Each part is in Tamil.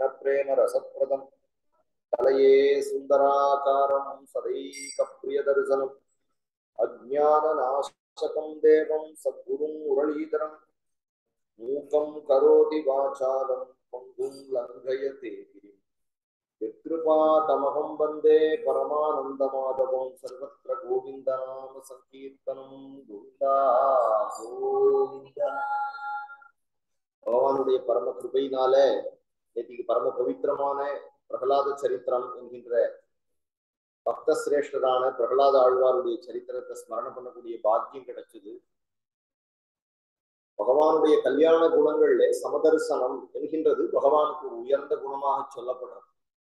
कृष्णप्रेम रसप्रदम् कलये सुन्दराकारम् सदैकप्रियदर्शनम् अज्ञाननाशकम् देवम् सद्गुरुम् मुरलीधरम् मूकम् करोति वाचालम् पङ्गुम् लङ्घयते गिरिम् पितृपादमहं वन्दे परमानन्दमाधवं सर्वत्र गोविन्दनाम सङ्कीर्तनं गोविन्दा கோவிந்தா பகவானுடைய பரம கிருபையினால நேற்றுக்கு பரம பவித்திரமான பிரகலாத சரித்திரம் என்கின்ற பக்த சிரேஷ்டரான பிரகலாத ஆழ்வாருடைய சரித்திரத்தை ஸ்மரணம் பண்ணக்கூடிய பாக்கியம் கிடைச்சது பகவானுடைய கல்யாண குணங்கள்ல சமதர்சனம் என்கின்றது பகவானுக்கு ஒரு உயர்ந்த குணமாக சொல்லப்படுறது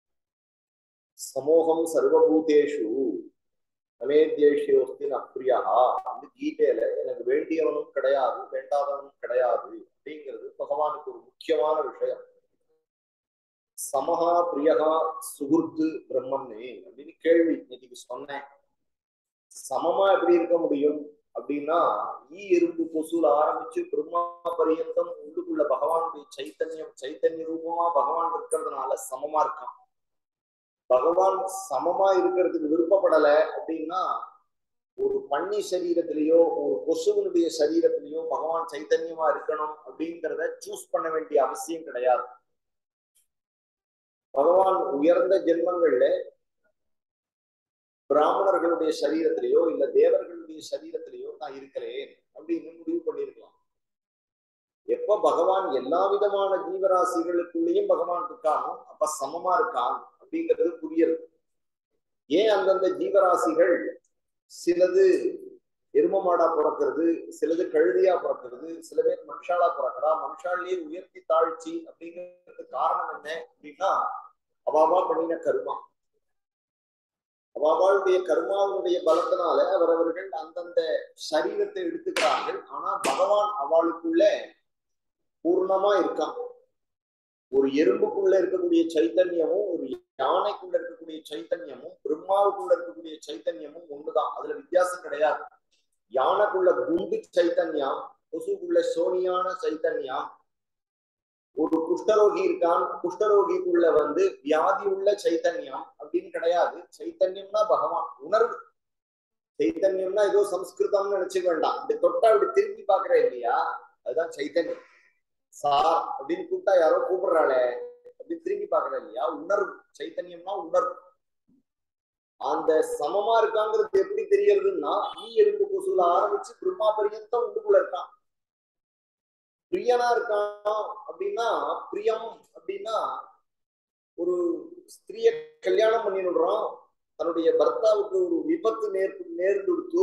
சமூகம் சர்வபூதேஷு அமேத்யேஷியோஸ்தி அப்ரியா அந்த கீதையில எனக்கு வேண்டியவனும் கிடையாது வேண்டாதவனும் கிடையாது அப்படிங்கிறது பகவானுக்கு ஒரு முக்கியமான விஷயம் சமஹா பிரியகா சுகுர்த்து பிரம்மன்னு அப்படின்னு கேள்வி இன்னைக்கு சொன்னேன் சமமா எப்படி இருக்க முடியும் அப்படின்னா ஈ எறும்பு கொசுல ஆரம்பிச்சு பிரம்மா பரியந்தம் உள்ளுக்குள்ள பகவானுடைய சைத்தன்யம் சைத்தன்ய ரூபமா பகவான் இருக்கிறதுனால சமமா இருக்கான் பகவான் சமமா இருக்கிறதுக்கு விருப்பப்படல அப்படின்னா ஒரு பன்னி சரீரத்திலேயோ ஒரு கொசுவனுடைய சரீரத்திலேயோ பகவான் சைத்தன்யமா இருக்கணும் அப்படிங்கிறத சூஸ் பண்ண வேண்டிய அவசியம் கிடையாது பகவான் உயர்ந்த ஜென்மங்கள்ல பிராமணர்களுடைய சரீரத்திலேயோ இல்ல தேவர்களுடைய சரீரத்திலேயோ நான் இருக்கிறேன் அப்படின்னு முடிவு பண்ணியிருக்கலாம் எப்ப பகவான் எல்லா விதமான ஜீவராசிகளுக்குள்ளேயும் பகவான் இருக்கானோ அப்ப சமமா இருக்கான் அப்படிங்கிறது புரியுது ஏன் அந்தந்த ஜீவராசிகள் சிலது எரும மாடா பிறக்கிறது சிலது கழுதியா பிறக்கிறது சில பேர் மனுஷாலா பிறக்கிறா மனுஷாலேயே உயர்த்தி தாழ்ச்சி அப்படிங்கிறது காரணம் என்ன அப்படின்னா அவாவா பண்ணின கருமா அவாவாளுடைய கர்மாவுடைய பலத்தினால அவரவர்கள் அந்தந்த சரீரத்தை எடுத்துக்கிறார்கள் ஆனா பகவான் அவளுக்குள்ள பூர்ணமா இருக்கான் ஒரு எறும்புக்குள்ள இருக்கக்கூடிய சைத்தன்யமும் ஒரு யானைக்குள்ள இருக்கக்கூடிய சைத்தன்யமும் பிரம்மாவுக்குள்ள இருக்கக்கூடிய சைத்தன்யமும் ஒண்ணுதான் அதுல வித்தியாசம் கிடையாது யானைக்குள்ள குண்டு சைத்தன்யம் கொசுக்குள்ள சோனியான சைத்தன்யம் ஒரு குஷ்டரோகி இருக்கான் குஷ்டரோகிக்குள்ள வந்து வியாதி உள்ள சைத்தன்யம் அப்படின்னு கிடையாது சைத்தன்யம்னா பகவான் உணர்வு சைத்தன்யம்னா ஏதோ சம்ஸ்கிருதம்னு நினைச்சுக்க வேண்டாம் இப்படி தொட்டா இப்படி திரும்பி பாக்குற இல்லையா அதுதான் சைத்தன்யம் சார் அப்படின்னு கூப்பிட்டா யாரோ கூப்பிடுறாளே அப்படி திரும்பி பாக்குற இல்லையா உணர்வு சைத்தன்யம்னா உணர்வு அந்த சமமா இருக்காங்கிறது எப்படி தெரியறதுன்னா ஈ எறும்பு கொசுல ஆரம்பிச்சு பிரம்மா பரியந்தம் உள்ளுக்குள்ள இருக்கான் பிரியனா இருக்கான் அப்படின்னா பிரியம் அப்படின்னா ஒரு ஸ்திரிய கல்யாணம் பண்ணிடுறோம் தன்னுடைய பர்த்தாவுக்கு ஒரு விபத்து நேர் நேர்ந்துடுத்து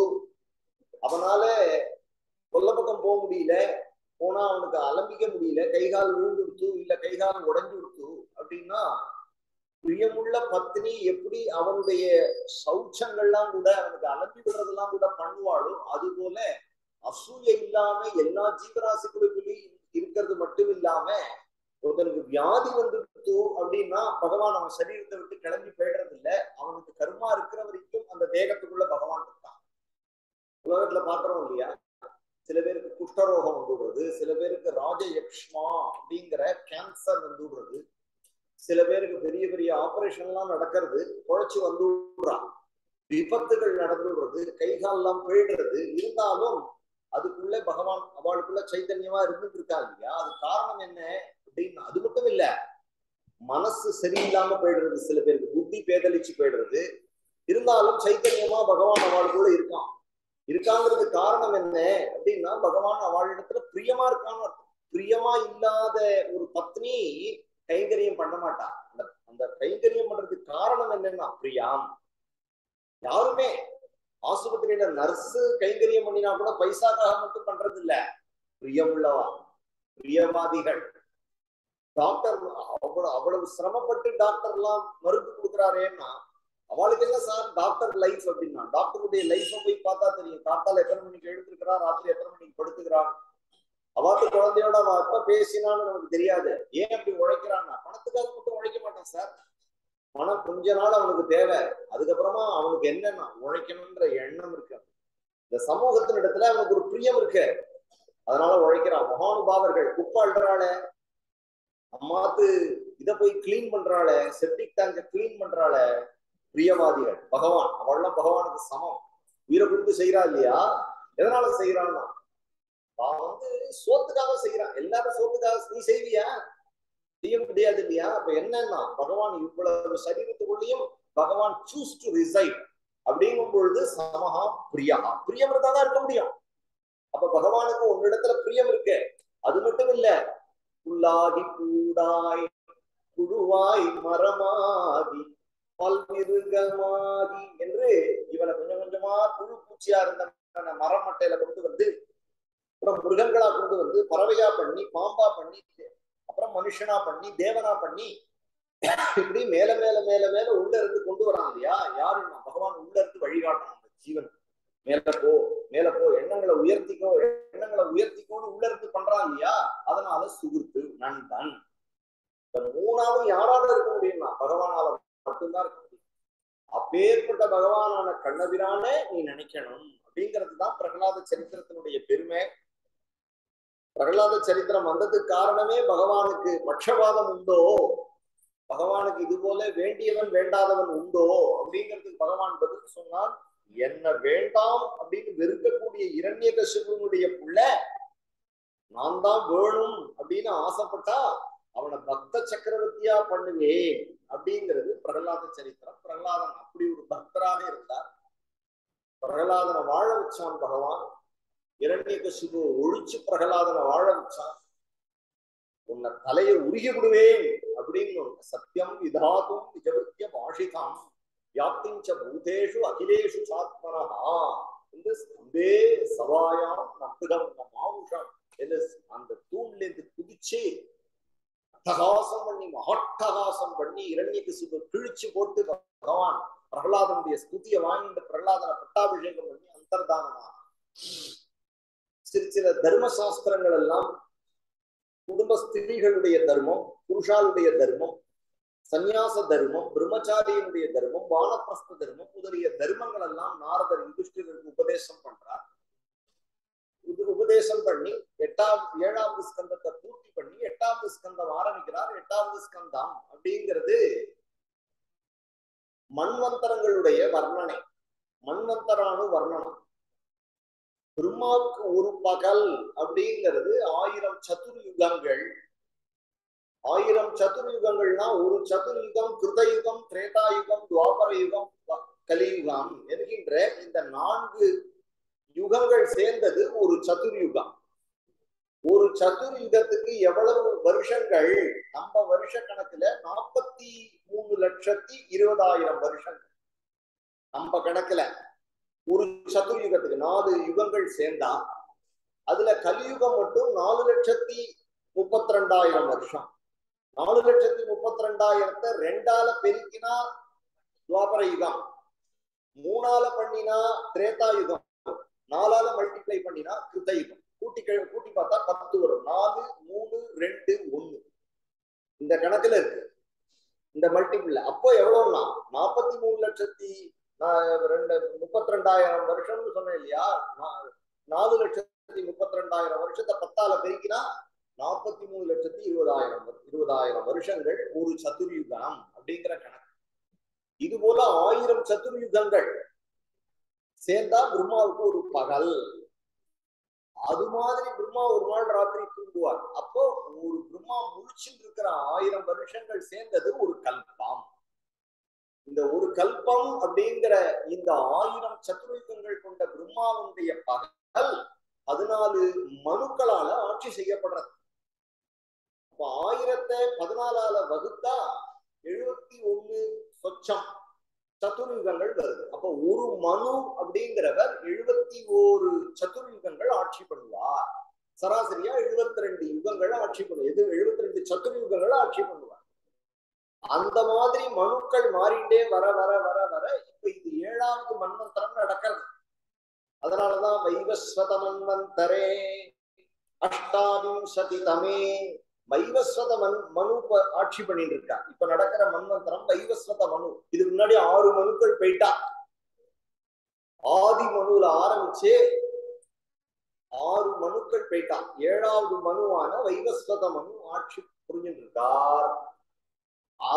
அவனால கொல்ல பக்கம் போக முடியல போனா அவனுக்கு அலம்பிக்க முடியல கைகால் விழுந்துடுத்து இல்ல கைகால் உடஞ்சு கொடுத்து அப்படின்னா பிரியமுள்ள பத்னி எப்படி அவனுடைய சௌச்சங்கள்லாம் கூட அவனுக்கு அலம்பி விடுறதெல்லாம் கூட பண்ணுவாளோ அது போல அசூய இல்லாம எல்லா ஜீவராசிகளுக்குள்ளேயும் இருக்கிறது மட்டும் இல்லாம ஒருத்தனுக்கு வியாதி வந்துடுத்து அப்படின்னா பகவான் அவன் சரீரத்தை விட்டு கிளம்பி போயிடுறது இல்ல அவனுக்கு கர்மா இருக்கிற வரைக்கும் அந்த தேகத்துக்குள்ள பகவான் இருக்கான் உலகத்துல பாக்குறோம் இல்லையா சில பேருக்கு குஷ்டரோகம் வந்துடுறது சில பேருக்கு ராஜயக்ஷ்மா அப்படிங்கிற கேன்சர் வந்துடுறது சில பேருக்கு பெரிய பெரிய ஆபரேஷன் எல்லாம் நடக்கிறது குழைச்சு வந்துடுறான் விபத்துகள் நடந்துடுறது கை கால்லாம் போயிடுறது இருந்தாலும் அதுக்குள்ள பகவான் அவளுக்குள்ள சைத்தன்யமா இருந்துட்டு இருக்கா இல்லையா அது காரணம் என்ன அப்படின்னு அது மட்டும் இல்ல மனசு சரியில்லாம போயிடுறது சில பேருக்கு புத்தி பேதலிச்சு போயிடுறது இருந்தாலும் சைத்தன்யமா பகவான் அவளுக்குள்ள இருக்கான் இருக்காங்கிறது காரணம் என்ன அப்படின்னா பகவான் அவளிடத்துல பிரியமா இருக்கான்னு அர்த்தம் பிரியமா இல்லாத ஒரு பத்னி கைங்கரியம் பண்ண மாட்டா அந்த அந்த கைங்கரியம் பண்றதுக்கு காரணம் என்னன்னா பிரியாம் யாருமே ஆஸ்பத்திரியில நர்ஸ் கைங்கரியம் பண்ணினா கூட பைசாக்காக மட்டும் பண்றது இல்ல பிரியம் உள்ளவா பிரியவாதிகள் டாக்டர் அவ்வளவு அவ்வளவு சிரமப்பட்டு டாக்டர் எல்லாம் மருந்து கொடுக்குறாரேன்னா அவளுக்கு என்ன சார் டாக்டர் லைஃப் அப்படின்னா டாக்டருடைய லைஃப போய் பார்த்தா தெரியும் காத்தால எத்தனை மணிக்கு எழுந்திருக்கிறா ராத்திரி எத்தனை மணிக்கு படுத்துக்கிறான் அவாத்து குழந்தையோட அவ எப்ப பேசினான்னு நமக்கு தெரியாது ஏன் அப்படி உழைக்கிறான்னா பணத்துக்காக மட்டும் உழைக்க மாட்டான் சார் பணம் கொஞ்ச நாள் அவனுக்கு தேவை அதுக்கப்புறமா அவனுக்கு என்னன்னா உழைக்கணும்ன்ற எண்ணம் இருக்கு இந்த சமூகத்தின் இடத்துல அவனுக்கு ஒரு பிரியம் இருக்கு அதனால உழைக்கிறான் மகானுபாவர்கள் குப்பை அல்றாள அம்மாத்து இத போய் கிளீன் பண்றாள செப்டிக் டேங்க கிளீன் பண்றாள பிரியவாதிகள் பகவான் அவள்லாம் பகவானுக்கு சமம் உயிரை கொடுத்து செய்யறா இல்லையா எதனால செய்யறான்னா அவன் வந்து சோத்துக்காக செய்யறான் எல்லாரும் சோத்துக்காக நீ செய்வியா செய்ய முடியாது இல்லையா அப்ப என்னன்னா பகவான் இவ்வளவு சரீரத்துக்குள்ளேயும் பகவான் சூஸ் டு ரிசைட் அப்படிங்கும் பொழுது சமஹா பிரியா பிரியம் இருந்தா தான் இருக்க முடியும் அப்ப பகவானுக்கு உன்னிடத்துல பிரியம் இருக்கு அது மட்டும் இல்ல புல்லாகி பூடாய் புழுவாய் மரமாகி பல்மிருகமாகி என்று இவனை கொஞ்சம் கொஞ்சமா புழு பூச்சியா இருந்த மரம் மட்டையில கொண்டு வந்து அப்புறம் மிருகங்களா கொண்டு வந்து பறவையா பண்ணி பாம்பா பண்ணி அப்புறம் மனுஷனா பண்ணி தேவனா பண்ணி இப்படி மேல மேல மேல மேல உள்ள இருந்து கொண்டு வரான் இல்லையா யாருன்னா பகவான் உள்ள இருந்து வழிகாட்டுறான் அந்த ஜீவன் மேல போ மேல போ எண்ணங்களை உயர்த்திக்கோ எண்ணங்களை உயர்த்திக்கோன்னு உள்ள இருந்து பண்றான் இல்லையா அதனால சுகுர்த்து நண்பன் இந்த மூணாவது யாரால இருக்க முடியும்னா பகவானால மட்டும்தான் இருக்க முடியும் அப்பேற்பட்ட பகவானான கண்ணபிரானே நீ நினைக்கணும் அப்படிங்கிறது தான் பிரகலாத சரித்திரத்தினுடைய பெருமை பிரகலாத சரித்திரம் வந்ததுக்கு காரணமே பகவானுக்கு பட்சபாதம் உண்டோ பகவானுக்கு இது போல வேண்டியவன் வேண்டாதவன் உண்டோ அப்படிங்கிறதுக்கு பகவான் பதில் சொன்னான் என்ன வேண்டாம் அப்படின்னு வெறுக்கக்கூடிய இரண்ய கசிபனுடைய புள்ள நான் தான் வேணும் அப்படின்னு ஆசைப்பட்டா அவனை பக்த சக்கரவர்த்தியா பண்ணுவேன் அப்படிங்கிறது பிரகலாத சரித்திரம் பிரகலாதன் அப்படி ஒரு பக்தராக இருந்தார் பிரகலாதனை வாழ வச்சான் பகவான் இரண்ய கசிபு ஒழிச்சு பிரகலாதனை வாழ வச்சான் உன்னை தலையை உருகி விடுவேன் அப்படின்னு சத்தியம் விதாதும் விஜவித்ய பாஷிகாம் வியாப்திஞ்ச பூதேஷு அகிலேஷு சாத்மனஹா என்று ஸ்தம்பே சவாயாம் நம்புகம் மாவுஷம் என்று அந்த தூண்ல இருந்து குதிச்சு அட்டகாசம் பண்ணி மகட்டகாசம் பண்ணி இரண்யக்கு சுக கிழிச்சு போட்டு பகவான் பிரகலாதனுடைய ஸ்துதியை வாங்கிட்டு பிரகலாதனை பட்டாபிஷேகம் பண்ணி அந்தர்தானமா சில சில தர்ம சாஸ்திரங்கள் எல்லாம் குடும்ப ஸ்திரீகளுடைய தர்மம் புருஷாளுடைய தர்மம் சந்நியாச தர்மம் பிரம்மச்சாரியினுடைய தர்மம் வானப்பிரஸ்த தர்மம் முதலிய தர்மங்கள் எல்லாம் நாரதர் யுதிஷ்டிரருக்கு உபதேசம் பண்றார் இது உபதேசம் பண்ணி எட்டாவது ஏழாவது ஸ்கந்தத்தை பூர்த்தி பண்ணி எட்டாவது ஸ்கந்தம் ஆரம்பிக்கிறார் எட்டாவது ஸ்கந்தம் அப்படிங்கிறது மண்வந்தரங்களுடைய வர்ணனை மண்வந்தரானு வர்ணனம் பிரம்மாவுக்கு ஒரு பகல் அப்படிங்கிறது ஆயிரம் சதுர்யுகங்கள் ஆயிரம் சதுர்யுகங்கள்னா ஒரு சதுர்யுகம் கிருதயுகம் திரேதாயுகம் துவாபர யுகம் கலியுகம் என்கின்ற இந்த நான்கு யுகங்கள் சேர்ந்தது ஒரு சதுர்யுகம் ஒரு சதுர்யுகத்துக்கு எவ்வளவு வருஷங்கள் நம்ம வருஷ கணக்குல நாற்பத்தி மூணு லட்சத்தி இருபதாயிரம் வருஷங்கள் நம்ம கணக்குல ஒரு சதுர்யுகத்துக்கு நாலு யுகங்கள் சேர்ந்தா அதுல கலியுகம் மட்டும் நாலு லட்சத்தி முப்பத்தி ரெண்டாயிரம் வருஷம் நாலு லட்சத்தி முப்பத்தி ரெண்டாயிரத்தை ரெண்டால பெருக்கினா துவாபர யுகம் மூணால பண்ணினா திரேதா யுகம் நாலால மல்டிப்ளை பண்ணினா கிருத்த யுகம் கூட்டி கூட்டி பார்த்தா பத்து வரும் நாலு மூணு ரெண்டு ஒண்ணு இந்த கணக்குல இருக்கு இந்த மல்டிபிள் அப்போ எவ்வளவுனா நாற்பத்தி மூணு லட்சத்தி ரெண்டு முப்பத்தி ரெண்டாயிரம் வருஷம்னு சொன்னேன் இல்லையா நாலு லட்சத்தி முப்பத்தி ரெண்டாயிரம் வருஷத்தை பத்தால பெருக்கினா நாற்பத்தி மூணு லட்சத்தி இருபதாயிரம் இருபதாயிரம் வருஷங்கள் ஒரு சதுர்யுகம் அப்படிங்கிற கணக்கு இது போல ஆயிரம் சதுர்யுகங்கள் சேர்ந்தா பிரம்மாவுக்கு ஒரு பகல் அது மாதிரி பிரம்மா ஒரு நாள் ராத்திரி தூங்குவார் அப்போ ஒரு பிரம்மா முழிச்சுட்டு இருக்கிற ஆயிரம் வருஷங்கள் சேர்ந்தது ஒரு கல்பம் இந்த ஒரு கல்பம் அப்படிங்கிற இந்த ஆயிரம் சதுர்யுகங்கள் கொண்ட பிரம்மாவுடைய பகல் பதினாலு மனுக்களால ஆட்சி செய்யப்படுறது அப்ப ஆயிரத்தை பதினாலால வகுத்தா எழுபத்தி ஒண்ணு சொச்சம் சதுர்யுகங்கள் வருது அப்ப ஒரு மனு அப்படிங்கிறவர் எழுபத்தி ஓரு சதுர்யுகங்கள் ஆட்சி பண்ணுவார் சராசரியா எழுபத்தி ரெண்டு யுகங்கள் ஆட்சி பண்ணுவார் எது எழுபத்தி ரெண்டு சதுர்யுகங்கள் ஆட்சி பண்ணுவார் அந்த மாதிரி மனுக்கள் மாறிண்டே வர வர வர வர இப்ப இது ஏழாவது மன்வந்தரம் நடக்கிறது அதனாலதான் வைவஸ்வத மன்வந்தரே அஷ்டாவிம்சதி தமே வைவஸ்வத மன் மனு ஆட்சி பண்ணிட்டு இருக்கா இப்ப நடக்கிற மன்வந்தரம் வைவஸ்வத மனு இதுக்கு முன்னாடி ஆறு மனுக்கள் போயிட்டா ஆதி மனுல ஆரம்பிச்சு ஆறு மனுக்கள் போயிட்டா ஏழாவது மனுவான வைவஸ்வத மனு ஆட்சி புரிஞ்சுட்டு இருக்கார்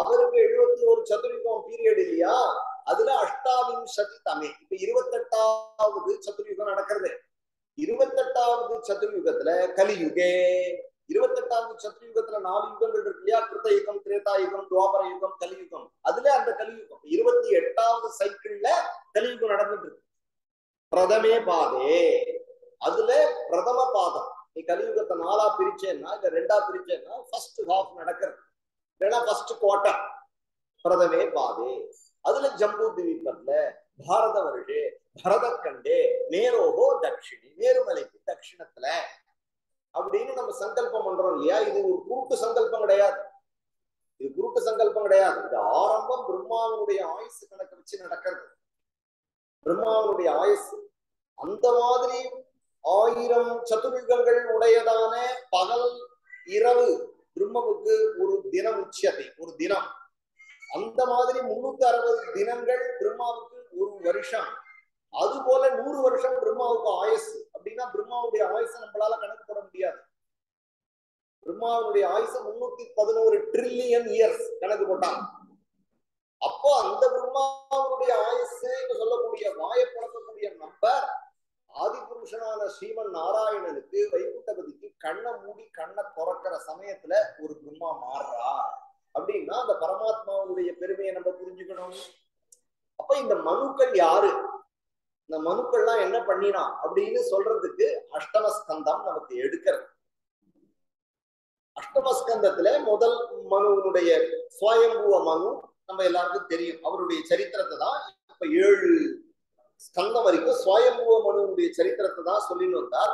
அவருக்கு எழுபத்தி ஒரு சதுர்யுகம் பீரியட் இல்லையா அதுல அஷ்டாவிம்சதி தமே இப்ப இருபத்தெட்டாவது சதுர்யுகம் நடக்கிறது இருபத்தெட்டாவது சதுர்யுகத்துல கலியுகே இருபத்தெட்டாவது சதுர்யுகத்துல நாலு யுகங்கள் இருக்கு இல்லையா கிருத்த யுகம் திரேதா யுகம் துவாபர யுகம் கலியுகம் அதுல அந்த கலியுகம் இருபத்தி எட்டாவது சைக்கிள்ல கலியுகம் நடந்துட்டு இருக்கு பிரதமே பாதே அதுல பிரதம பாதம் நீ கலியுகத்தை நாலா பிரிச்சேன்னா இல்ல ரெண்டா பிரிச்சேன்னா ஃபர்ஸ்ட் ஹாஃப் நடக்கிறது இல்லைன்னா ஃபர்ஸ்ட் குவார்டர் பிரதமே பாதே அதுல ஜம்பு திவீபத்துல பாரத வருஷே பரதக்கண்டே நேரோகோ தட்சிணி நேருமலைக்கு தட்சிணத்துல அப்படின்னு நம்ம சங்கல்பம் பண்றோம் இல்லையா இது ஒரு குருட்டு சங்கல்பம் கிடையாது இது குருட்டு சங்கல்பம் கிடையாது இது ஆரம்பம் பிரம்மாவனுடைய ஆயுசு கணக்கு வச்சு நடக்கிறது பிரம்மாவனுடைய ஆயுசு அந்த மாதிரி ஆயிரம் சதுர்யுகங்கள் உடையதான பகல் இரவு பிரம்மவுக்கு ஒரு தினம் உச்சியதை ஒரு தினம் அந்த மாதிரி முன்னூத்தி அறுபது தினங்கள் பிரம்மாவுக்கு ஒரு வருஷம் அது போல நூறு வருஷம் பிரம்மாவுக்கு ஆயுசு அப்படின்னா பிரம்மாவுடைய ஆயுசை நம்மளால கணக்கு போட முடியாது பிரம்மாவுடைய ஆயுசு முன்னூத்தி பதினோரு ட்ரில்லியன் இயர்ஸ் கணக்கு போட்டாங்க அப்போ அந்த பிரம்மாவுடைய ஆயுசுன்னு சொல்லக்கூடிய வாயை புழக்கக்கூடிய நம்பர் ஆதிபுருஷனான ஸ்ரீமன் நாராயணனுக்கு வைகுண்டபதிக்கு கண்ணை மூடி கண்ணை திறக்கிற சமயத்துல ஒரு பிரம்மா மாறுறா அப்படின்னா அந்த பரமாத்மாவுடைய பெருமையை நம்ம புரிஞ்சுக்கணும் அப்ப இந்த மனுக்கள் யாரு இந்த மனுக்கள்லாம் என்ன பண்ணினா அப்படின்னு சொல்றதுக்கு அஷ்டமஸ்கந்தம் நமக்கு எடுக்கிறது அஷ்டமஸ்கந்தத்துல முதல் மனுவனுடைய சுவயம்புவ மனு நம்ம எல்லாருக்கும் தெரியும் அவருடைய சரித்திரத்தை தான் இப்ப ஏழு ஸ்கந்தம் வரைக்கும் சுவயம்புவ மனுவனுடைய சரித்திரத்தை தான் சொல்லின்னு வந்தார்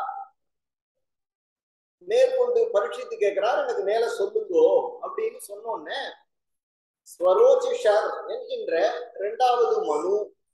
மேற்கொண்டு பரீட்சித்து கேட்கிறார் எனக்கு மேல சொல்லுங்கோ அப்படின்னு சொன்னோன்னே ஸ்வரோச்சிஷர் என்கின்ற இரண்டாவது மனு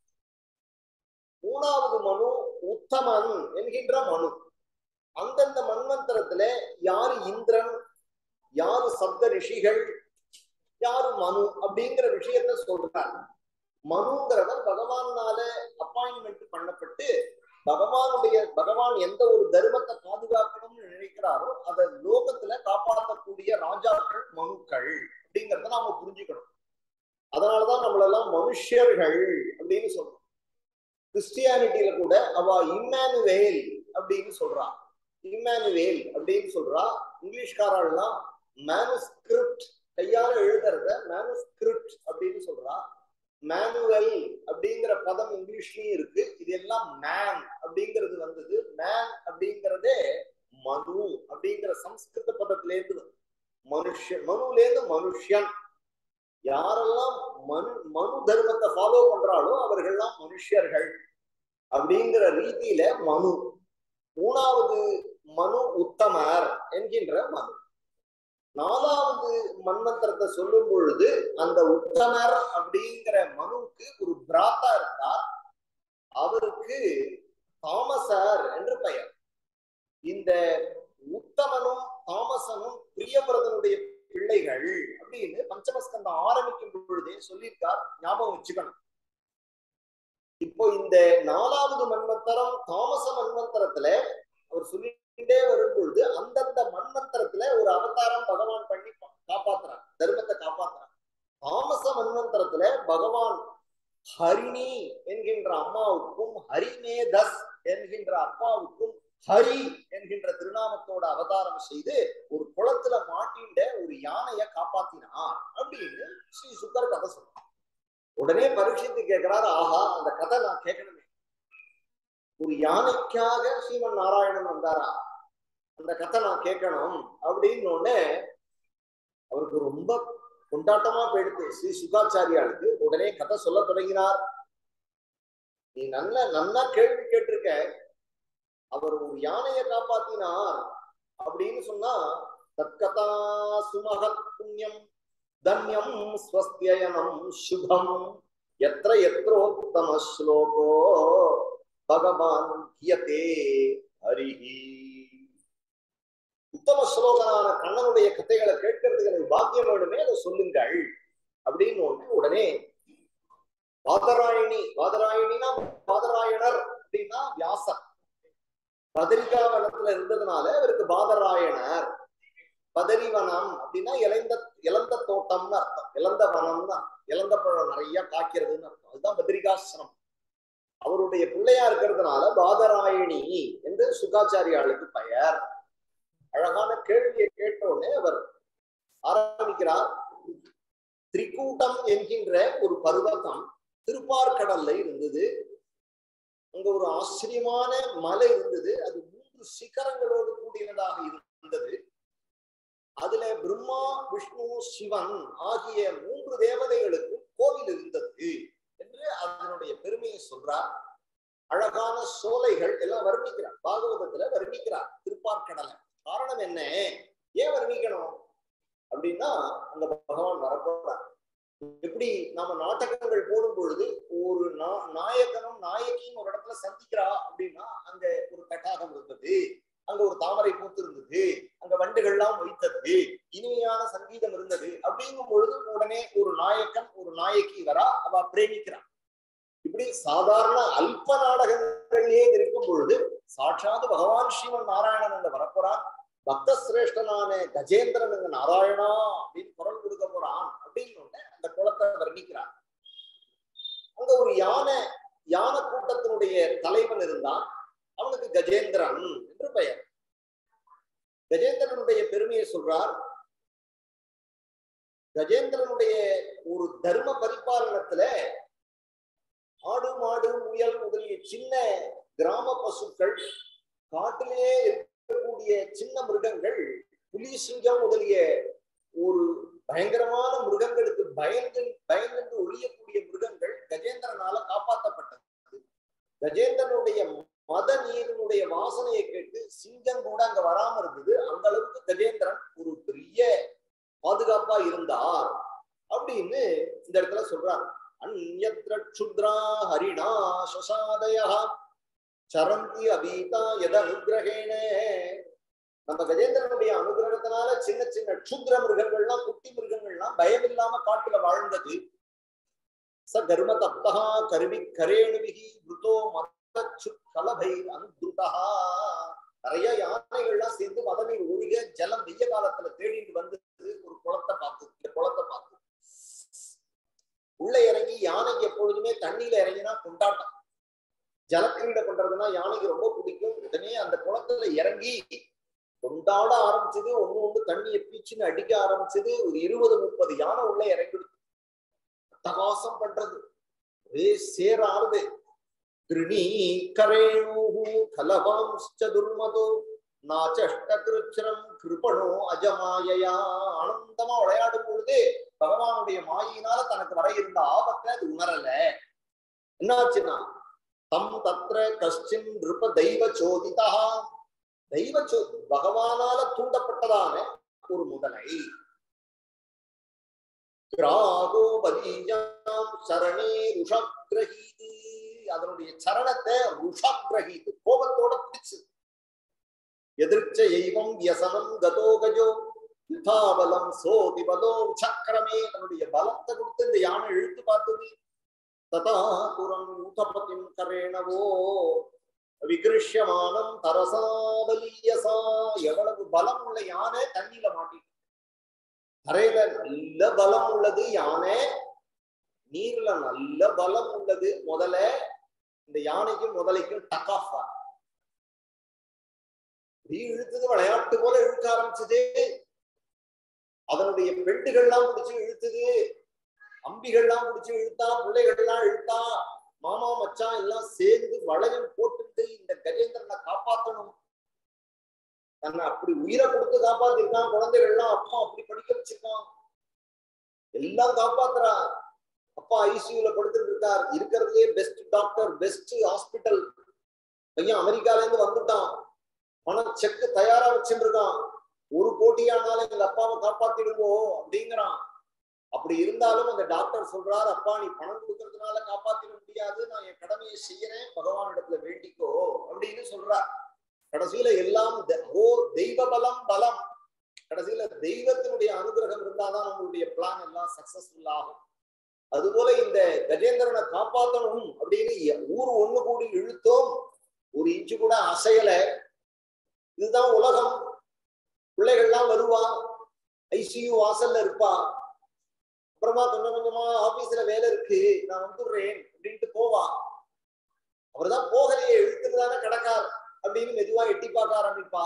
மூணாவது மனு உத்தமன் என்கின்ற மனு அந்தந்த மன்வந்தரத்துல யாரு இந்திரன் யாரு சப்த ரிஷிகள் யாரு மனு அப்படிங்கிற விஷயத்த சொல்றாங்க மனுங்கிறவன் பகவானால அப்பாயின்மெண்ட் பண்ணப்பட்டு பகவானுடைய பகவான் எந்த ஒரு தர்மத்தை பாதுகாக்கணும்னு நினைக்கிறாரோ அதை லோகத்துல காப்பாற்றக்கூடிய ராஜாக்கள் மனுக்கள் அப்படிங்கிறத நாம புரிஞ்சுக்கணும் அதனாலதான் நம்மளெல்லாம் மனுஷர்கள் அப்படின்னு சொல்றோம் கிறிஸ்டியானிட்டியில கூட அவ இம்மானுவேல் அப்படின்னு சொல்றா இம்மானுவேல் அப்படின்னு சொல்றா இங்கிலீஷ்காரெல்லாம் மேனுஸ்கிரிப்ட் கையால எழுதுறத மேனுஸ்கிரிப்ட் அப்படின்னு சொல்றா மேனுவல் அப்படிங்கிற பதம் இங்கிலீஷ்லயும் இருக்கு இது எல்லாம் மேன் அப்படிங்கிறது வந்தது மேன் அப்படிங்கிறதே மனு அப்படிங்கிற சம்ஸ்கிருத பதத்துல இருந்து மனுஷன் மனுல இருந்து மனுஷன் யாரெல்லாம் மனு மனு தர்மத்தை ஃபாலோ பண்றாளோ அவர்கள்லாம் மனுஷர்கள் அப்படிங்கிற ரீதியில மனு மூணாவது மனு உத்தமர் என்கின்ற மனு நாலாவது மன்மந்திரத்தை சொல்லும் பொழுது அந்த உத்தமர் அப்படிங்கிற மனுவுக்கு ஒரு பிராத்தா இருந்தார் அவருக்கு தாமசர் என்று பெயர் இந்த உத்தமனும் தாமசனும் பிரியவிரதனுடைய பிள்ளைகள் அப்படின்னு பஞ்சமஸ்கந்தம் ஆரம்பிக்கும் பொழுதே சொல்லியிருக்கார் ஞாபகம் வச்சுக்கணும் இப்போ இந்த நாலாவது மன்வந்தரம் தாமச மன்வந்தரத்துல அவர் சொல்லிட்டே வரும் பொழுது அந்தந்த மன்வந்தரத்துல ஒரு அவதாரம் பகவான் பண்ணி காப்பாத்துறான் தர்மத்தை காப்பாத்துறான் தாமச மன்வந்தரத்துல பகவான் ஹரிணி என்கின்ற அம்மாவுக்கும் ஹரிமேதஸ் என்கின்ற அப்பாவுக்கும் ஹரி என்கின்ற திருநாமத்தோட அவதாரம் செய்து ஒரு குளத்துல மாட்டின்ற ஒரு யானைய காப்பாத்தினார் அப்படின்னு ஸ்ரீ சுக்கர் கதை சொல்றார் உடனே பரீட்சித்து கேட்கிறாரு ஆஹா அந்த கதை நான் கேட்கணுமே ஒரு யானைக்காக ஸ்ரீமன் நாராயணன் வந்தாரா அந்த கதை நான் கேட்கணும் அப்படின்னு உடனே அவருக்கு ரொம்ப கொண்டாட்டமா போயிடுது ஸ்ரீ சுகாச்சாரியாளுக்கு உடனே கதை சொல்ல தொடங்கினார் நீ நல்ல நல்லா கேள்வி கேட்டிருக்க அவர் ஒரு யானையை காப்பாத்தினார் அப்படின்னு சொன்னா தற்கதா சுமகத் புண்ணியம் தன்யம் ஸ்வஸ்தியனம் சுபம் எத்திர எத்திரோத்தம ஸ்லோகோ பகவான் கியதே ஹரிஹி உத்தம ஸ்லோகனான கண்ணனுடைய கதைகளை கேட்கறதுக்கு எனக்கு பாக்கியம் வேணுமே அதை சொல்லுங்கள் அப்படின்னு ஒண்ணு உடனே வாதராயணி வாதராயணினா வாதராயணர் அப்படின்னா வியாசர் பதரிகா வனத்துல இருந்ததுனால அவருக்கு பாதராயணர் பதரிவனம் அப்படின்னா இளைந்த இளந்த தோட்டம்னு அர்த்தம் இளந்த வனம்னு அர்த்தம் இளந்த பழம் நிறைய காய்க்கிறதுன்னு அர்த்தம் அதுதான் பத்ரிகாசிரமம் அவருடைய பிள்ளையா இருக்கிறதுனால பாதராயணி என்று சுகாச்சாரியாளுக்கு பெயர் அழகான கேள்வியை கேட்டோடனே அவர் ஆரம்பிக்கிறார் திரிகூட்டம் என்கின்ற ஒரு பர்வதம் திருப்பார்கடல்ல இருந்தது அங்க ஒரு ஆச்சரியமான மலை இருந்தது அது மூன்று சிகரங்களோடு கூடியதாக இருந்தது அதுல பிரம்மா விஷ்ணு சிவன் ஆகிய மூன்று தேவதைகளுக்கு கோவில் இருந்தது என்று அதனுடைய பெருமையை சொல்றார் அழகான சோலைகள் எல்லாம் வர்ணிக்கிறார் பாகவதத்துல வர்ணிக்கிறார் திருப்பார்கடலை காரணம் என்ன ஏன் வர்ணிக்கணும் அப்படின்னா அங்க பகவான் வரப்போறார் எப்படி நம்ம நாடகங்கள் போடும் பொழுது ஒரு நா- நாயகனும் நாயகியும் ஒரு இடத்துல சந்திக்கிறா அப்படின்னா அங்க ஒரு தட்டாகம் இருந்தது அங்க ஒரு தாமரை பூத்து இருந்தது அங்க வண்டுகள்லாம் வைத்தது இனிமையான சங்கீதம் இருந்தது அப்படிங்கும் பொழுது உடனே ஒரு நாயக்கன் ஒரு நாயகி வரா அவ பிரேமிக்கிறான் இப்படி சாதாரண அல்ப நாடகங்களிலே இருக்கும் பொழுது சாட்சாத் பகவான் ஸ்ரீமன் நாராயணன் அங்க வரப்போறான் பக்த சிரேஷ்டனான கஜேந்திரன் அங்க நாராயணா அப்படின்னு குரல் கொடுக்க போறான் அப்படின்னு உடனே அந்த குளத்தை வர்ணிக்கிறான் அங்க ஒரு யானை யானை கூட்டத்தினுடைய தலைவன் இருந்தான் அவனுக்கு கஜேந்திரன் என்று பெயர் கஜேந்திரனுடைய பெருமையை சொல்றார் கஜேந்திரனுடைய ஒரு தர்ம பரிபாலனத்துல ஆடு மாடு முயல் முதலிய சின்ன கிராம பசுக்கள் காட்டிலேயே இருக்கக்கூடிய சின்ன மிருகங்கள் புலி சிங்கம் முதலிய ஒரு பயங்கரமான மிருகங்களுக்கு பயந்து பயந்து ஒழியக்கூடிய மிருகங்கள் கஜேந்திரனால காப்பாற்றப்பட்டது கஜேந்திரனுடைய மத நீரினுடைய வாசனையை கேட்டு சிங்கம் கூட அங்க வராம இருந்தது அந்த அளவுக்கு கஜேந்திரன் ஒரு பெரிய பாதுகாப்பா இருந்தார் அப்படின்னு இந்த இடத்துல சொல்றார் அந்யத்ர க்ஷுத்ரா ஹரிணா சசாதயா சரந்தி அபீதா எத அனுகிரகேன நம்ம கஜேந்திரனுடைய அனுகிரகத்தினால சின்ன சின்ன க்ஷுத்ர மிருகங்கள்லாம் குட்டி மிருகங்கள்லாம் பயம் இல்லாம காட்டுல வாழ்ந்தது ச கர்ம தப்தா கருவி கரேணுவிகி மிருதோ மதச்சு கலபை அனுத்ருதா நிறைய யானைகள்லாம் சேர்ந்து மதநீர் ஒழிக ஜலம் வெய்ய காலத்துல தேடிட்டு வந்தது ஒரு குளத்தை பார்த்து இந்த குளத்தை பார்த்து உள்ள இறங்கி யானைக்கு எப்பொழுதுமே தண்ணியில இறங்கினா கொண்டாட்டம் ஜலக்கிரீடை பண்றதுன்னா யானைக்கு ரொம்ப பிடிக்கும் உடனே அந்த குளத்துல இறங்கி கொண்டாட ஆரம்பிச்சது ஒண்ணு ஒண்ணு தண்ணியை பீச்சுன்னு அடிக்க ஆரம்பிச்சது ஒரு இருபது முப்பது யானை உள்ள இறங்கிடுது அட்டகாசம் பண்றது ஒரே சேர ஆறுது கிருணீகரேணு கலவாம்ச்ச துர்மதோ நாச்சஷ்டகிருச்சிரம் கிருபணோ அஜமாயையா ஆனந்தமா விளையாடும் பொழுது பகவானுடைய மாயினால தனக்கு வர இருந்த ஆபத்தை அது உணரல என்னாச்சுன்னா தம் தத்ர கஷ்டின் நிருப தெய்வ சோதிதா தெய்வ சோ பகவானால தூண்டப்பட்டதான ஒரு முதலை கிராகோ பலீஜாம் சரணே ருஷக்ரஹீது அதனுடைய சரணத்தை ருஷக்ரஹீது கோபத்தோட பிடிச்சு எதிர்ச்ச எய்வம் வியசனம் கதோ கஜோ யுதாபலம் சோதி பலோ சக்கரமே தன்னுடைய பலத்தை கொடுத்து இந்த யானை இழுத்து பார்த்தது ததா துரம் ஊதபதிம் கரேணவோ விகிருஷ்யமானம் தரசாபலியசா எவ்வளவு பலம் உள்ள யானை தண்ணியில மாட்டிட்டு தரையில நல்ல பலம் உள்ளது யானை நீர்ல நல்ல பலம் உள்ளது முதல்ல இந்த யானைக்கும் முதலைக்கும் டக் ஆஃப் இழுத்தது விளையாட்டு போல இழுக்க ஆரம்பிச்சது அதனுடைய பெண்டுகள்லாம் பிடிச்சு இழுத்தது அம்பிகள்லாம் பிடிச்சு இழுத்தா பிள்ளைகள்லாம் இழுத்தா மாமா மச்சான் எல்லாம் சேர்ந்து வளையம் போட்டுட்டு இந்த கஜேந்திரனை காப்பாத்தணும் தன்னை அப்படி உயிரை கொடுத்து காப்பாத்திருக்கான் குழந்தைகள்லாம் அப்பா அப்படி படிக்க வச்சிருக்கான் எல்லாம் காப்பாத்துறா அப்பா ஐசியூல படுத்துட்டு இருக்கார் இருக்கிறதுலே பெஸ்ட் டாக்டர் பெஸ்ட் ஹாஸ்பிட்டல் பையன் அமெரிக்கால இருந்து வந்துட்டான் பணம் செக் தயாரா வச்சுருக்கான் ஒரு கோட்டியானாலும் எங்க அப்பாவை காப்பாத்திடுங்கோ அப்படிங்கிறான் அப்படி இருந்தாலும் அந்த டாக்டர் சொல்றார் அப்பா நீ பணம் கொடுக்கறதுனால காப்பாத்திட முடியாது நான் என் கடமையை செய்யறேன் பகவானிடத்துல வேண்டிக்கோ அப்படின்னு சொல்றார் கடைசியில எல்லாம் தெ- ஓ தெய்வ பலம் பலம் கடைசியில தெய்வத்தினுடைய அனுகிரகம் இருந்தாதான் நம்மளுடைய பிளான் எல்லாம் சக்சஸ்ஃபுல் ஆகும் அதுபோல இந்த கஜேந்திரனை காப்பாத்தணும் அப்படின்னு எ- ஊர் ஒண்ணு கூடி இழுத்தோம் ஒரு இன்ச்சு கூட அசையல இதுதான் உலகம் பிள்ளைகள்லாம் வருவா ஐசியூ வாசல்ல இருப்பா அப்புறமா கொஞ்சம் கொஞ்சமா ஆபீஸ்ல வேலை இருக்கு நான் வந்துடுறேன் அப்படின்ட்டு போவா அவர்தான் போகலையே இழுத்துன்னு தானே கிடக்கார் அப்படின்னு மெதுவா எட்டி பார்க்க ஆரம்பிப்பா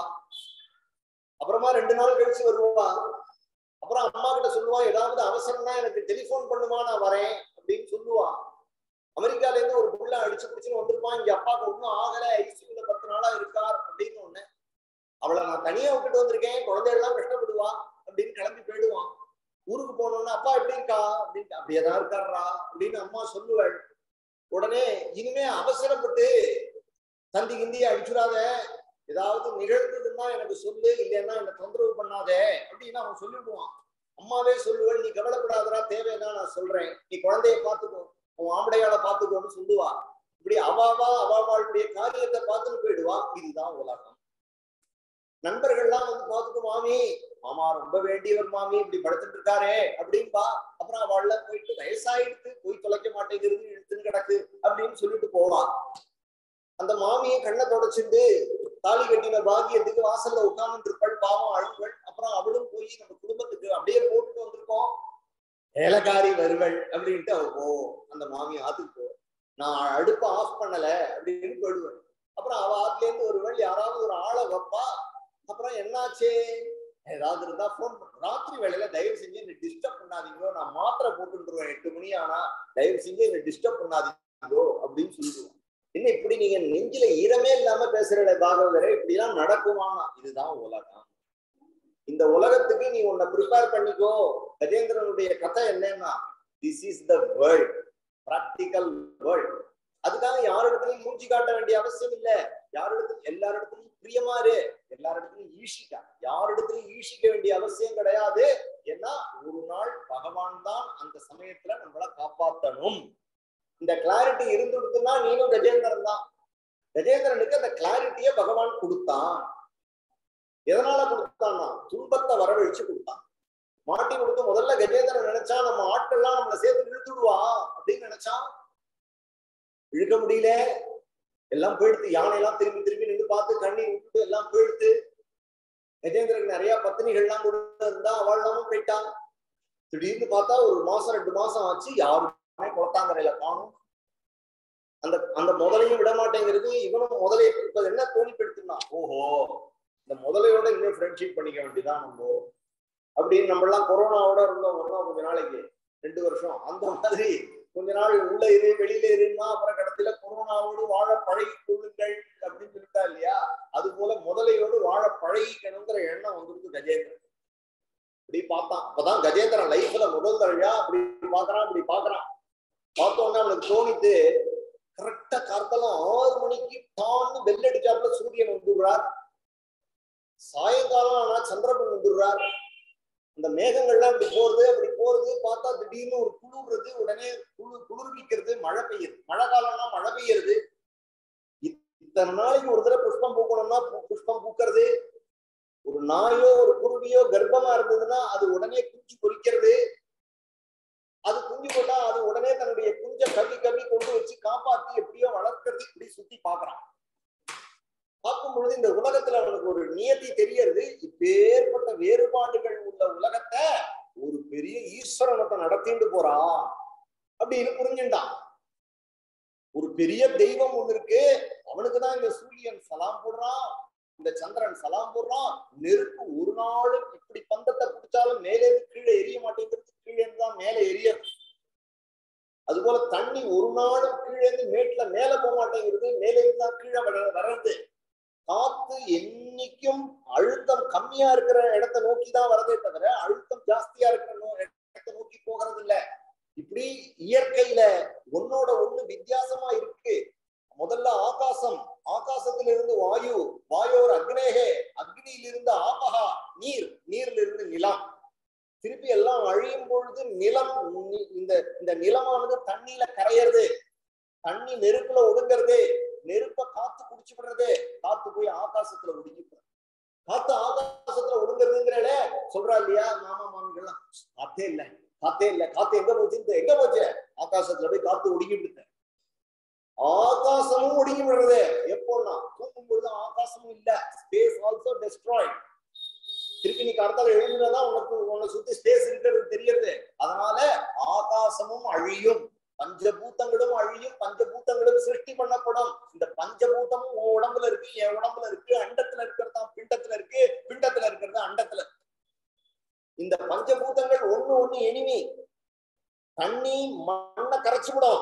அப்புறமா ரெண்டு நாள் கழிச்சு வருவா அப்புறம் அம்மா கிட்ட சொல்லுவா ஏதாவது அவசரம்னா எனக்கு டெலிபோன் பண்ணுமா நான் வரேன் அப்படின்னு சொல்லுவா அமெரிக்கால இருந்து ஒரு புள்ள அடிச்சு பிடிச்சுன்னு வந்திருப்பான் இங்க அப்பாவுக்கு ஒன்றும் ஆகல ஐசியூல பத்து நாளா இருக்கார் அப்படின்னு ஒண்ணு அவளை நான் தனியா விட்டுட்டு வந்திருக்கேன் குழந்தைகள்லாம் கஷ்டப்படுவா அப்படின்னு கிளம்பி போயிடுவான் ஊருக்கு போனோம்னா அப்பா எப்படி இருக்கா அப்படின்னு அப்படியேதான் இருக்காரா அப்படின்னு அம்மா சொல்லுவாள் உடனே இனிமே அவசரப்பட்டு தந்தி கிந்திய அடிச்சுடாத ஏதாவது நிகழ்ந்ததுன்னா எனக்கு சொல்லு இல்லைன்னா என்ன தொந்தரவு பண்ணாத அப்படின்னு அவன் சொல்லிடுவான் அம்மாவே சொல்லுவள் நீ கவலைப்படாதடா தேவைன்னா நான் சொல்றேன் நீ குழந்தைய பாத்துக்கோ உன் ஆம்படையால பாத்துக்கோன்னு சொல்லுவா இப்படி அவாவா அவாவாளுடைய காரியத்தை பார்த்துட்டு போயிடுவா இதுதான் உலகம் நண்பர்கள்லாம் வந்து பார்த்துட்டு மாமி மாமா ரொம்ப வேண்டியவர் மாமி இப்படி படுத்துட்டு இருக்காரே அப்படின்பா அப்புறம் அவள்ல போயிட்டு வயசாயிடுத்து போய் தொலைக்க மாட்டேங்கிறது இழுத்துன்னு கிடக்கு அப்படின்னு சொல்லிட்டு போவான் அந்த மாமியை கண்ணை தொடச்சிட்டு தாலி கட்டின பாக்கியத்துக்கு வாசல்ல உட்கார்ந்து இருப்பாள் பாவம் அழுவள் அப்புறம் அவளும் போய் நம்ம குடும்பத்துக்கு அப்படியே போட்டுட்டு வந்திருக்கோம் ஏலக்காரி வருவள் அப்படின்ட்டு அவ போ அந்த மாமி ஆத்துக்கு போ நான் அடுப்பை ஆஃப் பண்ணல அப்படின்னு போயிடுவேன் அப்புறம் அவ ஆத்துல இருந்து ஒருவள் யாராவது ஒரு ஆளை வைப்பா அப்புறம் என்னாச்சே ஏதாவது இருந்தா போன் ராத்திரி வேலையில தயவு செஞ்சு என்ன டிஸ்டர்ப் பண்ணாதீங்களோ நான் மாத்திரை போட்டுருவேன் எட்டு மணி ஆனா தயவு செஞ்சு என்ன டிஸ்டர்ப் பண்ணாதீங்களோ அப்படின்னு சொல்லிடுவோம் என்ன இப்படி நீங்க நெஞ்சில ஈரமே இல்லாம பேசுற பாகவதரே இப்படி எல்லாம் நடக்குமானா இதுதான் உலகம் இந்த உலகத்துக்கு நீ உன்னை ப்ரிப்பேர் பண்ணிக்கோ கஜேந்திரனுடைய கதை என்னன்னா this is the world practical world அதுக்காக யாரிடத்துலயும் மூஞ்சி காட்ட வேண்டிய அவசியம் இல்ல யாரிடத்துலயும் எல்லாரிடத்துலயும் பிரியமா இரு எல்லாரிடத்துலயும் ஈஷிக்கா யாரிடத்துலயும் ஈஷிக்க வேண்டிய அவசியம் கிடையாது ஏன்னா ஒரு நாள் பகவான் தான் அந்த சமயத்துல நம்மளை காப்பாத்தணும் இந்த கிளாரிட்டி இருந்துடுத்துன்னா நீனும் கஜேந்திரன் தான் கஜேந்திரனுக்கு அந்த கிளாரிட்டிய பகவான் கொடுத்தான் எதனால கொடுத்தான்னா துன்பத்தை வரவழைச்சு கொடுத்தான் மாட்டி கொடுத்து முதல்ல கஜேந்திரன் நினைச்சா நம்ம ஆட்கள்லாம் நம்மளை சேர்த்து இழுத்துடுவா அப்படின்னு நினைச்சான் இழுக்க முடியல எல்லாம் போயிடுத்து யானை எல்லாம் திரும்பி திரும்பி நின்று பார்த்து கண்ணீர் விட்டு எல்லாம் போயிடுத்து கஜேந்திரனுக்கு நிறைய பத்தினிகள்லாம் கூட இருந்தா அவள் இல்லாம போயிட்டான் திடீர்னு பார்த்தா ஒரு மாசம் ரெண்டு மாசம் ஆச்சு யாருமே குளத்தாங்கரையில காணும் அந்த அந்த முதலையும் விட மாட்டேங்கிறது இவனும் முதலையை இப்ப என்ன தோணிப்படுத்தினா ஓஹோ இந்த முதலையோட இன்னும் ஃப்ரெண்ட்ஷிப் பண்ணிக்க வேண்டியதான் நம்ம அப்படின்னு நம்ம எல்லாம் கொரோனாவோட இருந்தோம் ஒன்றும் கொஞ்ச நாளைக்கு ரெண்டு வருஷம் அந்த மாதிரி கொஞ்ச நாள் உள்ள இரு வெளியில இருன்னா அப்புறம் கடைசியில கொரோனாவோடு வாழ பழகி கொள்ளுங்கள் அப்படின்னு சொல்லிட்டா இல்லையா அது போல முதலையோடு வாழ பழகிக்கணுங்கிற எண்ணம் வந்துருக்கு கஜேந்திரன் இப்படி பார்த்தான் அப்பதான் கஜேந்திரன் லைஃப்ல முதல் தழையா அப்படி பாக்குறான் இப்படி பாக்குறான் பார்த்தோன்னே அவனுக்கு தோணித்து கரெக்டா கார்த்தலாம் ஆறு மணிக்கு தான்னு பெல் அடிச்சாப்புல சூரியன் வந்துடுறார் சாயங்காலம் ஆனா சந்திரபன் வந்துடுறார் அந்த மேகங்கள்லாம் இப்படி போறது அப்படி போறது பார்த்தா திடீர்னு ஒரு குளிர்றது உடனே குளிர் குளிர்விக்கிறது மழை பெய்யுது மழை காலம்னா மழை பெய்யுறது இத்தனை நாளைக்கு ஒரு தடவை புஷ்பம் பூக்கணும்னா புஷ்பம் பூக்கிறது ஒரு நாயோ ஒரு குருவியோ கர்ப்பமா இருந்ததுன்னா அது உடனே குஞ்சு பொறிக்கிறது அது குஞ்சு போட்டா அது உடனே தன்னுடைய குஞ்ச கவி கவி கொண்டு வச்சு காப்பாத்தி எப்படியோ வளர்க்கறது இப்படி சுத்தி பாக்குறான் பார்க்கும் பொழுது இந்த உலகத்துல அவனுக்கு ஒரு நியதி தெரியறது இப்பேற்பட்ட வேறுபாடுகள் உள்ள உலகத்தை ஒரு பெரிய ஈஸ்வரனத்தை நடத்திட்டு போறான் அப்படின்னு புரிஞ்சுட்டான் ஒரு பெரிய தெய்வம் ஒண்ணு இருக்கு அவனுக்குதான் இந்த சூரியன் சலாம் போடுறான் இந்த சந்திரன் சலாம் போடுறான் நெருப்பு ஒரு நாளும் இப்படி பந்தத்தை பிடிச்சாலும் மேலே இருந்து கீழே எரிய மாட்டேங்கிறது கீழே இருந்து தான் மேலே எரியும் அது போல தண்ணி ஒரு நாளும் கீழே இருந்து மேட்டுல மேல போக மாட்டேங்கிறது மேலே இருந்து தான் கீழே வர வர்றது காத்து என்னைக்கும் அழுத்தம் கம்மியா இருக்கிற இடத்தை நோக்கி தான் வரதே தவிர அழுத்தம் ஜாஸ்தியா இருக்கிற இடத்தை நோக்கி போகிறது இல்ல இப்படி இயற்கையில ஒன்னோட ஒண்ணு வித்தியாசமா இருக்கு முதல்ல ஆகாசம் ஆகாசத்துல இருந்து வாயு வாயோர் அக்னேகே அக்னியிலிருந்து ஆபகா நீர் நீர்ல இருந்து நிலம் திருப்பி எல்லாம் அழியும் பொழுது நிலம் இந்த இந்த நிலமானது தண்ணியில கரையிறது தண்ணி நெருப்புல ஒடுங்கிறது நெருப்ப காத்து குடிச்சு விடுறது காத்து போய் ஆகாசத்துல ஒடுங்கி காத்து ஆகாசத்துல ஒடுங்கிறதுங்கிறல சொல்றா இல்லையா மாமா மாமிகள்லாம் காத்தே இல்ல காத்தே இல்ல காத்து எங்க போச்சு எங்க போச்சு ஆகாசத்துல போய் காத்து ஒடுங்கி விடுத்த ஆகாசமும் ஒடுங்கி விடுறது எப்போன்னா தூங்கும் பொழுது ஆகாசமும் இல்ல ஸ்பேஸ் ஆல்சோ டெஸ்ட்ராய் திருப்பி நீ கருத்தால எழுந்துதான் உனக்கு உன்னை சுத்தி ஸ்பேஸ் இருக்கிறது தெரியறது அதனால ஆகாசமும் அழியும் பஞ்சபூதங்களும் அழியும் பஞ்சபூதங்களும் சிருஷ்டி பண்ணப்படும் இந்த பஞ்சபூதமும் உன் உடம்புல இருக்கு என் உடம்புல இருக்கு அண்டத்துல இருக்கிறது தான் பிண்டத்துல இருக்கு பிண்டத்துல இருக்கிறது அண்டத்துல இருக்கு. இந்த பஞ்சபூதங்கள் ஒண்ணு ஒண்ணு எனிமி தண்ணி மண்ணை கரைச்சு விடும்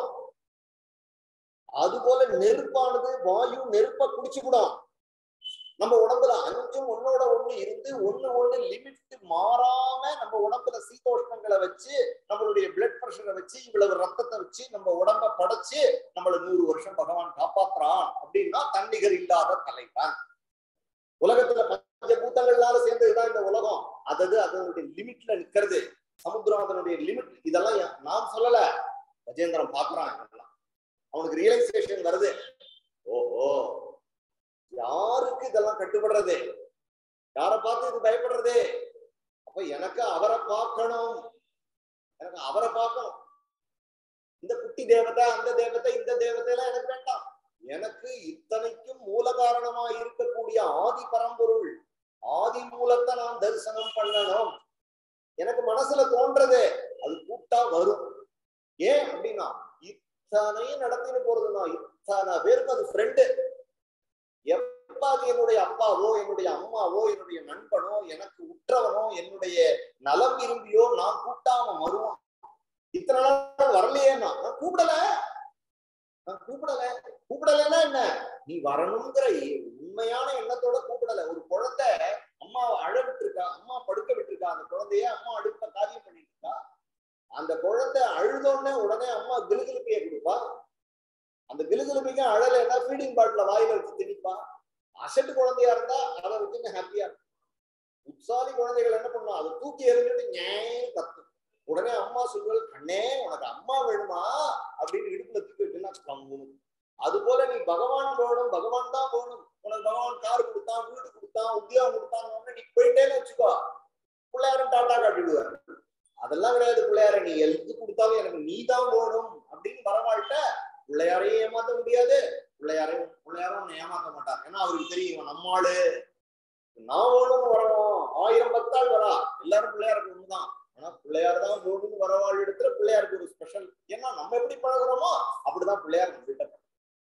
அது போல நெருப்பானது வாயு நெருப்ப குடிச்சு விடும் நம்ம உடம்புல அஞ்சும் ஒன்னோட ஒண்ணு இருந்து ஒண்ணு ஒண்ணு லிமிட் மாறாம நம்ம உடம்புல சீதோஷ்ணங்களை வச்சு நம்மளுடைய பிளட் பிரஷரை வச்சு இவ்வளவு ரத்தத்தை வச்சு நம்ம உடம்ப படைச்சு நம்மள நூறு வருஷம் பகவான் காப்பாத்துறான் அப்படின்னா தன்னிகர் இல்லாத தலைவன் உலகத்துல பஞ்சபூத்தங்கள்னால சேர்ந்ததுதான் இந்த உலகம் அதது அதனுடைய லிமிட்ல நிக்கிறது சமுத்திரம் அதனுடைய லிமிட் இதெல்லாம் யா- நான் சொல்லல கஜேந்திரன் பாக்குறான் இதெல்லாம் அவனுக்கு ரியலைசேஷன் வருது ஓஹோ யாருக்கு இதெல்லாம் கட்டுப்படுறது யாரை பார்த்து இது பயப்படுறது அப்ப எனக்கு அவரை பார்க்கணும் எனக்கு அவரை பார்க்கணும் இந்த குட்டி தேவதை அந்த தேவதை இந்த தேவதை எல்லாம் எனக்கு வேண்டாம் எனக்கு இத்தனைக்கும் மூல காரணமா இருக்கக்கூடிய ஆதி பரம்பொருள் ஆதி மூலத்தை நான் தரிசனம் பண்ணணும் எனக்கு மனசுல தோன்றது அது கூட்டா வரும் ஏன் அப்படின்னா இத்தனையும் நடத்திட்டு போறதுன்னா இத்தனை பேருக்கு அது ஃப்ரெண்டு எப்ப அது என்னுடைய அப்பாவோ என்னுடைய அம்மாவோ என்னுடைய நண்பனோ எனக்கு உற்றவனோ என்னுடைய நலம் விரும்பியோ நான் கூட்டாம வருவான் இத்தனை நாள் வரலையே நான் நான் கூப்பிடல நான் கூப்பிடல கூப்பிடலைன்னா என்ன நீ வரணுங்கிற உண்மையான எண்ணத்தோட கூப்பிடல ஒரு குழந்தை அம்மாவை அழ விட்டுருக்கா அம்மா படுக்க விட்டுருக்கா அந்த குழந்தைய அம்மா அடுத்த காரியம் பண்ணிட்டு இருக்கா அந்த குழந்தை அழுதோடனே உடனே அம்மா கிலுகிலுப்பைய கொடுப்பா அந்த கிலுகிலுப்பைக்கு அழலைன்னா ஃபீடிங் பாட்டில வாயில வச்சு திணிப்பா அசட்டு குழந்தையா இருந்தா அதை வச்சுன்னு ஹாப்பியா இருக்கும் உற்சாலி குழந்தைகள் என்ன பண்ணும் அதை தூக்கி எறிஞ்சிட்டு நியாயம் கத்தும் உடனே அம்மா சொல்வது கண்ணே உனக்கு அம்மா வேணுமா அப்படின்னு இடுப்புல தூக்கி வச்சுன்னா கம்முன்னு அது போல நீ பகவான் வேணும் பகவான் தான் வேணும் உனக்கு பகவான் கார் கொடுத்தான் வீடு கொடுத்தான் உத்தியோகம் கொடுத்தான் நீ போயிட்டேன்னு வச்சுக்கோ பிள்ளையாரும் டாட்டா காட்டிடுவார் அதெல்லாம் கிடையாது பிள்ளையார நீ எழுத்து கொடுத்தாலும் எனக்கு நீ தான் வேணும் அப்படின்னு வரமாட்ட பிள்ளையாரையும் ஏமாத்த முடியாது பிள்ளையாரையும் பிள்ளையாரும் உன்னை ஏமாத்த மாட்டார் ஏன்னா அவருக்கு தெரியும் இவன் நம்மாளு நான் வேணும்னு வரணும் ஆயிரம் பக்தாள் வரா எல்லாரும் பிள்ளையாருக்கு ஒண்ணுதான் ஆனா பிள்ளையார் தான் வேணும்னு வரவாள் இடத்துல பிள்ளையாருக்கு ஒரு ஸ்பெஷல் ஏன்னா நம்ம எப்படி பழகுறோமோ அப்படிதான் பிள்ளையார் நம்ம கிட்ட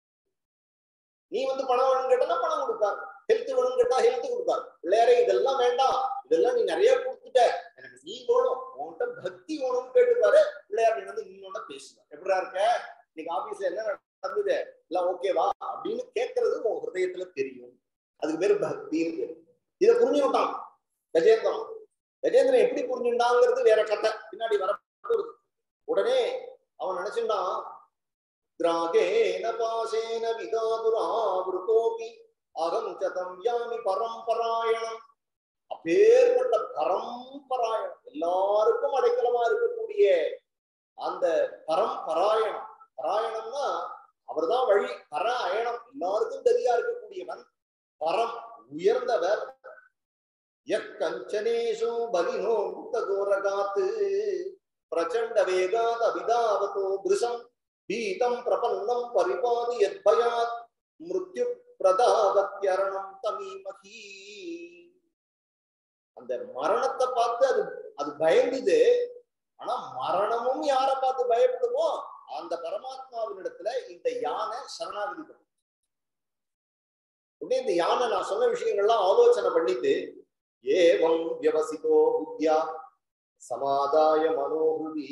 நீ வந்து பணம் வேணும்னு கேட்டா பணம் கொடுப்பார் ஹெல்த் வேணும்னு கேட்டா ஹெல்த் கொடுப்பார் பிள்ளையாரே இதெல்லாம் வேண்டாம் இதெல்லாம் நீ நிறைய கொடுத்துட்ட எனக்கு நீ வேணும் உன்கிட்ட பக்தி வேணும்னு கேட்டுப்பாரு பிள்ளையார் நீ வந்து நீனோட பேசுவார் எப்படிடா இருக்க இன்னைக்கு ஆபீஸ்ல என்ன நடந்தது எல்லாம் ஓகேவா அப்படின்னு கேட்கறது உன் ஹிருதயத்துல தெரியும் அதுக்கு பேரு பக்தின்னு பேரு இதை புரிஞ்சுக்கிட்டான் கஜேந்திரன் கஜேந்திரன் எப்படி புரிஞ்சுட்டாங்கிறது வேற கதை பின்னாடி வர போகுது உடனே அவன் நினைச்சுட்டான் திராகேன பாசேன விதாதுராவிருத்தோபி அகம் சதம் யாமி பரம்பராயணம் அப்பேற்பட்ட பரம்பராயணம் எல்லாருக்கும் அடைக்கலமா இருக்கக்கூடிய அந்த பரம்பராயணம் பராயணம்னா அவர்தான் வழி பர அயணம் எல்லாருக்கும் தெரியா இருக்கக்கூடியவன் பரம் உயர்ந்தவர் எக்கஞ்சனேஷு பலினோ முக்தகோரகாத்து பிரச்சண்ட வேகாத் அபிதாவதோ பிருஷம் பீதம் பிரபன்னம் பரிபாதி யத்பயாத் மிருத்யு பிரதாவத்யரணம் தமீமகி அந்த மரணத்தை பார்த்து அது அது பயந்துது ஆனா மரணமும் யாரை பார்த்து பயப்படுமோ அந்த பரமாத்மாவினிடத்துல இந்த யானை சரணாகதி பண்ணும் உடனே இந்த யானை நான் சொன்ன விஷயங்கள்லாம் ஆலோசனை பண்ணிட்டு ஏவம் வியவசிதோ புத்தியா சமாதாய மனோஹுதி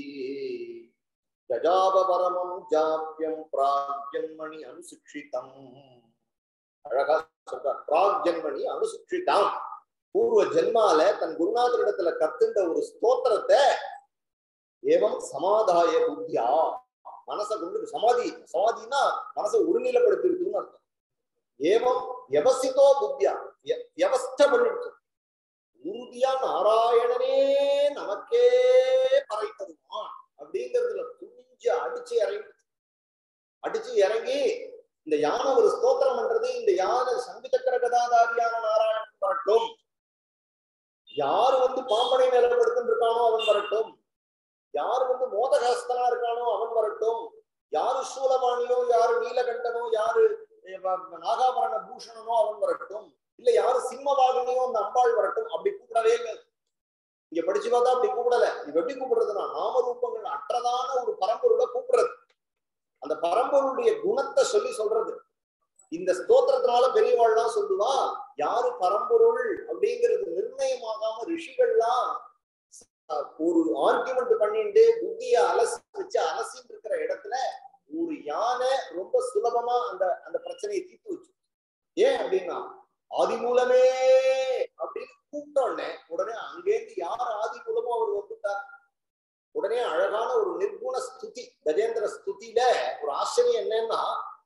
கஜாபரமம் ஜாப்பியம் பிராக்யன்மணி அனுசிக்ஷிதம் அழகா சொல்றார் பிராக்யன்மணி அனுசிக்ஷிதம் பூர்வ ஜென்மால தன் குருநாதரிடத்துல கத்துண்ட ஒரு ஸ்தோத்திரத்தை ஏவம் சமாதாய புத்தியா மனசை கொண்டு சமாதி சமாதினா மனசை ஒருநிலைப்படுத்திருக்குன்னு அர்த்தம் ஏவம் வியவசித்தோ புத்தியா வியவஸ்த பண்ணிருக்கு உறுதியா நாராயணனே நமக்கே பறை தருவான் அப்படிங்கிறதுல துணிஞ்சு அடிச்சு இறங்கி அடிச்சு இறங்கி இந்த யானை ஒரு ஸ்தோத்திரம் பண்றது இந்த யானை சங்கு சக்கர கதாதாரியான நாராயணன் வரட்டும் யாரு வந்து பாம்பனை நிலப்படுத்தின்னு இருக்கானோ அவன் வரட்டும் யாரு வந்து மோதகஸ்தனா இருக்கானோ அவன் வரட்டும் யாரு சூலபாணியோ யாரு நீலகண்டனோ யாரு நாகாபரண பூஷணனோ அவன் வரட்டும் இல்ல யாரு சிம்மவாகனியோ அந்த அம்பாள் வரட்டும் அப்படி கூப்பிடவே இல்லை இங்க படிச்சு பார்த்தா அப்படி கூப்பிடல இது எப்படி கூப்பிடுறதுன்னா நாம ரூபங்கள் அற்றதான ஒரு பரம்பொருளை கூப்பிடுறது அந்த பரம்பொருளுடைய குணத்தை சொல்லி சொல்றது இந்த ஸ்தோத்திரத்தினால பெரியவாள்லாம் சொல்லுவா யாரு பரம்பொருள் அப்படிங்கிறது நிர்ணயமாகாம ரிஷிகள்லாம் அஹ், ஒரு ஆர்குமெண்ட் பண்ணிட்டு புத்திய அலசி வச்சு அலசின்னு இருக்கிற இடத்துல ஒரு யானை ரொம்ப சுலபமா அந்த அந்த பிரச்சனையை தீர்த்து வச்சு ஏன் அப்படின்னா ஆதி மூலமே அப்படின்னு கூப்பிட்ட உடனே உடனே அங்கேருந்து யார் ஆதி மூலமோ அவர் வந்துட்டார் உடனே அழகான ஒரு நிர்குண ஸ்துதி கஜேந்திர ஸ்துதியில ஒரு ஆச்சரியம் என்னன்னா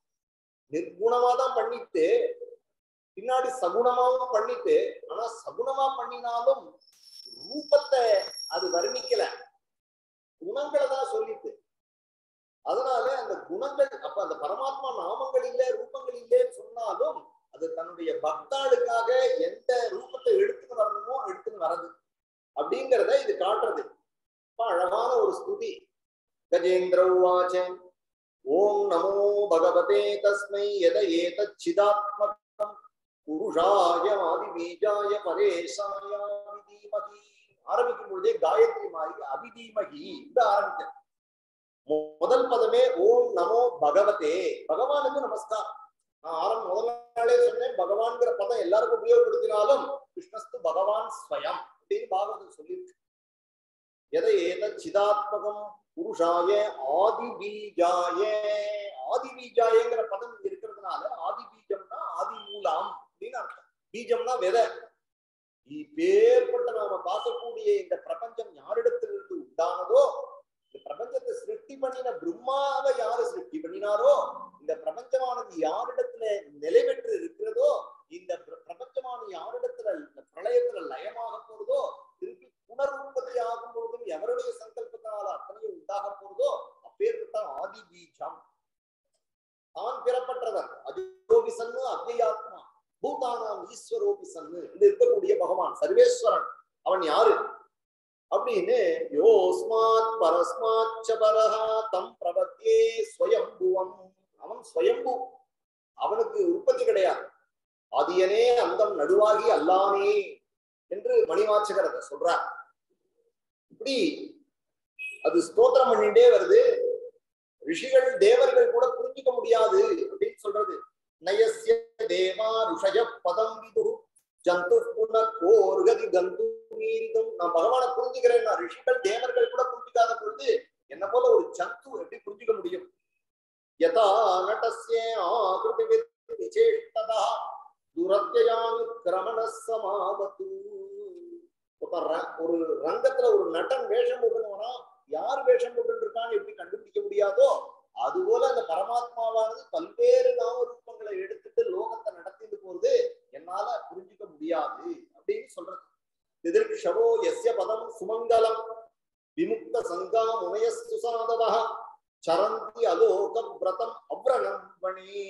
நிர்குணமா தான் பண்ணிட்டு பின்னாடி சகுணமாவும் பண்ணிட்டு ஆனா சகுணமா பண்ணினாலும் ரூபத்தை அது வர்ணிக்கல குணங்களை தான் சொல்லிட்டு அதனால அந்த குணங்கள் அப்ப அந்த பரமாத்மா நாமங்கள் இல்ல ரூபங்கள் இல்லைன்னு சொன்னாலும் அது தன்னுடைய பக்தாளுக்காக எந்த ரூபத்தை எடுத்துன்னு வரணுமோ எடுத்துன்னு வரது அப்படிங்கிறத இது காட்டுறது அப்ப அழகான ஒரு ஸ்துதி கஜேந்திர உவாச்ச ஓம் நமோ பகவதே தஸ்மை எத ஏதச்சிதாத்மகம் புருஷாய ஆதிபீஜாய பரேசாய அபிதீமகி ஆரம்பிக்கும் பொழுதே காயத்ரி மாதிரி அபிதீமகி இது ஆரம்பிக்க முதல் பதமே ஓம் நமோ பகவதே பகவானுக்கு நமஸ்காரம் நான் ஆரம்ப முதல் நாளே சொன்னேன் பகவான்கிற பதம் எல்லாருக்கும் உபயோகப்படுத்தினாலும் கிருஷ்ணஸ்து பகவான் ஸ்வயம் அப்படின்னு பாகவதம் சொல்லியிருக்கு எதை ஏத சிதாத்மகம் புருஷாய ஆதி பீஜாய ஆதி பீஜாயங்கிற பதம் இங்க இருக்கிறதுனால ஆதி பீஜம்னா ஆதி மூலம் அப்படின்னு அர்த்தம் பீஜம்னா விதை இப்பேற்பட்ட நாம பார்க்கக்கூடிய இந்த பிரபஞ்சம் யாரிடத்திலிருந்து உண்டானதோ இந்த பிரபஞ்சத்தை சிருஷ்டி பண்ணின பிரம்மாவை யாரு சிருஷ்டி பண்ணினாரோ இந்த பிரபஞ்சமானது யாரிடத்துல நிலை பெற்று இருக்கிறதோ இந்த பிர- பிரபஞ்சமானது யாரிடத்துல இந்த பிரளயத்துல லயமாக போறதோ திருப்பி புனருற்பத்தி ஆகும் பொழுதும் எவருடைய சங்கல்பத்தினால அத்தனையும் உண்டாக போறதோ அப்பேற்பட்ட ஆதி பீஜம் தான் பிறப்பற்றவர் அஜோபி சன்னு அவ்யாத்மா பூதானாம் ஈஸ்வரோபி சன்னு இது இருக்கக்கூடிய பகவான் சர்வேஸ்வரன் அவன் யாரு அப்படின்னு யோஸ்மாத் பரஸ்மாத் ச பரஹா தம் பிரபத்தியே ஸ்வயம்புவம் அவன் ஸ்வயம்பு அவனுக்கு உற்பத்தி கிடையாது ஆதியனே அந்தம் நடுவாகி அல்லானே என்று மணிவாச்சகர் அதை சொல்றார் இப்படி அது ஸ்தோத்திரம் பண்ணிட்டே வருது ரிஷிகள் தேவர்கள் கூட புரிஞ்சுக்க முடியாது அப்படின்னு சொல்றது நயஸ்ய தேவா ருஷய பதம் விது ஜந்து புன கோர்கதி கந்து மீறிதும் நான் பகவானை புரிஞ்சுக்கிறேன் நான் ரிஷிகள் தேவர்கள் கூட புரிஞ்சுக்காத பொழுது என்ன போல ஒரு ஜந்து எப்படி புரிஞ்சுக்க முடியும் யதா நடஸ்ய ஆகிருதி விசேஷதா துரத்தியானு கிரமண சமாவத்து ஒருத்தன் ர- ஒரு ரங்கத்துல ஒரு நட்டன் வேஷம் போட்டுனா யார் வேஷம் போட்டு இருக்கான்னு எப்படி கண்டுபிடிக்க முடியாதோ அதுபோல அந்த பரமாத்மாவானது பல்வேறு நாம ரூபங்களை எடுத்துட்டு லோகத்தை நடத்திட்டு போறது என்னால புரிஞ்சுக்க முடியாது அப்படின்னு சொல்றது எதிர்ஷவோ எஸ்ய பதம் சுமங்கலம் விமுக்த சங்கா முனையஸ்து சாதவ சரந்தி அலோக விரதம் அவ்ரணம் வணே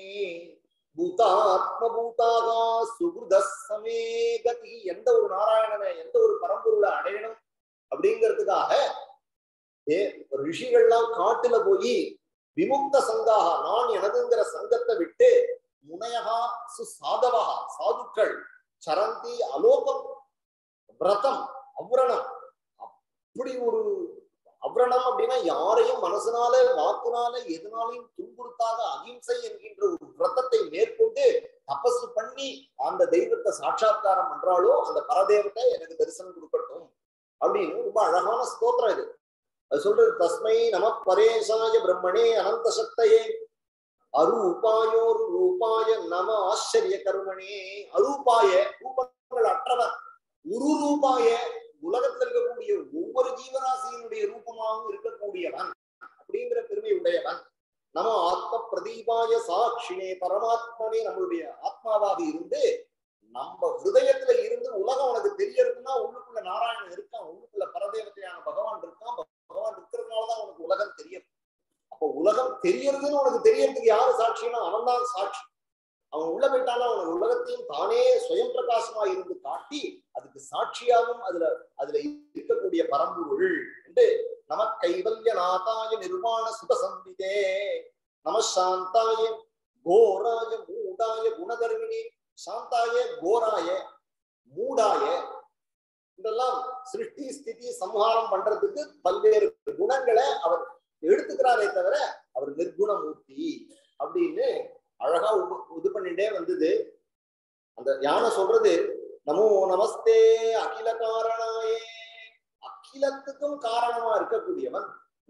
பூதாத்ம பூதாக சுகுத சமே கதி எந்த ஒரு நாராயணனை எந்த ஒரு பரம்பொருளை அடையணும் அப்படிங்கிறதுக்காக ஏ ரிஷிகள்லாம் காட்டுல போய் விமுக்த சங்காக நான் எனதுங்கிற சங்கத்தை விட்டு முனையகா சுசாதவா சாதுக்கள் சரந்தி அலோகம் விரதம் அவ்ரணம் அப்படி ஒரு அவ்ரணம் அப்படின்னா யாரையும் மனசுனால வாக்குனால எதனாலையும் துன்புறுத்தாத அகிம்சை என்கின்ற ஒரு விரதத்தை மேற்கொண்டு தபசு பண்ணி அந்த தெய்வத்தை சாட்சாத்காரம் பண்றாளோ அந்த பரதேவத்தை எனக்கு தரிசனம் கொடுக்கட்டும் அப்படின்னு ரொம்ப அழகான ஸ்தோத்திரம் இது அது சொல்றது தஸ்மை நம பரேசாய பிரம்மணே அனந்த சக்தையே அரூபாயோரு ரூபாய நம ஆச்சரிய கருமணே அரூபாய ரூபங்கள் அற்றவன் உரு ரூபாய உலகத்தில் இருக்கக்கூடிய ஒவ்வொரு ஜீவராசியினுடைய ரூபமாகவும் இருக்கக்கூடியவன் அப்படிங்கிற பெருமை உடையவன் நம ஆத்ம பிரதீபாய சாட்சினே பரமாத்மனே நம்மளுடைய ஆத்மாவாக இருந்து நம்ம ஹிருதயத்துல இருந்து உலகம் உனக்கு தெரியறதுன்னா உள்ளுக்குள்ள நாராயணன் இருக்கான் உள்ளுக்குள்ள பரதேவத்தையான பகவான் இருக்கான் பகவான் இருக்கிறதுனாலதான் உனக்கு உலகம் தெரியும் அப்போ உலகம் தெரியறதுன்னு உனக்கு தெரியறதுக்கு யாரு சாட்சின்னா அவன் தான் சாட்சி அவன் உள்ள போயிட்டானா அவன் உலகத்தையும் தானே சுயம் பிரகாசமா இருந்து காட்டி அதுக்கு சாட்சியாகவும் அதுல அதுல இருக்கக்கூடிய பரம்பொருள் என்று நம கைவல்ய நாதாய நிர்வாண சுபசம்பிதே நம சாந்தாய கோராய மூடாய குணதர்மினி சாந்தாயே கோராய மூடாய இதெல்லாம் சிருஷ்டி ஸ்திதி சம்ஹாரம் பண்றதுக்கு பல்வேறு குணங்களை அவர் எடுத்துக்கிறாரே தவிர அவர் நிர்குணமூர்த்தி அப்படின்னு அழகா உப- இது பண்ணிட்டே வந்தது அந்த யானை சொல்றது நமோ நமஸ்தே அகில காரணாயே அகிலத்துக்கும் காரணமா இருக்கக்கூடியவன்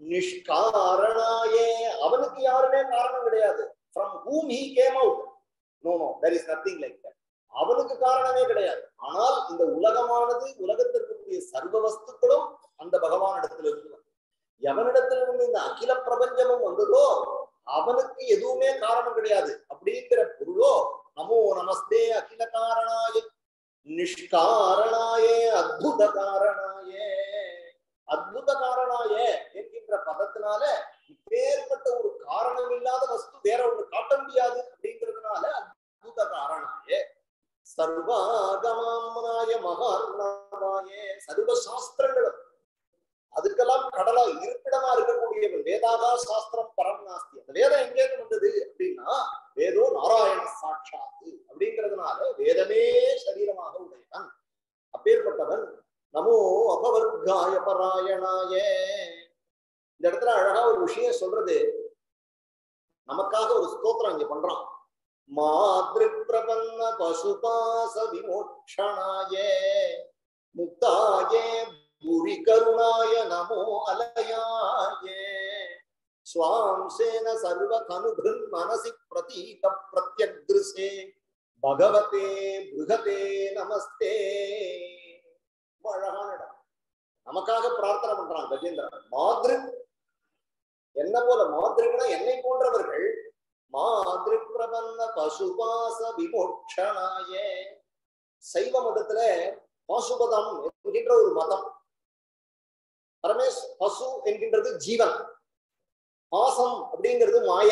நிஷ்காரணாயே அவனுக்கு யாருமே காரணம் கிடையாது from whom he came out no no there is nothing like that அவனுக்கு காரணமே கிடையாது ஆனால் இந்த உலகமானது உலகத்தில் இருக்கக்கூடிய சர்வ வஸ்துக்களும் அந்த பகவானிடத்துல இருந்து வந்தது. எவனிடத்திலிருந்து இந்த அகில பிரபஞ்சமும் வந்ததோ அவனுக்கு எதுவுமே காரணம் கிடையாது அப்படிங்கிற பொருளோ நமோ நமஸ்தே அகில காரணாய நிஷ்காரணாயே அத்புத காரணாயே அத்புத காரணாயே என்கின்ற பதத்தினால இப்பேற்பட்ட ஒரு காரணம் இல்லாத வஸ்து வேற ஒண்ணு காட்ட முடியாது அப்படிங்கிறதுனால அத்புத காரணாயே சர்வாகமாய மகார்ணவாயே சர்வ சாஸ்திரங்களும் அதுக்கெல்லாம் கடலா இருப்பிடமா இருக்கக்கூடியவன் வேதாகா சாஸ்திரம் பரம் நாஸ்தி அந்த வேதம் எங்கே வந்தது அப்படின்னா வேதோ நாராயண சாட்சாத்து அப்படிங்கிறதுனால வேதமே சரீரமாக உடையவன் அப்பேற்பட்டவன் நமோ அபவர்காய பராயணாய இந்த இடத்துல அழகா ஒரு விஷயம் சொல்றது நமக்காக ஒரு ஸ்தோத்திரம் இங்க பண்றான் மாதிரி பிரபன்ன பசுபாச விமோட்சணாய முக்தாயே புரி கருணாய நமோ அலயாயே ஸ்வாம்சேன சர்வ கனுபிருன் மனசி பிரதீக பிரத்யக்ருசே பகவதே பிருகதே நமஸ்தே ரொம்ப அழகான இடம் நமக்காக பிரார்த்தனை பண்றான் கஜேந்திரன் மாதிரி என்ன போல மாதிரினா என்னை போன்றவர்கள் மாதிரி பிரபன்ன பசுபாச விமோட்சணாயே சைவ மதத்துல பாசுபதம் என்கின்ற ஒரு மதம் பரமேஷ் பசு என்கின்றது ஜீவன் பாசம் அப்படிங்கிறது மாய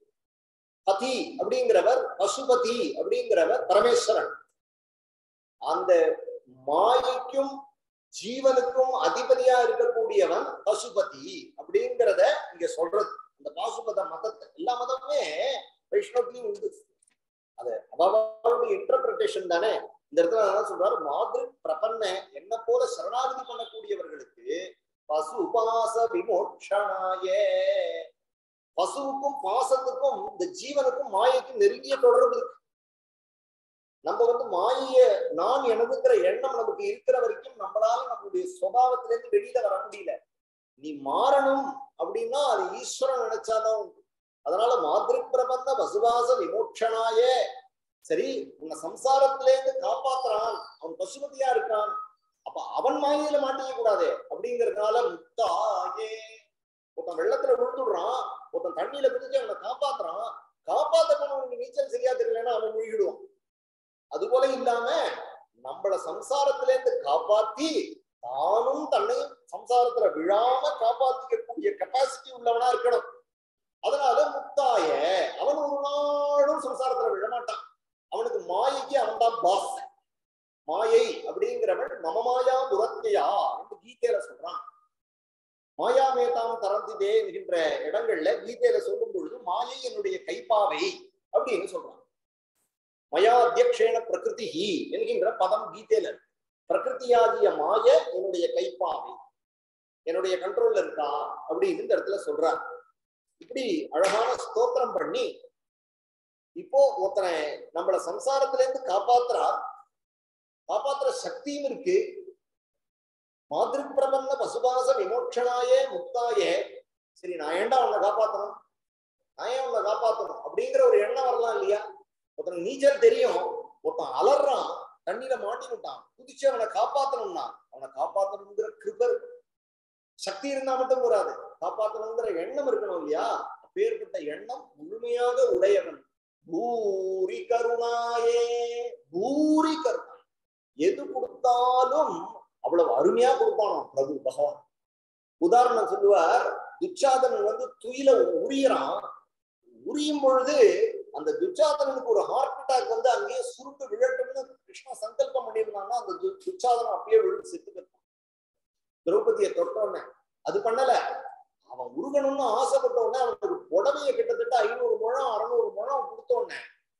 பதி அப்படிங்கிறவர் பசுபதி அப்படிங்கிறவர் பரமேஸ்வரன் அந்த மாயைக்கும் ஜீவனுக்கும் அதிபதியா இருக்கக்கூடியவன் பசுபதி அப்படிங்கிறத இங்க சொல்றது இந்த பாசுபத மதத்தை எல்லா மதமுமே வைஷ்ணவத்திலையும் உண்டு அது அவளுடைய இன்டர்பிரேஷன் தானே இந்த இடத்துல என்ன சொல்றாரு மாதிரி பிரபன்ன என்ன போல சரணாகதி பண்ணக்கூடியவர்களுக்கு பசு உபாச விமோட்சணாய பசுவுக்கும் பாசத்துக்கும் இந்த ஜீவனுக்கும் மாயைக்கும் நெருங்கிய தொடர்பு இருக்கு நம்ம வந்து மாய நான் எனதுங்கிற எண்ணம் நமக்கு இருக்கிற வரைக்கும் நம்மளால நம்மளுடைய சுபாவத்துல இருந்து வெளியில வர முடியல நீ மாறணும் அப்படின்னா அது ஈஸ்வரன் நினைச்சாதான் உண்டு அதனால மாதிரி பிரபந்த பசுவாச விமோட்சணாய சரி உன்னை சம்சாரத்தில இருந்து காப்பாத்துறான் அவன் பசுபதியா இருக்கான் அப்ப அவன் மாயில மாட்டிக்க கூடாது அப்படிங்கறதுனால முத்தாயே ஒருத்தன் வெள்ளத்துல விழுந்துடுறான் ஒருத்தன் தண்ணியில குதிச்சு அவனை காப்பாத்துறான் காப்பாத்த போனவனுக்கு நீச்சல் சரியா தெரியலன்னா அவன் முழுகிடுவான் அது போல இல்லாம நம்மள சம்சாரத்தில இருந்து காப்பாத்தி தானும் தன்னை சம்சாரத்துல விழாம காப்பாத்திக்கக்கூடிய கெப்பாசிட்டி உள்ளவனா இருக்கணும் அதனால முத்தாய அவன் ஒரு நாளும் சம்சாரத்துல விழமாட்டான் அவனுக்கு மாயைக்கு அவன் தான் பாஸ் மாயை அப்படிங்கிறவன் மமமாயா துரத்தையா என்று கீதையில சொல்றான் மாயா மேதாம் தரந்திதே என்கின்ற இடங்கள்ல கீதையில சொல்லும் பொழுது மாயை என்னுடைய கைப்பாவை அப்படின்னு சொல்றான் மயா அத்தியக்ஷேன பிரகிருதி என்கின்ற பதம் கீதையில இருக்கு. பிரகிருதியாகிய மாய என்னுடைய கைப்பாவை என்னுடைய கண்ட்ரோல்ல இருக்கா அப்படின்னு இந்த இடத்துல சொல்றார் இப்படி அழகான ஸ்தோத்திரம் பண்ணி இப்போ ஒருத்தனை நம்மள சம்சாரத்துல இருந்து காப்பாத்துறா காப்பாத்துற சக்தியும் இருக்கு மாதிரி பிரபந்த பசுபாச விமோட்சணாயே முக்தாயே சரி நான் ஏன்டா உன்னை காப்பாத்தணும் நான் ஏன் உன்னை காப்பாத்தணும் அப்படிங்கிற ஒரு எண்ணம் வரலாம் இல்லையா ஒருத்தன் நீச்சல் தெரியும் ஒருத்தன் அலறான் தண்ணியில மாட்டிக்கிட்டான் குதிச்சு அவனை காப்பாத்தணும்னா அவனை காப்பாத்தணுங்கிற கிருபர் சக்தி இருந்தா மட்டும் போறாது காப்பாத்தணுங்கிற எண்ணம் இருக்கணும் இல்லையா அப்பேற்பட்ட எண்ணம் முழுமையாக உடையவன் பூரி கருணாயே பூரி கருணா எது கொடுத்தாலும் அவ்வளவு அருமையா கொடுப்பானோ பிரபு பகவான் உதாரணம் சொல்லுவார் துச்சாதனன் வந்து துயில உரியறான் உரியும் பொழுது அந்த துச்சாதனனுக்கு ஒரு ஹார்ட் அட்டாக் வந்து அங்கேயே சுருண்டு விழட்டும்னு கிருஷ்ணா சங்கல்பம் பண்ணியிருந்தாங்கன்னா அந்த து- துச்சாதனம் அப்படியே விழுந்து செத்து திரௌபதியை தொட்டோன்னே அது பண்ணல அவன் உருகணும்னு ஆசைப்பட்ட உடனே அவனுக்கு புடவைய கிட்டத்தட்ட ஐநூறு முழம் அறுநூறு முழம் கொடுத்த உடனே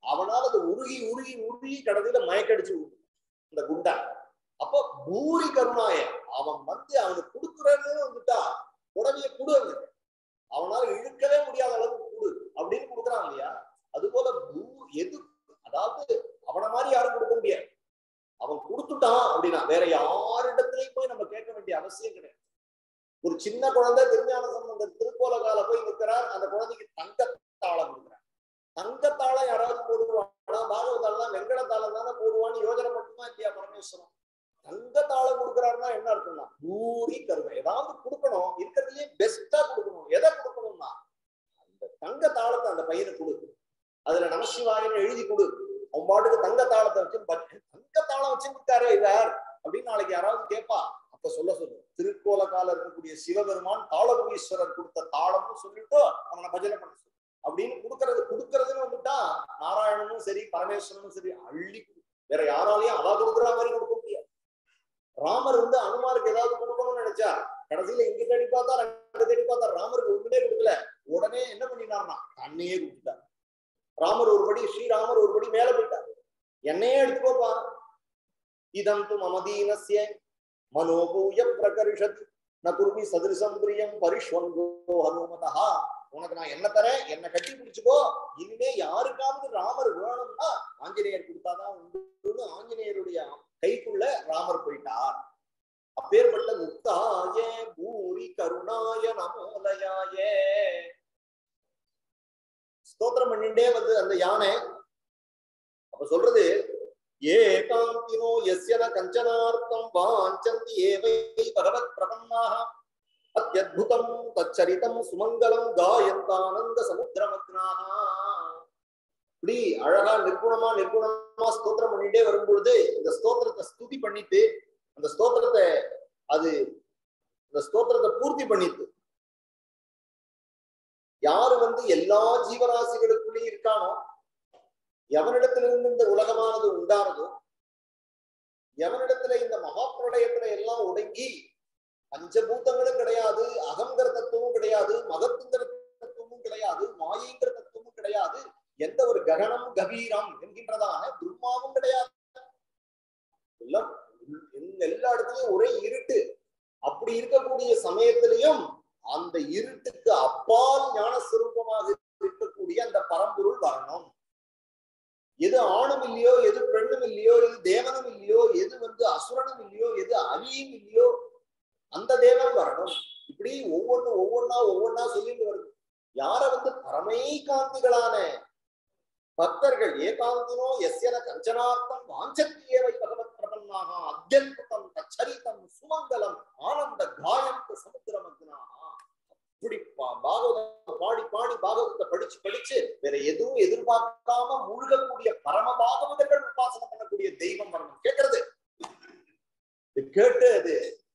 அவனால அது உருகி உருகி உருகி கடைசியில மயக்கடிச்சு விடும் இந்த குண்டா அப்போ பூரி கருணாய அவன் வந்து அவனுக்கு கொடுக்குறதுன்னு வந்துட்டா உடனே கொடு அவனுக்கு அவனால இழுக்கவே முடியாத அளவுக்கு கொடு அப்படின்னு கொடுக்குறான் இல்லையா அது போல பூ எது அதாவது அவனை மாதிரி யாரும் கொடுக்க முடியாது அவன் கொடுத்துட்டான் அப்படின்னா வேற யாரிடத்துலயும் போய் நம்ம கேட்க வேண்டிய அவசியம் கிடையாது ஒரு சின்ன குழந்தை திருஞான சம்பந்தர் திருக்கோல கால போய் நிற்கிறார் அந்த குழந்தைக்கு தங்கத்தாளம் கொடுக்குறார் தங்கத்தாளம் யாராவது போடுவானா பாகவதாளம் வெங்கடத்தாளம் தானே போடுவான்னு யோஜனை பண்ணுமா இல்லையா பரமேஸ்வரம் தங்கத்தாளம் கொடுக்குறாருன்னா என்ன அர்த்தம்னா பூரி கருவை ஏதாவது கொடுக்கணும் இருக்கிறதுலயே பெஸ்டா கொடுக்கணும் எதை கொடுக்கணும்னா அந்த தங்க தாளத்தை அந்த பையனுக்கு கொடு அதுல நமசிவாயன்னு எழுதி கொடு அவன் பாட்டுக்கு தங்க தாளத்தை வச்சு தங்க தாளம் வச்சுருக்காரு இவர் அப்படின்னு நாளைக்கு யாராவது கேட்பா அப்ப சொல்ல சொல்லு திருக்கோல கால இருக்கக்கூடிய சிவபெருமான் தாளபுரீஸ்வரர் கொடுத்த தாளம்னு சொல்லிட்டு அவனை பஜனை பண்ண சொல்லு அப்படின்னு கொடுக்கறது கொடுக்கறதுன்னு வந்துட்டா நாராயணனும் சரி பரமேஸ்வரனும் சரி அள்ளி கொடு. வேற யாராலையும் அவ கொடுக்குற மாதிரி கொடுக்க முடியாது ராமர் வந்து அனுமாருக்கு ஏதாவது கொடுக்கணும்னு நினைச்சா கடைசியில இங்க தேடி பார்த்தா ரெண்டு தேடி பார்த்தா ராமருக்கு ஒண்ணுமே கொடுக்கல உடனே என்ன பண்ணினார்னா தன்னையே கொடுத்துட்டார் ராமர் ஒரு படி ஸ்ரீராமர் ஒரு படி மேல போயிட்டார் என்னையே எடுத்துக்கோப்பா இதம் து மமதீனஸ்ய மனோபூய பிரகர்ஷத் ந குருமி சதிருசம் பிரியம் பரிஷ்வங்கோ ஹனுமதா உனக்கு நான் என்ன தரேன் என்ன கட்டி பிடிச்சுக்கோ இனிமே யாருக்காவது ராமர் வேணும்னா ஆஞ்சநேயர் கொடுத்தாதான் உண்டுன்னு ஆஞ்சநேயருடைய கைக்குள்ள ராமர் போயிட்டார் அப்பேற்பட்ட முக்தாய பூரி கருணாய நமோலயாயே ஸ்தோத்திரம் பண்ணிட்டே வந்து அந்த யானை அப்ப சொல்றது ஏகாந்தினோ எஸ்யன கஞ்சனார்த்தம் வாஞ்சந்தி ஏவை பகவத் பிரபன்னாக அத்தியுதம் தச்சரிதம் சுமங்கலம் காயந்தானந்த சமுத்திரமக்னாக இப்படி அழகா நிர்குணமா நிர்குணமா ஸ்தோத்திரம் பண்ணிட்டே வரும்பொழுது இந்த ஸ்தோத்திரத்தை ஸ்துதி பண்ணிட்டு அந்த ஸ்தோத்திரத்தை அது அந்த ஸ்தோத்திரத்தை பூர்த்தி பண்ணிட்டு யாரு வந்து எல்லா ஜீவராசிகளுக்குள்ளேயும் இருக்கானோ எவனிடத்திலிருந்து இந்த உலகமானது உண்டானதோ எவனிடத்துல இந்த மகாப்பிரளயத்துல எல்லாம் ஒடுங்கி பஞ்சபூதங்களும் கிடையாது அகங்கிற தத்துவமும் கிடையாது மகத்துங்கிற தத்துவமும் கிடையாது மாயைங்கிற தத்துவமும் கிடையாது எந்த ஒரு ககனம் கபீரம் என்கின்றதான துர்மாவும் கிடையாது எல்லாம் எல்லா இடத்துலயும் ஒரே இருட்டு அப்படி இருக்கக்கூடிய சமயத்திலையும் அந்த இருட்டுக்கு அப்பால் ஞான சுரூபமாக இருக்கக்கூடிய அந்த பரம்பொருள் வரணும் எது ஆணும் இல்லையோ எது பெண்ணும் இல்லையோ எது தேவனும் இல்லையோ எது வந்து அசுரனும் இல்லையோ எது அலியும் இல்லையோ அந்த தேவன் வரணும் இப்படி ஒவ்வொன்னு ஒவ்வொன்னா ஒவ்வொன்னா சொல்லிட்டு வருது யார வந்து பரமை காந்திகளான பக்தர்கள் ஏகாந்தினோ எஸ்யன கஞ்சனார்த்தம் வாஞ்சத்தியவை பகவத் பிரபன்னாக அத்தியந்தம் தச்சரித்தம் சுமங்கலம் ஆனந்த காயந்த சமுத்திரமக்னாக இப்படி பாகவதம் பாடி பாடி பாகவதத்தை படிச்சு படிச்சு வேற எதுவும் எதிர்பார்க்காம மூழ்கக்கூடிய பரம பாகவதர்கள் உபாசனை பண்ணக்கூடிய தெய்வம் வரணும் கேட்கறது இது கேட்டு அது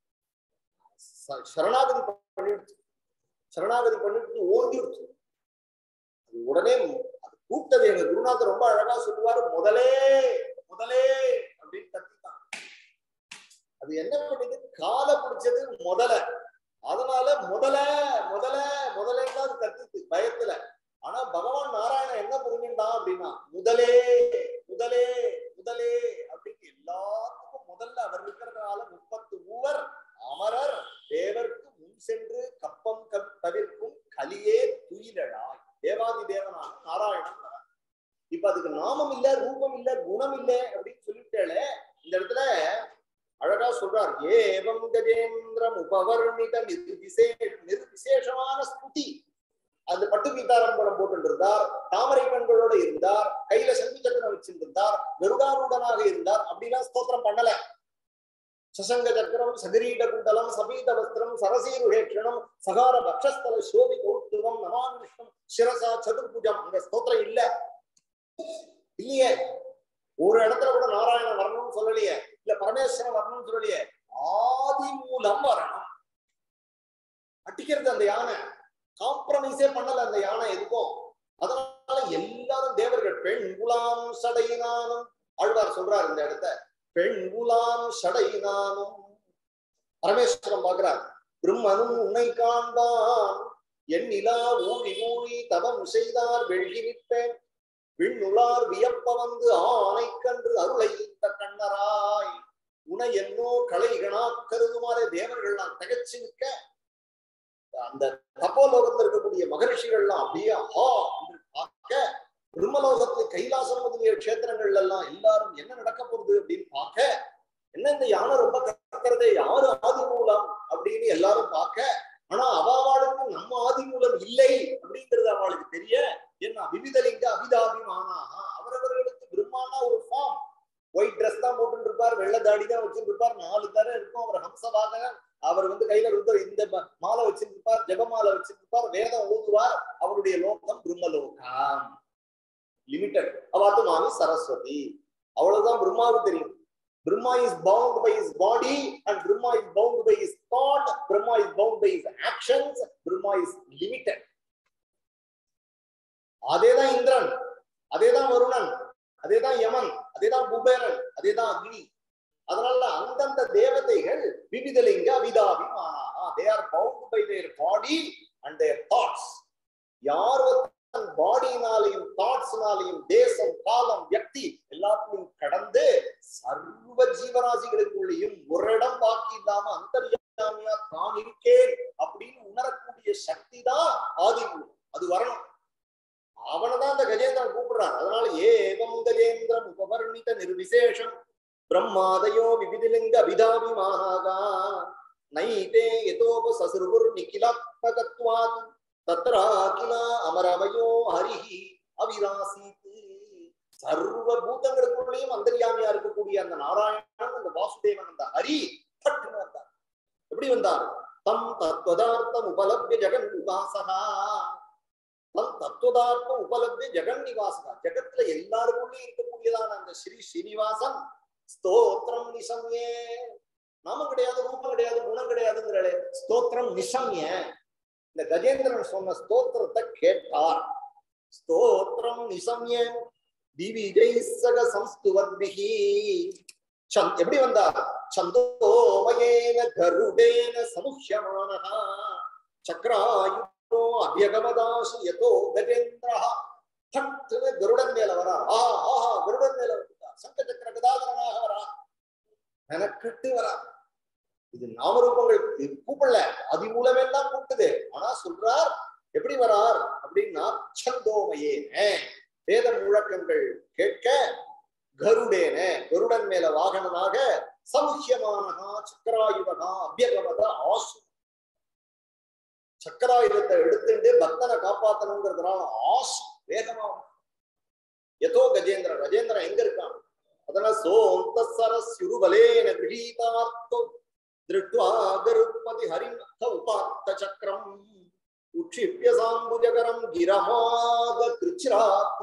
சரணாகதி பண்ணிடுச்சு சரணாகதி பண்ணிட்டு ஓடிடுச்சு அது உடனே அது கூப்பிட்டது எங்க குருநாதர் ரொம்ப அழகா சொல்லுவாரு முதலே முதலே அப்படின்னு கத்திட்டான் அது என்ன பண்ணுது காலை பிடிச்சது முதல அதனால முதல முதல முதலேன்னு அது கத்துது பயத்துல ஆனா பகவான் நாராயணன் என்ன புரிஞ்சுட்டான் அப்படின்னா முதலே முதலே முதலே அப்படின்னு எல்லாத்துக்கும் முதல்ல அவர் இருக்கிறதுனால முப்பத்து மூவர் அமரர் தேவர்க்கு முன் சென்று கப்பம் தவிர்க்கும் கலியே துயிலடாய் தேவாதி தேவனான நாராயணன் இப்ப அதுக்கு நாமம் இல்ல ரூபம் இல்ல குணம் இல்ல அப்படின்னு சொல்லிட்டேளே இந்த இடத்துல அழகா சொல்றார் ஏவம் கஜேந்திரம் உபவர்ணித நிர்விசே நிர்விசேஷமான ஸ்துதி அந்த பட்டு பீதாரம்பரம் போட்டு இருந்தார் தாமரை கண்களோட இருந்தார் கையில சங்கு சக்கரம் வச்சிருந்தார் கருடாரூடனாக இருந்தார் அப்படிலாம் ஸ்தோத்திரம் பண்ணல சசங்க சக்கரம் சகிரீட குண்டலம் சபீத வஸ்திரம் சரசீருஷேஷனம் சகார பக்ஷஸ்தல சோபி கௌத்துவம் நமான் விஷ்ணம் சிரசா சதுர்புஜம் அந்த ஸ்தோத்திரம் இல்ல இல்லையே ஒரு இடத்துல கூட நாராயணன் வரணும்னு சொல்லலையே இல்ல பரமேஸ்வரன் வரணும்னு சொல்லலையே ஆதி மூலம் வரணும் அட்டிக்கிறது அந்த யானை காம்ப்ரமைஸே பண்ணல அந்த யானை எதுக்கும் அதனால எல்லாரும் தேவர்கள் பெண் குலாம் சடையினானும் ஆழ்வார் சொல்றார் இந்த இடத்த பெண் குலாம் சடையினானும் பரமேஸ்வரம் பாக்குறார் பிரம்மனும் உன்னை காண்பான் என் நிலா ஊழி ஊழி தவம் செய்தார் வெள்ளி நிற்பேன் விண்ணுளார் வியப்ப வந்து ஆனை கன்று அருளை இந்த கண்ணராய் உனை என்னோ கலைகணா கருதுமாறே தேவர்கள் நான் திகச்சு நிற்க அந்த தப்போலோகத்தில் இருக்கக்கூடிய மகரிஷிகள்லாம் அப்படியே ஆ என்று பார்க்க பிரம்மலோகத்துல கைலாசம் முதலிய கஷேத்திரங்கள்ல எல்லாம் எல்லாரும் என்ன நடக்க போகுது அப்படின்னு பார்க்க என்ன இந்த யானை ரொம்ப கத்துறதே யாரு ஆதி மூலம் அப்படின்னு எல்லாரும் பார்க்க ஆனா அவாவாளுக்கு நம்ம ஆதி மூலம் இல்லை அப்படிங்கிறது அவளுக்கு தெரிய என்ன விவிதலிங்க அபிதாபிமானாக அவரவர்களுக்கு பிரம்மானா ஒரு ஃபார்ம் ஒயிட் ட்ரெஸ் தான் போட்டு இருப்பார் வெள்ளை தாடி தான் வச்சுட்டு இருப்பார் நாலு தர இருக்கும் அவர் ஹம்சவாகன் அவர் வந்து கையில வந்து இந்த ம- மாலை வச்சிருப்பார் ஜெபமாலை வச்சிருப்பார் வேதம் ஓதுவார் அவருடைய லோகம் பிரம்மலோகம் லிமிட்டட் அவாத்து மாமி சரஸ்வதி அவ்வளவுதான் பிரம்மாவுக்கு தெரியும் Brahma is bound by is body and Brahma is bound by is thought Brahma is bound by is actions Brahma is limited அதேதான் இந்திரன் அதேதான் வருணன் அதேதான் யமன் அதேதான் குபேரன் அதேதான் அக்னி அதனால அந்தந்த தேவதைகள் விவிதலிங்க அவிதாபிமானா they are bound by their body and their thoughts யார் தன் பாடியினாலையும் தாட்ஸ்னாலையும் தேசம் காலம் வியக்தி எல்லாத்தையும் கடந்து சர்வ ஜீவராசிகளுக்குள்ளேயும் ஒரு இடம் பாக்கி இல்லாம அந்தர்யாமியா தான் இருக்கேன் அப்படின்னு உணரக்கூடிய சக்தி தான் ஆதிமூலம் அது வரணும் அவனைதான் அந்த கஜேந்திரன் கூப்பிடுறான் அதனால ஏகம் கஜேந்திரம் உபவர்ணித நிர்விசேஷம் பிரம்மாதயோ விவிதிலிங்க அபிதாபிமானாகா நைதே யதோப சசுர்புர் நிகிலாத்மகத்வாத் தத்ரா அகில அமரமயோ ஹரிஹி அவிராசீத் சர்வ பூதங்களுக்குள்ளேயும் அந்தர்யாமியா இருக்கக்கூடிய அந்த நாராயணன் அந்த வாசுதேவன் அந்த ஹரி பட்டுன்னு வந்தார் எப்படி வந்தார் தம் தத்வதார்த்தம் உபலப்ய ஜெகன் நிவாசகா தம் தத்துவதார்த்தம் உபலப்தி ஜெகன் நிவாசகா ஜெகத்துல எல்லாருக்குள்ளேயும் இருக்கக்கூடியதான அந்த ஸ்ரீ ஸ்ரீனிவாசன் ஸ்தோத்திரம் நிசம்யே நாமம் கிடையாது ரூபம் கிடையாது குணம் கிடையாதுங்கிறாளே ஸ்தோத்திரம் நிசம்ய இந்த கஜேந்திரன் சொன்ன ஸ்தோத்திரத்தை கேட்டார் ஸ்தோத்திரம் நிசம்ய திவிஜை சக சம்ஸ்துவத்பிஹி சந்த் எப்படி வந்தார் சந்தோமயேன கருடேன சமுஷ்யமானஹா சக்கராயுதோ அபியகமதாசு யதோ கஜேந்திரா பட்டுன்னு கருடன் மேல வரா ஆ ஆஹா கருடன் மேல வந்துட்டா சங்க சக்கர கதாதரனாக வரா மெனக்கட்டு வரா இது நாமரூபங்கள் இது கூப்பிடல அதி மூலமெல்லாம் கூப்பிட்டுது ஆனா சொல்றார் எப்படி வரார் அப்படின்னா சந்தோமயேன வேத முழக்கங்கள் கேட்க கருடேன கருடன் மேல வாகனனாக சமுக்கியமானகா சக்கராயுதகா அபியகமத ஆசு சக்கராயுதத்தை எடுத்துட்டு பக்தனை காப்பாத்தணுங்கிறதுனால ஆசு வேகமா எதோ கஜேந்திரன் கஜேந்திரன் எங்க இருக்கான் அதனால சோந்த சரஸ்யுருபலேன கிரகீதார்த்தோ திருட்வா கருத்மதி ஹரிமத்த உபாத்த சக்கரம் உட்சிப்ய சாம்புஜகரம் கிரமாக கிருச்சிராத்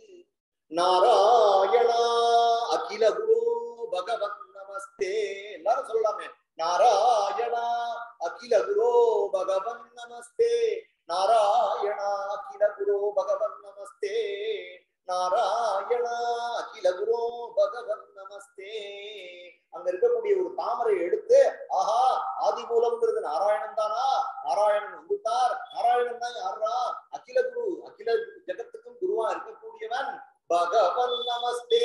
நாராயணா அகில குரு பகவன் நமஸ்தே எல்லாரும் சொல்லலாமே நாராயணா அகில குரு பகவன் நமஸ்தே நாராயணா அகில குரு பகவன் நமஸ்தே நாராயணா அகில குரு பகவன் நமஸ்தே அங்க இருக்கக்கூடிய ஒரு தாமரை எடுத்து ஆஹா ஆதி மூலம்ங்கிறது நாராயணன் தானா நாராயணன் வந்துட்டார் நாராயணன் தான் யாரா அகில குரு அகில ஜெகத்துக்கும் குருவா இருக்கக்கூடியவன் பகவன் நமஸ்தே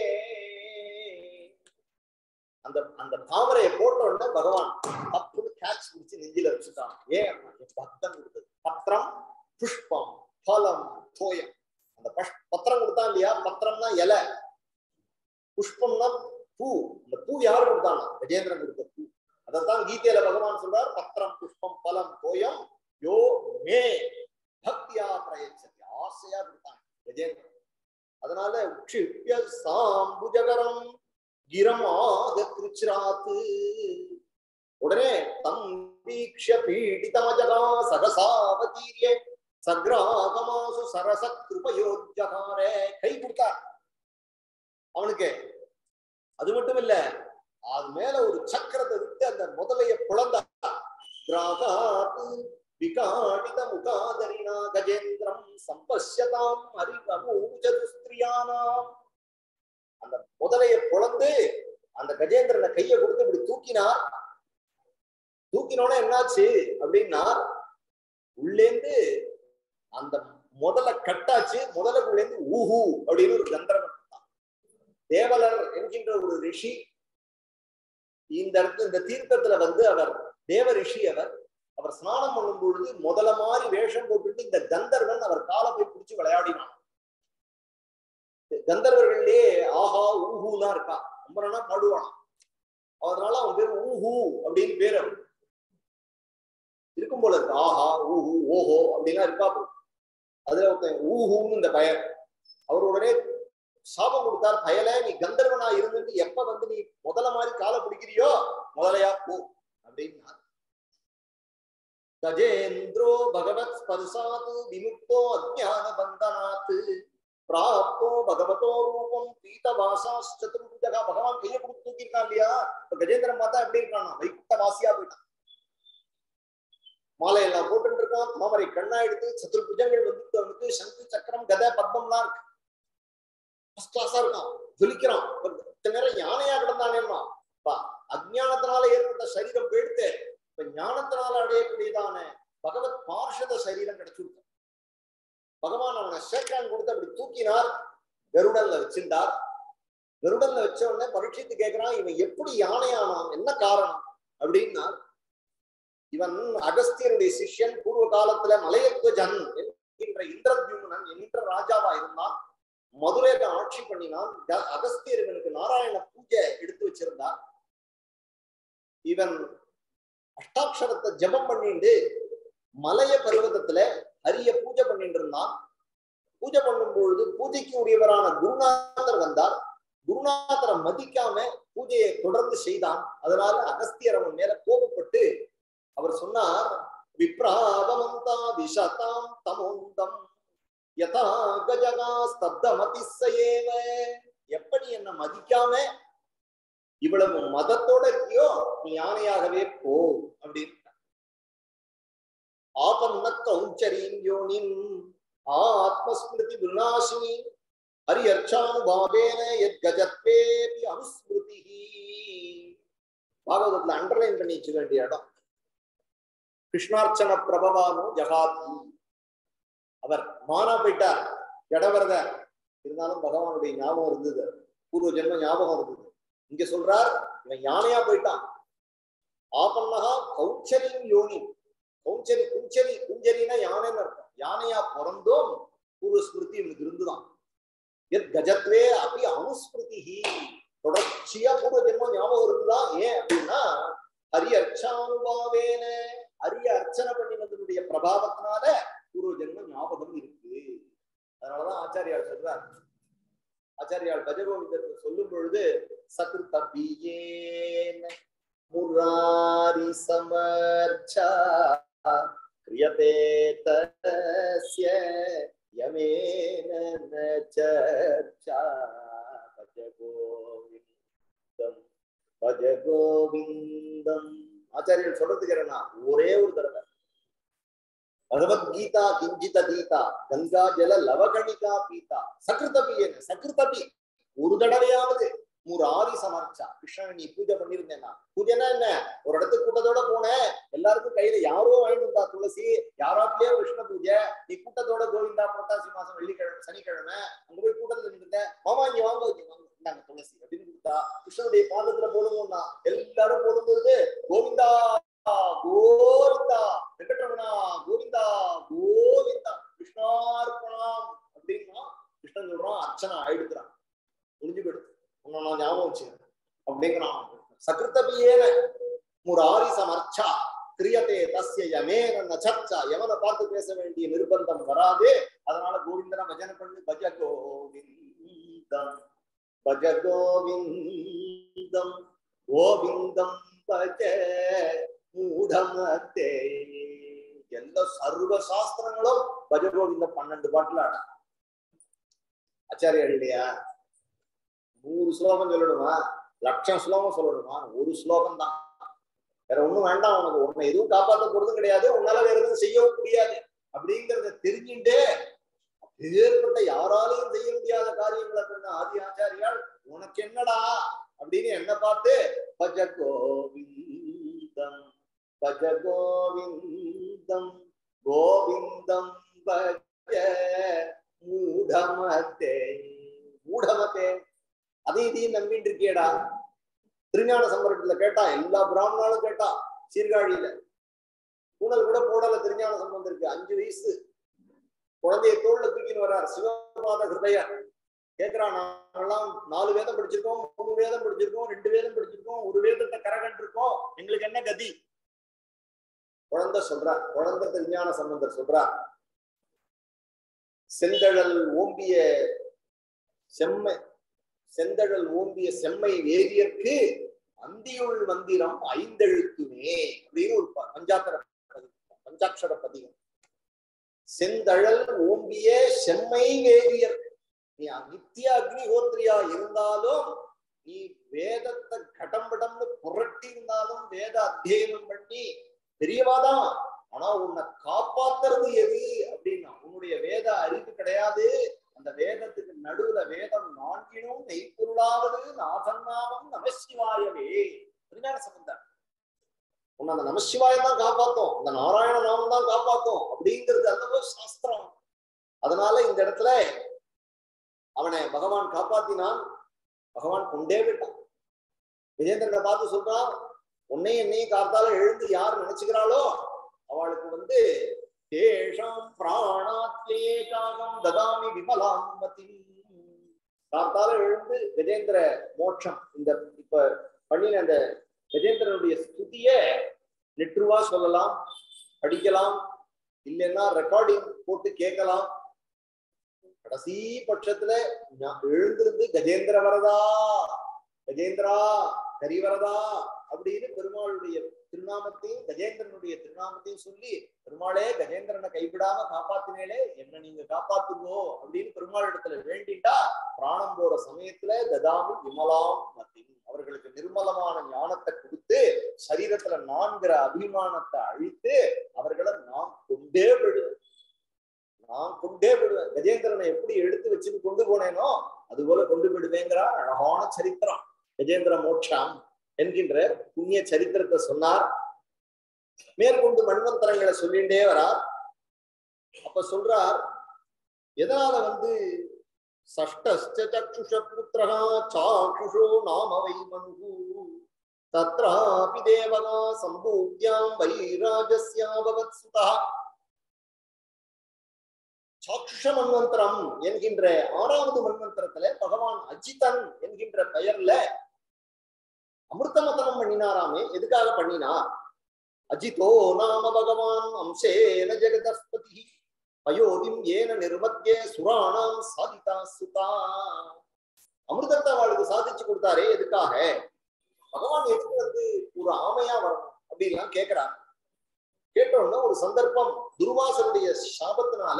அந்த அந்த தாமரையை போட்ட உடனே பகவான் தப்புன்னு கேட்ச் பிடிச்சு நெஞ்சில வச்சுட்டான் ஏன் என் பக்தன் கொடுத்தது பத்திரம் புஷ்பம் பலம் தோயம் அந்த பஷ்- பத்திரம் கொடுத்தான் இல்லையா பத்திரம்னா இலை புஷ்பம்னா பூ இந்த பூ யாரு கொடுத்தானா கஜேந்திரன் கொடுத்த பூ அதைத்தான் கீதையில பகவான் சொல்றார் பத்திரம் புஷ்பம் பலம் தோயம் யோ மே பக்தியா பிரயச்சதி ஆசையா கொடுத்தாங்க கஜேந்திரன் அதனால உட்சிப்ய சாம்புஜகரம் கிரமாக கிருச்சிராத்து உடனே தம் வீக்ஷ பீடிதமஜகா சகசாவதீரிய சக்ராகமாசு சரச கிருபயோஜகாரே கை கொடுத்தார் அவனுக்கு அது மட்டும் இல்ல அது மேல ஒரு சக்கரத்தை விட்டு அந்த முதலைய புலந்தார் கிராகாத் விகாடித முகாதரினா கஜேந்திரம் சம்பஷ்யதாம் அறிவமூஜதுஸ்திரியானாம் அந்த முதலைய புலந்து அந்த கஜேந்திரனை கையை கொடுத்து இப்படி தூக்கினார் தூக்கினோட என்னாச்சு அப்படின்னா உள்ளேந்து அந்த முதல்ல கட்டாச்சு முதலுக்குள்ள இருந்து ஊஹு அப்படின்னு ஒரு கந்தர்வன் இருந்தான். தேவலர் என்கின்ற ஒரு ரிஷி இந்த இடத்து இந்த தீர்த்தத்துல வந்து அவர் தேவ ரிஷி அவர் அவர் ஸ்நானம் பண்ணும் பொழுது முதல்ல மாதிரி வேஷம் போட்டுட்டு இந்த கந்தர்வன் அவர் காலை போய் பிடிச்சு விளையாடினான் கந்தர்வர்கள்லயே ஆஹா ஊஹூலாம் இருக்கா ரொம்ப நாளா பாடுவானா அதனால அவன் பேர் ஊஹூ அப்படின்னு பேர் அவன் இருக்கும் போல இருக்கு ஆஹா ஊஹூ ஓஹோ அப்படின்னா இருப்பா போல. அதுல ஒருத்தன் ஊஹூன்னு இந்த பயர் அவர் உடனே சாபம் கொடுத்தார் பயல நீ கந்தர்வனா இருந்துட்டு எப்ப வந்து நீ முதல்ல மாதிரி காலை பிடிக்கிறியோ முதலையா போ அப்படின்னா கஜேந்திரோ பகவத் ஸ்பர்சாத் விமுக்தோ அஜான பந்தனாத் பிராப்தோ பகவதோ ரூபம் பீதவாசா சதுர்புஜகா பகவான் கையை கொடுத்து தூக்கியிருக்கான் இல்லையா இப்ப கஜேந்திரன் பார்த்தா எப்படி இருக்கானா வைகுண்ட வாசியா போயிட்டான் மாலை எல்லாம் போட்டுட்டு இருக்கான் தாமரை கண்ணா எடுத்து சதுர்புஜங்கள் வந்து அவனுக்கு சங்கு சக்கரம் கதை பத்மம்லாம் இருக்கு ஃபர்ஸ்ட் கிளாஸா இருக்கான் ஜொலிக்கிறான் ஒரு இத்தனை நேரம் யானையா கிடந்தானேம்மா பா அஜ்ஞானத்தினால ஏற்பட்ட சரீரம் போயிடுத்து இப்ப ஞானத்தினால அடையக்கூடியதான பகவத் பார்ஷத சரீரம் கிடைச்சிருக்கு பகவான் அவனை ஷேக்கான் கொடுத்து அப்படி தூக்கினார் கருடன்ல வச்சிருந்தார் கருடன்ல வச்ச உடனே பரீட்சித்து கேட்கிறான் இவன் எப்படி யானையானான் என்ன காரணம் அப்படின்னா இவன் அகஸ்தியனுடைய சிஷ்யன் பூர்வ காலத்துல மலையத்வஜன் என்கின்ற இந்திரத்யும்னன் என்கின்ற ராஜாவா இருந்தான் மதுரையில ஆட்சி பண்ணினான் க- அகஸ்தியர் இவனுக்கு நாராயண பூஜை எடுத்து வச்சிருந்தார் இவன் அஷ்டாட்சரத்தை ஜெபம் பண்ணிட்டு மலைய பர்வதத்துல ஹரிய பூஜை பண்ணிட்டு இருந்தான் பூஜை பண்ணும் பொழுது பூஜைக்கு உரியவரான குருநாதர் வந்தார் குருநாதரை மதிக்காம பூஜையை தொடர்ந்து செய்தான் அதனால அகஸ்தியர் அவன் மேல கோபப்பட்டு அவர் சொன்னார் விப்ராவமந்தா விஷதாம் தமோந்தம் யதா கஜகா ஸ்தப்தமதி சயேவ எப்படி என்ன மதிக்காம இவ்வளவு மதத்தோட இருக்கியோ நீ யானையாகவே போ அப்படின்னு ஆபன்ன கௌஞ்சரீம் யோனிம் ஆத்மஸ்மிருதி விநாசினி ஹரியர்ச்சானுபாவேன எத் கஜத்வேபி அனுஸ்மிருதி பாகவதத்துல அண்டர்லைன் பண்ணி வச்சுக்க வேண்டிய இடம் கிருஷ்ணார்ச்சன பிரபவானோ ஜகாதி அவர் மானா போயிட்டார் இடவரத இருந்தாலும் பகவானுடைய ஞாபகம் இருந்தது பூர்வ ஜென்ம ஞாபகம் இருந்தது இங்க சொல்றார் இவன் யானையா போயிட்டான் ஆபன்னகா கௌச்சரின் யோனி கௌச்சரி குஞ்சரி குஞ்சரினா யானைன்னு அர்த்தம் யானையா பிறந்தோம் பூர்வ ஸ்மிருதி இவனுக்கு இருந்துதான் எத் கஜத்வே அப்படி அனுஸ்மிருதி தொடர்ச்சியா பூர்வ ஜென்மம் ஞாபகம் இருந்துதான் ஏன் அப்படின்னா ஹரிய அர்ச்சானுபாவேன ஹரிய அர்ச்சனை பண்ணினதனுடைய பிரபாவத்தினால பூர்வ ஜென்ம ஞாபகம் இருக்கு அதனாலதான் ஆச்சாரியார் சொல்றார் ஆச்சாரியால் பஜகோவிந்தத்தை சொல்லும் பொழுது சகிருத்தபியேன முராரி சமர்ச்சா கிரியதே தஸ்ய யமேன ந சர்ச்சா பஜ கோவிந்தம் பஜ கோவிந்தம் ஆச்சாரியர் சொல்றதுக்கு என்னன்னா ஒரே ஒரு தடவை பகவத்கீதா கிஞ்சித கீதா கங்கா ஜல லவகணிகா பீதா சகிருதபி என்ன சகிருதபி ஒரு தடவையாவது முராரி சமர்ச்சா கிருஷ்ணன் நீ பூஜை பண்ணிருந்தேன்னா பூஜைனா என்ன ஒரு இடத்துக்கு கூட்டத்தோட போனேன் எல்லாருக்கும் கையில யாரோ வாங்கிட்டு வந்தா துளசி யாராட்டிலேயோ கிருஷ்ண பூஜை நீ கூட்டத்தோட கோவிந்தா புரட்டாசி மாசம் வெள்ளிக்கிழமை சனிக்கிழமை அங்க போய் கூட்டத்துல நின்றுட்டேன் மாமா இங்க வாங்க இங்க வாங்க இந்தாங்க துளசி அப்படின்னு கொடுத்தா கிருஷ்ணனுடைய பாதத்துல போடுவோம்னா எல்லாரும் போடும்போது கோவிந்தா கோவிந்தா வெங்கட்ரமணா கோவிந்தா கோவிந்தா கிருஷ்ணார்ப்பணம் அப்படின்னா கிருஷ்ணன் சொல்றான் அர்ச்சனா ஆயிடுக்கிறான் முடிஞ்சு போயிடுது உன்னை நான் ஞாபகம் வச்சுக்கிறேன் அப்படிங்கிறான் சகிருத்தபியேன முராரி சமர்ச்சா கிரியதே தஸ்ய யமேன நச்சர்ச்சா எவனை பார்த்து பேச வேண்டிய நிர்பந்தம் வராது அதனால கோவிந்தனை பஜனை பண்ணு பஜ கோவிந்தம் பஜ கோவிந்தம் கோவிந்தம் பஜ மூடமத்தே எல்லா சர்வ சாஸ்திரங்களும் பஜ கோவிந்தம் பன்னெண்டு பாட்டுல அடங்கும். ஆச்சாரியார் இல்லையா நூறு ஸ்லோகம் சொல்லணுமா லட்சம் ஸ்லோகம் சொல்லணுமா ஒரு ஸ்லோகம் தான் வேற ஒண்ணும் வேண்டாம் உனக்கு உன்னை எதுவும் காப்பாற்ற போறதும் கிடையாது உன்னால வேற எதுவும் செய்யவும் முடியாது அப்படிங்கறத தெரிஞ்சுட்டே ஏற்பட்ட யாராலையும் செய்ய முடியாத காரியங்களை பண்ண ஆதி ஆச்சாரியால் உனக்கு என்னடா அப்படின்னு என்ன பார்த்து பஜ கோவிந்தம் பஜ கோவிந்தம் கோவிந்தம் பஜ இல்லையேடா திருஞான சம்பரத்துல கேட்டா எல்லா பிராமணாலும் கேட்டா சீர்காழியில பூனல் கூட போடல திருஞான சம்பந்தருக்கு அஞ்சு வயசு குழந்தைய தோல்ல தூக்கின்னு வர்றார் சிவபாத ஹிருதயா கேக்குறான் நாங்கெல்லாம் நாலு வேதம் படிச்சிருக்கோம் மூணு வேதம் படிச்சிருக்கோம் ரெண்டு வேதம் படிச்சிருக்கோம் ஒரு வேதத்தை கரகண்ட் இருக்கோம் எங்களுக்கு என்ன கதி குழந்தை சொல்றார் குழந்தை திருஞான சம்பந்தர் சொல்றார் செந்தழல் ஓம்பிய செம்மை செந்தழல் ஓம்பிய செம்மை வேதியர்க்கு அந்தியுள் மந்திரம் ஐந்தெழுத்துமே அப்படின்னு ஒரு ப- பஞ்சாக்கர பதிகம், பஞ்சாட்சர பதிகம் செந்தழல் ஓம்பிய செம்மை வேதியர் நீ நித்திய அக்னிஹோத்ரியா இருந்தாலும் நீ வேதத்தை கடம்படம்னு புரட்டி இருந்தாலும் வேத அத்தியனம் பண்ணி பெரியவாதான் ஆனா உன்னை காப்பாத்துறது எது அப்படின்னா உன்னுடைய வேத அறிவு கிடையாது அந்த வேதத்துக்கு நடுவுல வேதம் நான்கினும் மெய்ப்பொருளாவது நாதன்னாமம் நமசிவாயவே திருஞான சம்பந்தர் உன்னை அந்த நமசிவாயம் தான் காப்பாத்தும் அந்த நாராயண நாமம் தான் காப்பாத்தும் அப்படிங்கிறது அல்லவோ சாஸ்திரம் அதனால இந்த இடத்துல அவனை பகவான் காப்பாத்தினான் பகவான் கொண்டே விட்டான் விஜேந்திரனை பார்த்து சொல்றான் உன்னையும் என்னையும் காத்தால எழுந்து யார் நினைச்சுக்கிறாளோ அவளுக்கு வந்து தேஷாம் பிராணாத்யேகாகம் ததாமி விமலாம் மதி காத்தால எழுந்து கஜேந்திர மோட்சம் இந்த இப்ப பண்ணின அந்த கஜேந்திரனுடைய ஸ்துதிய நெற்றுவா சொல்லலாம் படிக்கலாம் இல்லைன்னா ரெக்கார்டிங் போட்டு கேட்கலாம் கடைசி பட்சத்துல நான் எழுந்திருந்து கஜேந்திர வரதா கஜேந்திரா கரிவரதா அப்படின்னு பெருமாளுடைய திருநாமத்தையும் கஜேந்திரனுடைய திருநாமத்தையும் சொல்லி பெருமாளே கஜேந்திரனை கைவிடாம காப்பாத்தினேலே என்ன நீங்க காப்பாத்துங்கோ அப்படின்னு பெருமாள் இடத்துல வேண்டிட்டா பிராணம் போற சமயத்துல ததாமி விமலாம் மத்தி அவர்களுக்கு நிர்மலமான ஞானத்தை கொடுத்து சரீரத்துல நான்கிற அபிமானத்தை அழித்து அவர்களை நான் கொண்டே விடுவேன் நான் கொண்டே விடுவேன் கஜேந்திரனை எப்படி எடுத்து வச்சுட்டு கொண்டு போனேனோ அது போல கொண்டு விடுவேங்கிறா அழகான சரித்திரம் கஜேந்திர மோட்சம் என்கின்ற புண்ணிய சரித்திரத்தை சொன்னார் மேற்கொண்டு மண்வந்தரங்களை சொல்லிண்டே வரார் அப்ப சொல்றார் எதனால வந்து சஷ்டஸ்ச சக்ஷுஷ புத்திரகா சாக்ஷுஷோ நாம வை மனுகு தத்ராபி தேவகா சம்பூத்யாம் வைராஜஸ்யாபவத் சுதா சாக்ஷுஷ மன்வந்தரம் என்கின்ற ஆறாவது மன்வந்தரத்துல பகவான் அஜிதன் என்கின்ற பெயர்ல அமிர்தமதனம் பண்ணினாராமே எதுக்காக பண்ணினார் அஜிதோ நாம பகவான் அம்சேன ஜெகதஸ்பதி பயோதிம் ஏன நிர்மத்திய சுராணாம் சாதிதா சுதா அமிர்தத்தை அவளுக்கு சாதிச்சு கொடுத்தாரே எதுக்காக பகவான் எதுக்கு வந்து ஒரு ஆமையா வரணும் அப்படின்லாம் கேட்கிறார் கேட்டோம்னா ஒரு சந்தர்ப்பம் துர்வாசனுடைய சாபத்தினால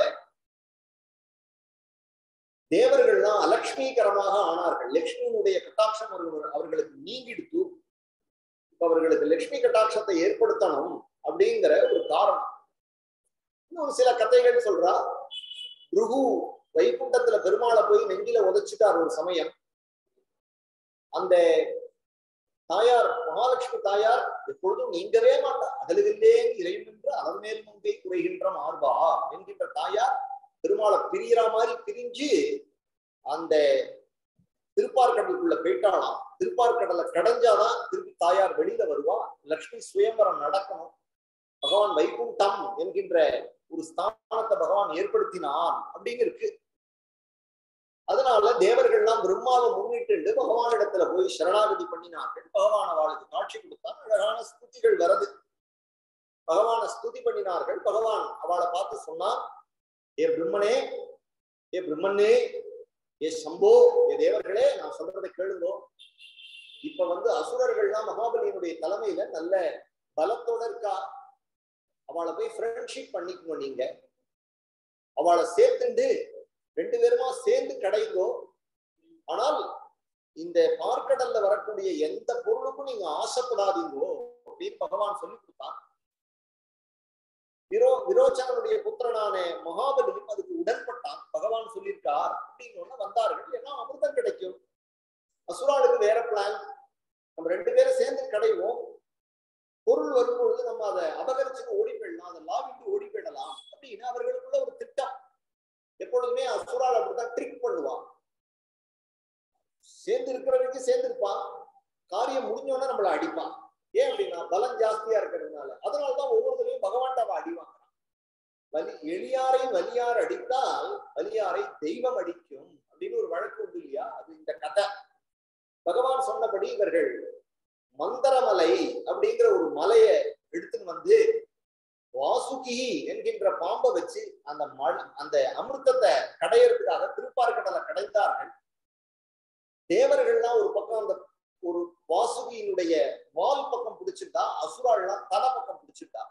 தேவர்கள்லாம் அலட்சுமிகரமாக ஆனார்கள் லட்சுமியினுடைய கட்டாட்சம் அவர்கள் அவர்களுக்கு நீங்கிடுத்து இப்ப அவர்களுக்கு லட்சுமி கட்டாட்சத்தை ஏற்படுத்தணும் அப்படிங்கிற ஒரு காரணம் இன்னும் சில கதைகள் சொல்றா ருகு வைகுண்டத்துல பெருமாளை போய் நெஞ்சில உதைச்சிட்டார் ஒரு சமயம் அந்த தாயார் மகாலட்சுமி தாயார் எப்பொழுதும் நீங்கவே மாட்டார் அகலுகில்லே இறைவன் என்று அளவு மேல் முன்பே குறைகின்ற மார்பா என்கின்ற தாயார் பெருமாளை பிரியற மாதிரி பிரிஞ்சு அந்த திருப்பார்கடலுக்குள்ள போயிட்டாலாம் திருப்பார்கடலை கடைஞ்சாதான் திருப்பி தாயார் வெளியில வருவா லக்ஷ்மி சுயம்பரம் நடக்கணும் பகவான் வைகுண்டம் என்கின்ற ஒரு ஸ்தானத்தை பகவான் ஏற்படுத்தினான் அப்படின்னு இருக்கு அதனால தேவர்கள்லாம் பிரம்மாவை முன்னிட்டு பகவானிடத்துல போய் சரணாகதி பண்ணினார்கள் பகவான் அவளுக்கு காட்சி கொடுத்தார் அழகான ஸ்துதிகள் வருது பகவான ஸ்துதி பண்ணினார்கள் பகவான் அவளை பார்த்து சொன்னான் ஏ பிரம்மனே ஏ பிரம்மனே ஏ சம்போ ஏ தேவர்களே நான் சொல்றதை கேளுங்கோ இப்ப வந்து அசுரர்கள்லாம் மகாபலியினுடைய தலைமையில நல்ல பலத்தோட இருக்கா அவளை போய் ஃப்ரெண்ட்ஷிப் பண்ணிக்கணும் நீங்க அவளை சேர்த்துண்டு ரெண்டு பேருமா சேர்ந்து கிடைங்கோ ஆனால் இந்த பார்க்கடல்ல வரக்கூடிய எந்த பொருளுக்கும் நீங்க ஆசைப்படாதீங்கோ அப்படின்னு பகவான் சொல்லி கொடுத்தான் விரோ விரோச்சனனுடைய புத்திரனான மகாபலியும் அதுக்கு உடன்பட்டான் பகவான் சொல்லியிருக்கார் அப்படின்னு வந்தார்கள் ஏன்னா அமிர்தம் கிடைக்கும் அசுராளுக்கு வேற பிளான் நம்ம ரெண்டு பேரும் சேர்ந்து கடைவோம் பொருள் வரும்பொழுது நம்ம அதை அபகரிச்சுட்டு ஓடி போயிடலாம் அதை லாவிட்டு ஓடி போயிடலாம் அப்படின்னு அவர்களுக்குள்ள ஒரு திட்டம் எப்பொழுதுமே அசுரால் அப்படித்தான் ட்ரிக் பண்ணுவான் சேர்ந்து இருக்கிற வரைக்கும் சேர்ந்து இருப்பான் காரியம் முடிஞ்சோடனே நம்மள அடிப்பான் ஏன் அப்படின்னா பலம் ஜாஸ்தியா இருக்கிறதுனால அதனாலதான் ஒவ்வொருத்தரையும் பகவான் அவ அடி வாங்குறான் வலி எளியாரை வலியார் அடித்தால் வலியாரை தெய்வம் அடிக்கும் அப்படின்னு ஒரு வழக்கு உண்டு இல்லையா அது இந்த கதை பகவான் சொன்னபடி இவர்கள் மந்தரமலை அப்படிங்கிற ஒரு மலையை எடுத்துன்னு வந்து வாசுகி என்கின்ற பாம்பை வச்சு அந்த மழ அந்த அமிர்தத்தை கடையறதுக்காக திருப்பார்கடலை கடைந்தார்கள் தேவர்கள்லாம் ஒரு பக்கம் அந்த ஒரு வாசுகியினுடைய வால் பக்கம் பிடிச்சிட்டா அசுராள்லாம் தலை பக்கம் பிடிச்சிட்டா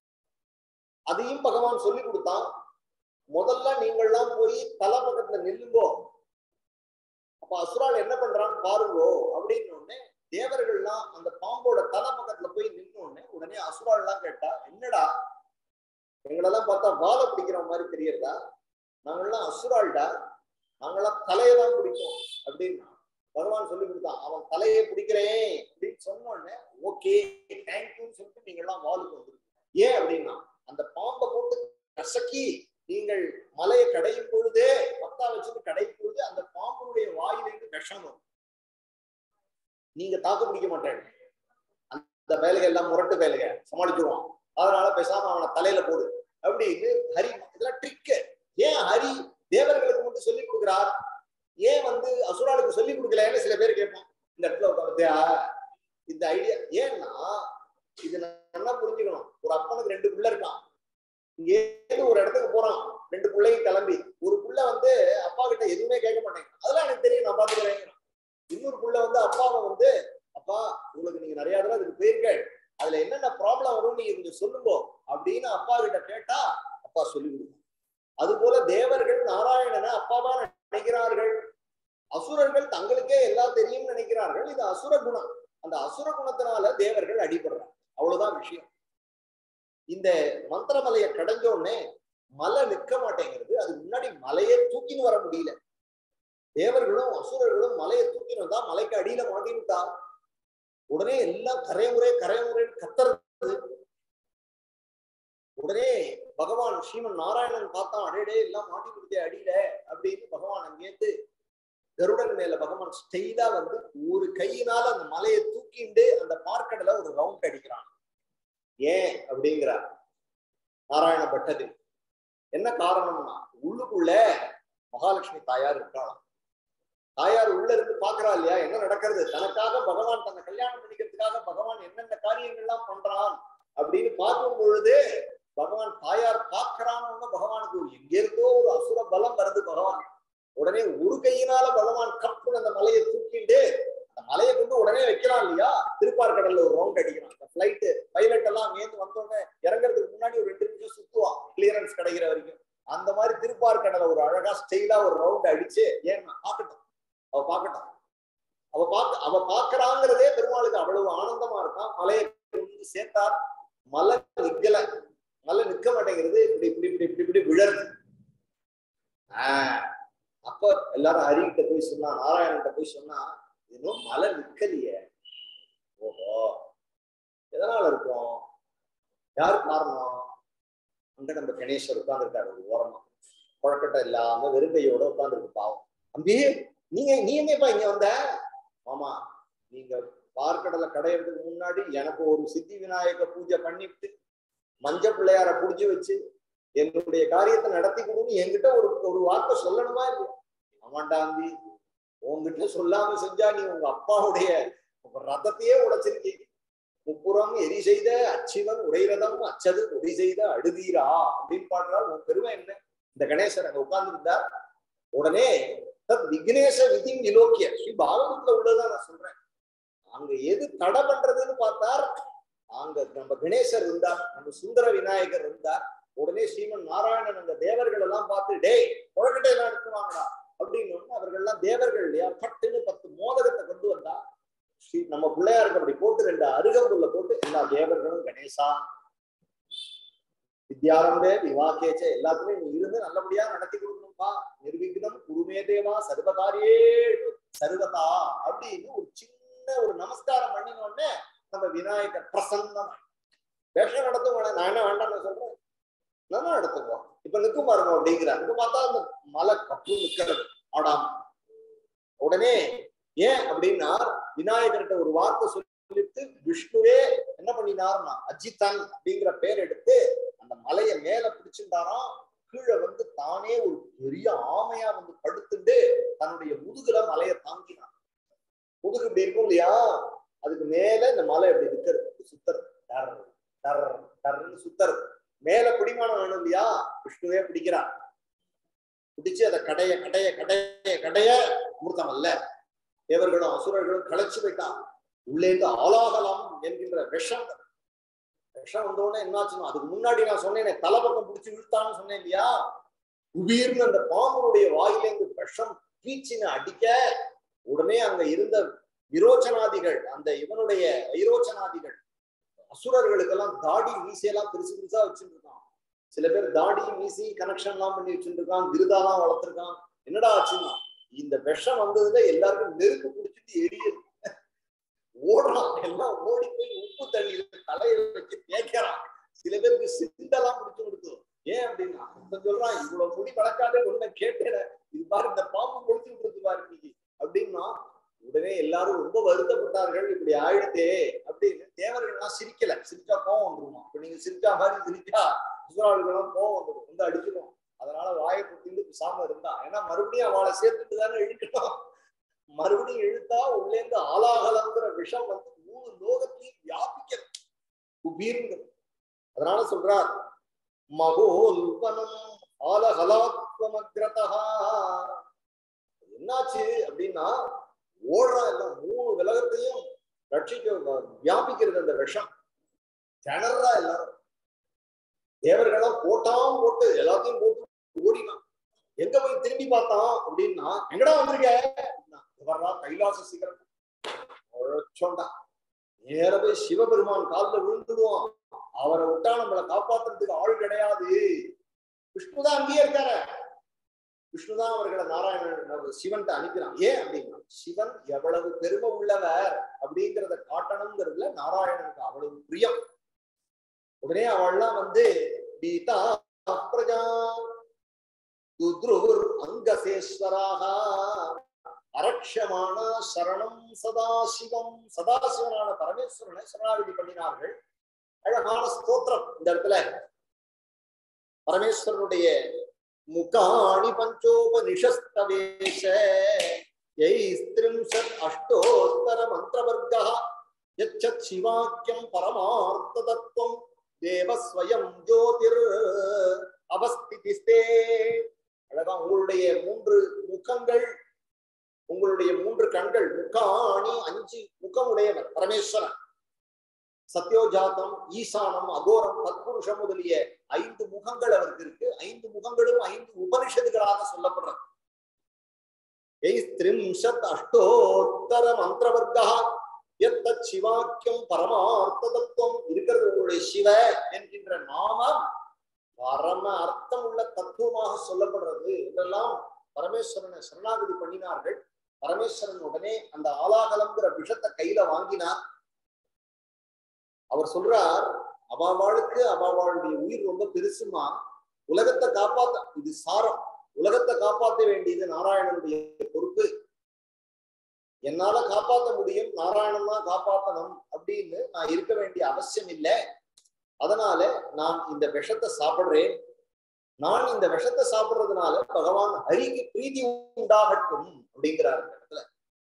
அதையும் பகவான் சொல்லி கொடுத்தான் முதல்ல நீங்கள்லாம் போய் தலை பக்கத்துல நில்லுங்கோ அப்ப அசுரால் என்ன பண்றான் பாருங்கோ அப்படின்னு உடனே தேவர்கள்லாம் அந்த பாம்போட தலை பக்கத்துல போய் நின்ன உடனே உடனே அசுரால்லாம் கேட்டா என்னடா எங்களெல்லாம் பார்த்தா வாழை பிடிக்கிற மாதிரி தெரியறதா நாங்கெல்லாம் அசுராள்டா நாங்கெல்லாம் தலையை தான் பிடிக்கும் அப்படின்னா பகவான் சொல்லி கொடுத்தான் அவன் தலையை பிடிக்கிறேன் அப்படின்னு சொன்ன உடனே ஓகே தேங்க்யூன்னு சொல்லிட்டு நீங்க எல்லாம் வாளுக்கு வந்துருக்கீங்க ஏன் அப்படின்னா அந்த பாம்பை போட்டு கசக்கி நீங்கள் மலையை கடையும் பொழுதே பத்தா வச்சுட்டு கடையும் பொழுது அந்த பாம்புடைய வாயிலிருந்து விஷம் வரும் நீங்க தாக்கு பிடிக்க மாட்டேன் அந்த வேலைகள் எல்லாம் முரட்டு வேலைக சமாளிச்சிருவான் அதனால பேசாம அவனை தலையில போடு அப்படின்னு ஹரி இதெல்லாம் ட்ரிக்கு ஏன் ஹரி தேவர்களுக்கு மட்டும் சொல்லி கொடுக்குறார் ஏன் வந்து அசுராளுக்கு சொல்லி கொடுக்கலன்னு சில பேர் கேட்பான் இந்த இடத்துல உட்காந்துயா இந்த ஐடியா ஏன்னா இது நல்லா புரிஞ்சுக்கணும் ஒரு அப்பனுக்கு ரெண்டு பிள்ளை இருக்கான் இங்கே ஒரு இடத்துக்கு போறான் ரெண்டு பிள்ளையும் கிளம்பி ஒரு புள்ள வந்து அப்பா கிட்ட எதுவுமே கேட்க மாட்டேங்க அதெல்லாம் எனக்கு தெரியும் நான் பாத்துக்கிறேன் இன்னொரு புள்ள வந்து அப்பாவை வந்து அப்பா உங்களுக்கு நீங்க நிறைய தடவை அதுக்கு போயிருக்க அதுல என்னென்ன ப்ராப்ளம் வரும் நீங்க கொஞ்சம் சொல்லுங்க அப்படின்னு அப்பா கிட்ட கேட்டா அப்பா சொல்லி கொடுக்கும் அது போல தேவர்கள் நாராயணனை அப்பாவா நினைக்கிறார்கள் அசுரர்கள் தங்களுக்கே எல்லாம் தெரியும் நினைக்கிறார்கள் இது அசுர குணம் அந்த அசுர குணத்தினால தேவர்கள் அடிபடுறாங்க அவ்வளவுதான் விஷயம் இந்த மந்திரமலையை கடைஞ்ச உடனே மலை நிற்க மாட்டேங்கிறது அது முன்னாடி மலையே தூக்கின்னு வர முடியல தேவர்களும் அசுரர்களும் மலையை தூக்கின்னு வந்தா மலைக்கு அடியில மாட்டிவிட்டா உடனே எல்லாம் கரைமுறை கரைமுறைன்னு கத்துறது உடனே பகவான் ஸ்ரீமன் நாராயணன் பார்த்தான் அடேடே எல்லாம் மாட்டி கொடுத்தே அடியில அப்படின்னு பகவான் அங்கேருந்து கருடன் மேல பகவான் ஸ்டெயிலா வந்து ஒரு கையினால அந்த மலையை தூக்கிண்டு அந்த பார்க்கடல ஒரு ரவுண்ட் அடிக்கிறான் ஏன் அப்படிங்கிறார் நாராயண பட்டது என்ன காரணம்னா உள்ளுக்குள்ள மகாலட்சுமி தாயார் இருக்காளாம் தாயார் உள்ள இருந்து பாக்குறா இல்லையா என்ன நடக்கிறது தனக்காக பகவான் தன்னை கல்யாணம் பண்ணிக்கிறதுக்காக பகவான் என்னென்ன காரியங்கள்லாம் பண்றான் அப்படின்னு பார்க்கும் பொழுது பகவான் தாயார் பார்க்கிறான்னு பகவானுக்கு எங்க இருந்தோ ஒரு அசுர பலம் வருது பகவான் உடனே ஒரு கையினால பகவான் கப்புன்னு அந்த மலையை தூக்கிண்டு அந்த மலையை கொண்டு உடனே வைக்கலாம் இல்லையா திருப்பார்கடல்ல ஒரு ரவுண்ட் அடிக்கிறான் அந்த பிளைட்டு பைலட் எல்லாம் அங்கேருந்து வந்தோடனே இறங்குறதுக்கு முன்னாடி ஒரு ரெண்டு நிமிஷம் சுத்துவான் கிளியரன்ஸ் கிடைக்கிற வரைக்கும் அந்த மாதிரி திருப்பார்கடலை ஒரு அழகா ஸ்டைலா ஒரு ரவுண்ட் அடிச்சு ஏன்னா பார்க்கட்டும் அவ பார்க்கட்டும் அவ பார்க்க அவ பார்க்கறாங்கிறதே பெருமாளுக்கு அவ்வளவு ஆனந்தமா இருக்கான் மலையை கொண்டு சேர்த்தார் மலை நிக்கல மலை நிக்க மாட்டேங்கிறது இப்படி இப்படி இப்படி இப்படி இப்படி விழருது ஆஹ் அப்ப எல்லாரும் ஹரிகிட்ட போய் சொன்னா நாராயணன்கிட்ட போய் சொன்னா இன்னும் மலை நிக்கலையே ஓஹோ எதனால இருக்கும் யாரு காரணம் அங்க நம்ம கணேஸ்வர் உட்கார்ந்துருக்காரு ஒரு ஓரமா குழக்கட்டை இல்லாம வெறுங்கையோட உட்கார்ந்துருக்கு பாவம் அம்பி நீங்க நீ எங்கப்பா இங்க வந்த ஆமா நீங்க பார்க்கடலை கடையிறதுக்கு முன்னாடி எனக்கு ஒரு சித்தி விநாயக பூஜை பண்ணிட்டு மஞ்ச பிள்ளையார புடிச்சு வச்சு என்னுடைய காரியத்தை நடத்தி கொடுன்னு என்கிட்ட ஒரு ஒரு வார்த்தை சொல்லணுமா இல்லையா ஆமாண்டாந்தி உங்ககிட்ட சொல்லாம செஞ்சா நீ உங்க அப்பாவுடைய ரதத்தையே உடைச்சிருக்கீங்க முப்புறம் எரி செய்த அச்சிவன் உடைரதம் அச்சது உடை செய்த அழுதீரா அப்படின்னு பாடுறார் உன் பெருமை என்ன இந்த கணேசர் அங்க உட்கார்ந்து இருந்தார் உடனே தத் விக்னேச விதி விலோக்கிய ஸ்ரீ பாகவதத்துல உள்ளதான் நான் சொல்றேன் அங்க எது தடை பண்றதுன்னு பார்த்தார் அங்க நம்ம கணேசர் இருந்தார் நம்ம சுந்தர விநாயகர் இருந்தார் உடனே ஸ்ரீமன் நாராயணன் அந்த தேவர்கள் எல்லாம் பார்த்து டேய் குழக்கட்டை எல்லாம் எடுத்துவாங்கடா அப்படின்னு அவர்கள் எல்லாம் தேவர்கள் இல்லையா பட்டுன்னு பத்து மோதகத்தை கொண்டு வந்தா ஸ்ரீ நம்ம பிள்ளையாருக்கு அப்படி போட்டு ரெண்டு அருகம்புல்ல போட்டு எல்லா தேவர்களும் கணேசா வித்யாரம்பே விவாகேச்ச எல்லாத்துலயும் நீ இருந்து நல்லபடியா நடத்தி கொடுக்கணும்பா நிர்விக்னம் குருமே தேவா சர்வகாரியே சர்வதா அப்படின்னு ஒரு சின்ன ஒரு நமஸ்காரம் பண்ணினோடனே நம்ம விநாயகர் பிரசன்னம் வேஷம் நடத்தும் நான் என்ன வேண்டாம்னு சொல்றேன் நல்லா நடத்துக்குவோம் இப்ப நிற்கும் பாருங்க அப்படிங்கிறார் இப்ப பார்த்தா அந்த மலை கப்பு நிக்கிறது ஆடாம உடனே ஏன் அப்படின்னா விநாயகர்கிட்ட ஒரு வார்த்தை சொல்லிட்டு விஷ்ணுவே என்ன பண்ணினார்னா அஜித்தன் அப்படிங்கிற பேர் எடுத்து அந்த மலையை மேல பிடிச்சிருந்தாராம் கீழே வந்து தானே ஒரு பெரிய ஆமையா வந்து படுத்துட்டு தன்னுடைய முதுகுல மலையை தாங்கினான் முதுகு இப்படி இருக்கும் இல்லையா அதுக்கு மேல இந்த மலை இப்படி இருக்கிறது சுத்தறது டர் டர் டர்ன்னு சுத்தறது மேல பிடிமானம் வேணும் இல்லையா விஷ்ணுவே பிடிக்கிறான் பிடிச்சு அதை கடைய கடைய கடைய கடைய மூர்த்தம் அல்ல தேவர்களும் அசுரர்களும் களைச்சு போயிட்டான் உள்ளேந்து ஆளாகலாம் என்கின்ற விஷம் விஷம் வந்தோடனே என்னாச்சுன்னா அதுக்கு முன்னாடி நான் சொன்னேனே தலைப்பக்கம் பிடிச்சி இழுத்தான்னு சொன்னேன் இல்லையா உபீர்னு அந்த பாம்புடைய வாயிலேந்து விஷம் பீச்சின அடிக்க உடனே அங்க இருந்த விரோச்சனாதிகள் அந்த இவனுடைய வைரோச்சனாதிகள் அசுரர்களுக்கெல்லாம் தாடி மீசையெல்லாம் பெருசு பெருசா வச்சுட்டு இருக்கான் சில பேர் தாடி மீசி கனெக்ஷன் எல்லாம் பண்ணி வச்சுட்டு இருக்கான் விருதாலாம் வளர்த்துருக்கான் என்னடா ஆச்சுன்னா இந்த விஷம் வந்ததுல எல்லாருக்கும் நெருப்பு பிடிச்சிட்டு எரியுது ஓடுறான் எல்லாம் ஓடி போய் உப்பு தண்ணியில தலையில வச்சு தேய்க்கிறான் சில பேருக்கு சிந்தெல்லாம் பிடிச்சு கொடுக்கும் ஏன் அப்படின்னா அவன் சொல்றான் இவ்வளவு முடி வளர்க்காதே ஒண்ணு கேட்டேன் இது பாரு இந்த பாம்பு கொடுத்து விட்டுருக்கு பாரு இன்னைக்கு அப்படின்னா உடனே எல்லாரும் ரொம்ப வருத்தப்பட்டார்கள் இப்படி ஆயிடுத்தே அப்படின்னு தேவர்கள்லாம் சிரிக்கல சிரிச்சா கோவம் வந்துருமா இப்ப நீங்க சிரிச்சா மாதிரி சிரிச்சா சுறாளுக்கெல்லாம் கோவம் வந்துடும் வந்து அடிச்சிடும் அதனால வாயை குத்திட்டு பிசாம இருந்தா ஏன்னா மறுபடியும் அவளை சேர்த்துட்டு தானே இழுக்கணும் மறுபடியும் இழுத்தா உள்ளேந்து ஆலாகலங்கிற விஷம் வந்து மூணு லோகத்தையும் வியாபிக்கிறது குபீருங்கிறது அதனால சொல்றார் மகோல்பனம் ஆலகலாத்வமக்ரதா என்னாச்சு அப்படின்னா ஓடுறா எல்லாம் மூணு விலகத்தையும் ரட்சிக்க வியாபிக்கிறது அந்த விஷம் திணறா எல்லாரும் தேவர்கள்லாம் போட்டாம் போட்டு எல்லாத்தையும் போட்டு ஓடினான் எங்க போய் திரும்பி பார்த்தான் அப்படின்னா எங்கடா வந்திருக்க வர்றா கைலாச சிகரம் உழைச்சோண்டா நேர போய் சிவபெருமான் காலில் விழுந்துடுவான் அவரை விட்டா நம்மளை காப்பாத்துறதுக்கு ஆள் கிடையாது விஷ்ணுதான் அங்கேயே இருக்காரு விஷ்ணுதான் அவர்களை நாராயணன் சிவன்ட்ட அனுப்பினான் ஏன் அப்படின்னா சிவன் எவ்வளவு பெருமை உள்ளவர் அப்படிங்கிறத காட்டணுங்கிறதுல நாராயணனுக்கு அவ்வளவு பிரியம் உடனே அவள்லாம் வந்து பீதா பிரஜா துத்ருர் அங்கசேஸ்வராக அரட்சமான சரணம் சதாசிவம் சதாசிவனான பரமேஸ்வரனை சரணாகதி பண்ணினார்கள் அழகான ஸ்தோத்திரம் இந்த இடத்துல பரமேஸ்வரனுடைய முகாணி பஞ்சோபனிஷஸ்தவேஷ யைஸ்திரிம்சத் அஷ்டோத்தர மந்திரவர்கா யச்சத் சிவாக்கியம் பரமார்த்த தத்துவம் தேவஸ்வயம் ஜோதிர் அவஸ்திதிஸ்தே அழகா உங்களுடைய மூன்று முகங்கள் உங்களுடைய மூன்று கண்கள் முகாணி அஞ்சு முகம் உடையவர் பரமேஸ்வரன் சத்யோஜாத்தம் ஈசானம் அகோரம் தத்புருஷம் முதலிய ஐந்து முகங்கள் அவருக்கு இருக்கு ஐந்து முகங்களும் ஐந்து உபனிஷதுகளாக சொல்லப்படுறது எய்ஸ்திரிம்ஷத் அஷ்டோத்தர மந்திரவர்கா எத்தத் சிவாக்கியம் பரமார்த்த தத்துவம் இருக்கிறது உங்களுடைய சிவ என்கின்ற நாமம் பரம அர்த்தம் உள்ள தத்துவமாக சொல்லப்படுறது என்றெல்லாம் பரமேஸ்வரனை சரணாகதி பண்ணினார்கள் பரமேஸ்வரன் உடனே அந்த ஆலாகலம்ங்கிற விஷத்தை கையில வாங்கினார் அவர் சொல்றார் அபாவாளுக்கு அபாவாளுடைய உயிர் ரொம்ப பெருசுமா உலகத்தை காப்பாத்த இது சாரம் உலகத்தை காப்பாற்ற வேண்டியது நாராயணனுடைய பொறுப்பு என்னால காப்பாற்ற முடியும் நாராயணன் தான் காப்பாற்றணும் அப்படின்னு நான் இருக்க வேண்டிய அவசியம் இல்லை அதனால நான் இந்த விஷத்தை சாப்பிடுறேன் நான் இந்த விஷத்தை சாப்பிடுறதுனால பகவான் ஹரிக்கு பிரீதி உண்டாகட்டும் அப்படிங்கிறார் இந்த இடத்துல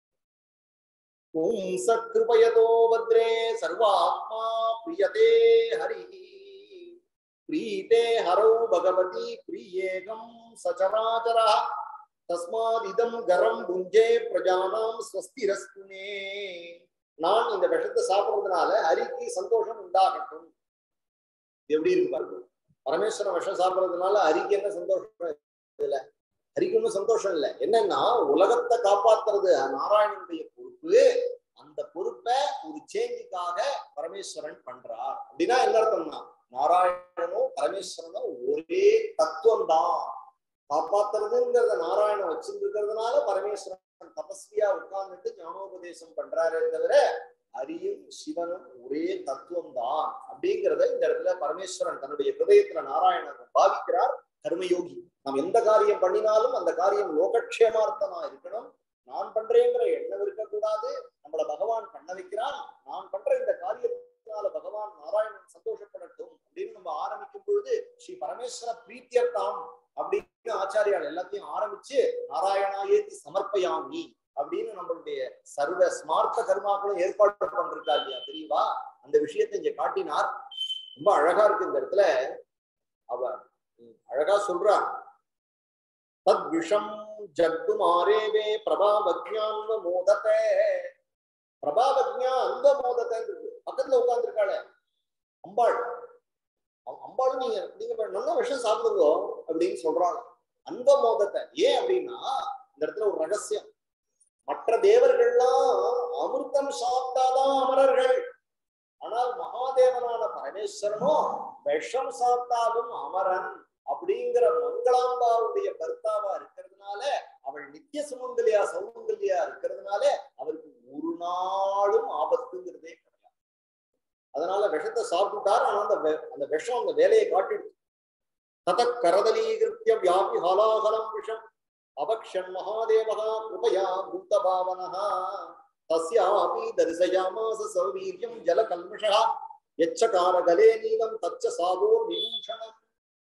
ஓம் சத்ருபயதோ பத்ரே சர்வாத்மா பிரியதே ஹரி பிரீதே ஹரோ பகவதி பிரியேகம் சச்சராச்சரா தஸ்மாத் இதம் கரம் புஞ்சே பிரஜானாம் ஸ்வஸ்திரஸ்துனே நான் இந்த விஷத்தை சாப்பிடுறதுனால ஹரிக்கு சந்தோஷம் உண்டாகட்டும் எப்படி இருக்கு பாருங்க பரமேஸ்வரன் விஷம் சாப்பிடுறதுனால ஹரிக்கு என்ன சந்தோஷம் இல்ல ஹரிக்கு ஒன்றும் சந்தோஷம் இல்லை என்னன்னா உலகத்தை காப்பாத்துறது நாராயணனுடைய பொறுப்பு அந்த பொறுப்பை ஒரு சேஞ்சுக்காக பரமேஸ்வரன் பண்றார் அப்படின்னா என்ன அர்த்தம்னா நாராயணனும் பரமேஸ்வரனும் ஒரே தத்துவம் தான் காப்பாத்துறதுங்கிறத நாராயணன் வச்சிருக்கிறதுனால பரமேஸ்வரன் தபஸ்வியா உட்கார்ந்துட்டு ஞானோபதேசம் பண்றாரே தவிர ஹரியும் சிவனும் ஒரே தத்துவம் தான் அப்படிங்கிறத இந்த இடத்துல பரமேஸ்வரன் தன்னுடைய ஹிருதயத்துல நாராயணன் பாவிக்கிறார் கர்மயோகி நாம் எந்த காரியம் பண்ணினாலும் அந்த காரியம் லோகக்ஷேமார்த்தமா இருக்கணும் நான் பண்றேங்கிற எண்ணம் இருக்கக்கூடாது நம்மள பகவான் பண்ண வைக்கிறான் நான் பண்ற இந்த காரியத்தினால பகவான் நாராயணன் சந்தோஷப்படட்டும் அப்படின்னு நம்ம ஆரம்பிக்கும் பொழுது ஸ்ரீ பரமேஸ்வர பிரீத்தியர்த்தாம் அப்படின்னு ஆச்சாரியால் எல்லாத்தையும் ஆரம்பிச்சு நாராயணா ஏத்தி சமர்ப்பயாமி அப்படின்னு நம்மளுடைய சர்வ ஸ்மார்த்த கர்மாக்களும் ஏற்பாடு பண்றா இல்லையா தெரியவா அந்த விஷயத்தை இங்க காட்டினார் ரொம்ப அழகா இருக்கு இந்த இடத்துல அவ ம், அழகா சொல்றா தத் விஷம் ஜக்து மாரேவே பிரபாவக்ஞான்வ மோதத்தை பிரபாவக்ஞா அந்த மோதத்தை இருக்கு பக்கத்துல உட்கார்ந்து இருக்காளே அம்பாள் அம்- அம்பாள் நீங்க நீங்க நல்ல விஷம் சாப்பிடுங்க அப்படின்னு சொல்றாங்க அன்ப மோதத்தை ஏன் அப்படின்னா இந்த இடத்துல ஒரு ரகசியம் மற்ற தேவர்கள்லாம் அமிர்தம் சாப்பிட்டாதான் அமரர்கள் ஆனால் மகாதேவனான பரமேஸ்வரனும் விஷம் சாப்பிட்டாலும் அமரன் அப்படிங்கிற மங்களாம்பாவுடைய கர்த்தாவா இருக்கிறதுனால அவள் நித்திய சுமங்கலியா சௌமங்கலியா இருக்கிறதுனால அவருக்கு ஒரு நாளும் ஆபத்துங்கிறதே கிடையாது அதனால விஷத்தை சாப்பிட்டுட்டார் ஆனா அந்த வெ- அந்த விஷம் அந்த வேலையை காட்டிடுச்சு தத கரதலீகிருத்திய வியாபி ஹலாஹலம் விஷம் அபக்ஷன் மகாதேவகா கிருபயா பூத்த பாவனஹா தஸ்யாபி தரிசயாமாச சௌவீரியம் ஜல கல்மஷா எச்சகார கலே நீலம் தச்ச சாதோ விபூஷணம்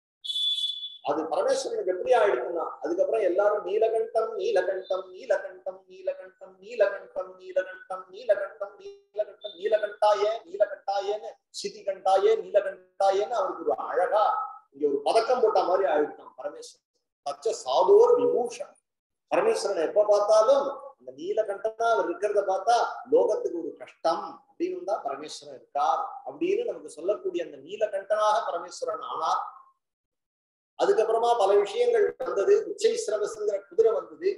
அது பரமேஸ்வரனுக்கு எப்படி ஆயிடுச்சுன்னா அதுக்கப்புறம் எல்லாரும் நீலகண்டம் நீலகண்டம் நீலகண்டம் நீலகண்டம் நீலகண்டம் நீலகண்டம் நீலகண்டம் நீலகண்டம் நீலகண்டாயே நீலகண்டாயேன்னு சிதி கண்டாயே நீலகண்டாயேன்னு அவருக்கு ஒரு அழகா இங்க ஒரு பதக்கம் போட்ட மாதிரி ஆயிடுச்சான் பரமேஸ்வரன் தச்ச சாதோர் விபூஷன் பரமேஸ்வரன் எப்ப பார்த்தாலும் அந்த நீலகண்டனா அவர் இருக்கிறத பார்த்தா லோகத்துக்கு ஒரு கஷ்டம் அப்படின்னு தான் பரமேஸ்வரன் இருக்கார் அப்படின்னு நமக்கு சொல்லக்கூடிய அந்த நீலகண்டனாக பரமேஸ்வரன் ஆனார் அதுக்கப்புறமா பல விஷயங்கள் வந்தது உச்சை சிரவசுங்கிற குதிரை வந்தது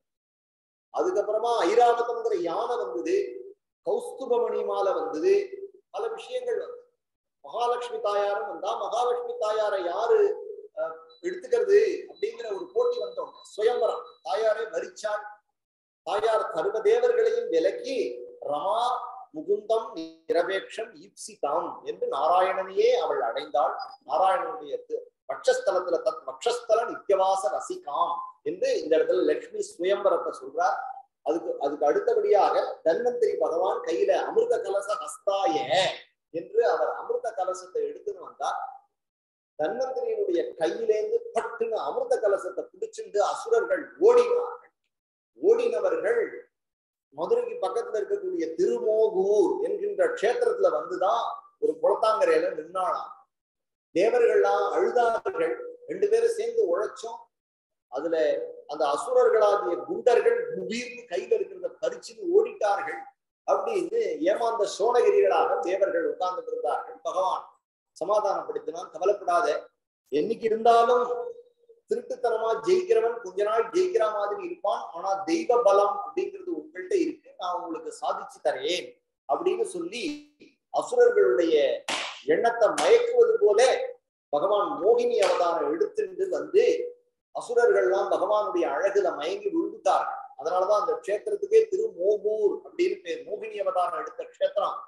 அதுக்கப்புறமா ஐராவதம்ங்கிற யானை வந்தது கௌஸ்துபமணி மாலை வந்தது பல விஷயங்கள் வந்தது மகாலட்சுமி தாயாரும் வந்தா மகாலட்சுமி தாயாரை யாரு அஹ், எடுத்துக்கிறது அப்படிங்கிற ஒரு போட்டி வந்தோம் சுயம்பரம் தாயாரை வரிச்சாள் தாயார் சர்வ தேவர்களையும் விலக்கி ரமா முகுந்தம் நிரபேட்சம் ஈப்சிதாம் என்று நாராயணனையே அவள் அடைந்தாள் நாராயணனுடைய தி- வட்சஸ்தலத்துல தத் வட்சஸ்தல நித்தியவாச ரசிகாம் என்று இந்த இடத்துல லட்சுமி சுயம்பரத்தை சொல்றார் அதுக்கு அதுக்கு அடுத்தபடியாக தன்வந்திரி பகவான் கையில அமிர்த கலச ஹஸ்தாய என்று அவர் அமிர்த கலசத்தை எடுத்துன்னு வந்தார் தன்வந்திரியினுடைய கையிலேந்து பட்டுன்னு அமிர்த கலசத்தை பிடிச்சிட்டு அசுரர்கள் ஓடினார்கள் ஓடினவர்கள் மதுரைக்கு பக்கத்துல இருக்கக்கூடிய திருமோகூர் என்கின்ற க்ஷேத்திரத்துல வந்துதான் ஒரு குளத்தாங்கரையில நின்னாளாம் தேவர்கள்லாம் அழுதார்கள் ரெண்டு பேரும் சேர்ந்து உழைச்சோம் அதுல அந்த அசுரர்களாகிய குண்டர்கள் குபீர்னு கையில இருக்கிறத பறிச்சுன்னு ஓடிட்டார்கள் அப்படின்னு ஏமாந்த சோனகிரிகளாக தேவர்கள் உட்கார்ந்து இருந்தார்கள் பகவான் சமாதானப்படுத்தினான் கவலைப்படாத என்னைக்கு இருந்தாலும் திருட்டுத்தனமா ஜெயிக்கிறவன் கொஞ்ச நாள் ஜெயிக்கிற மாதிரி இருப்பான் ஆனா தெய்வ பலம் அப்படிங்கிறது உங்கள்கிட்ட இருக்கு நான் உங்களுக்கு சாதிச்சு தரேன் அப்படின்னு சொல்லி அசுரர்களுடைய எண்ணத்தை மயக்குவது போல பகவான் மோகினி அவதாரம் எடுத்துட்டு வந்து அசுரர்கள்லாம் பகவானுடைய அழகுல மயங்கி விழுந்துட்டார்கள் அதனாலதான் அந்த க்ஷேத்திரத்துக்கே திருமோகூர் அப்படின்னு பேர் மோகினி அவதாரம் எடுத்த க்ஷேத்திரம்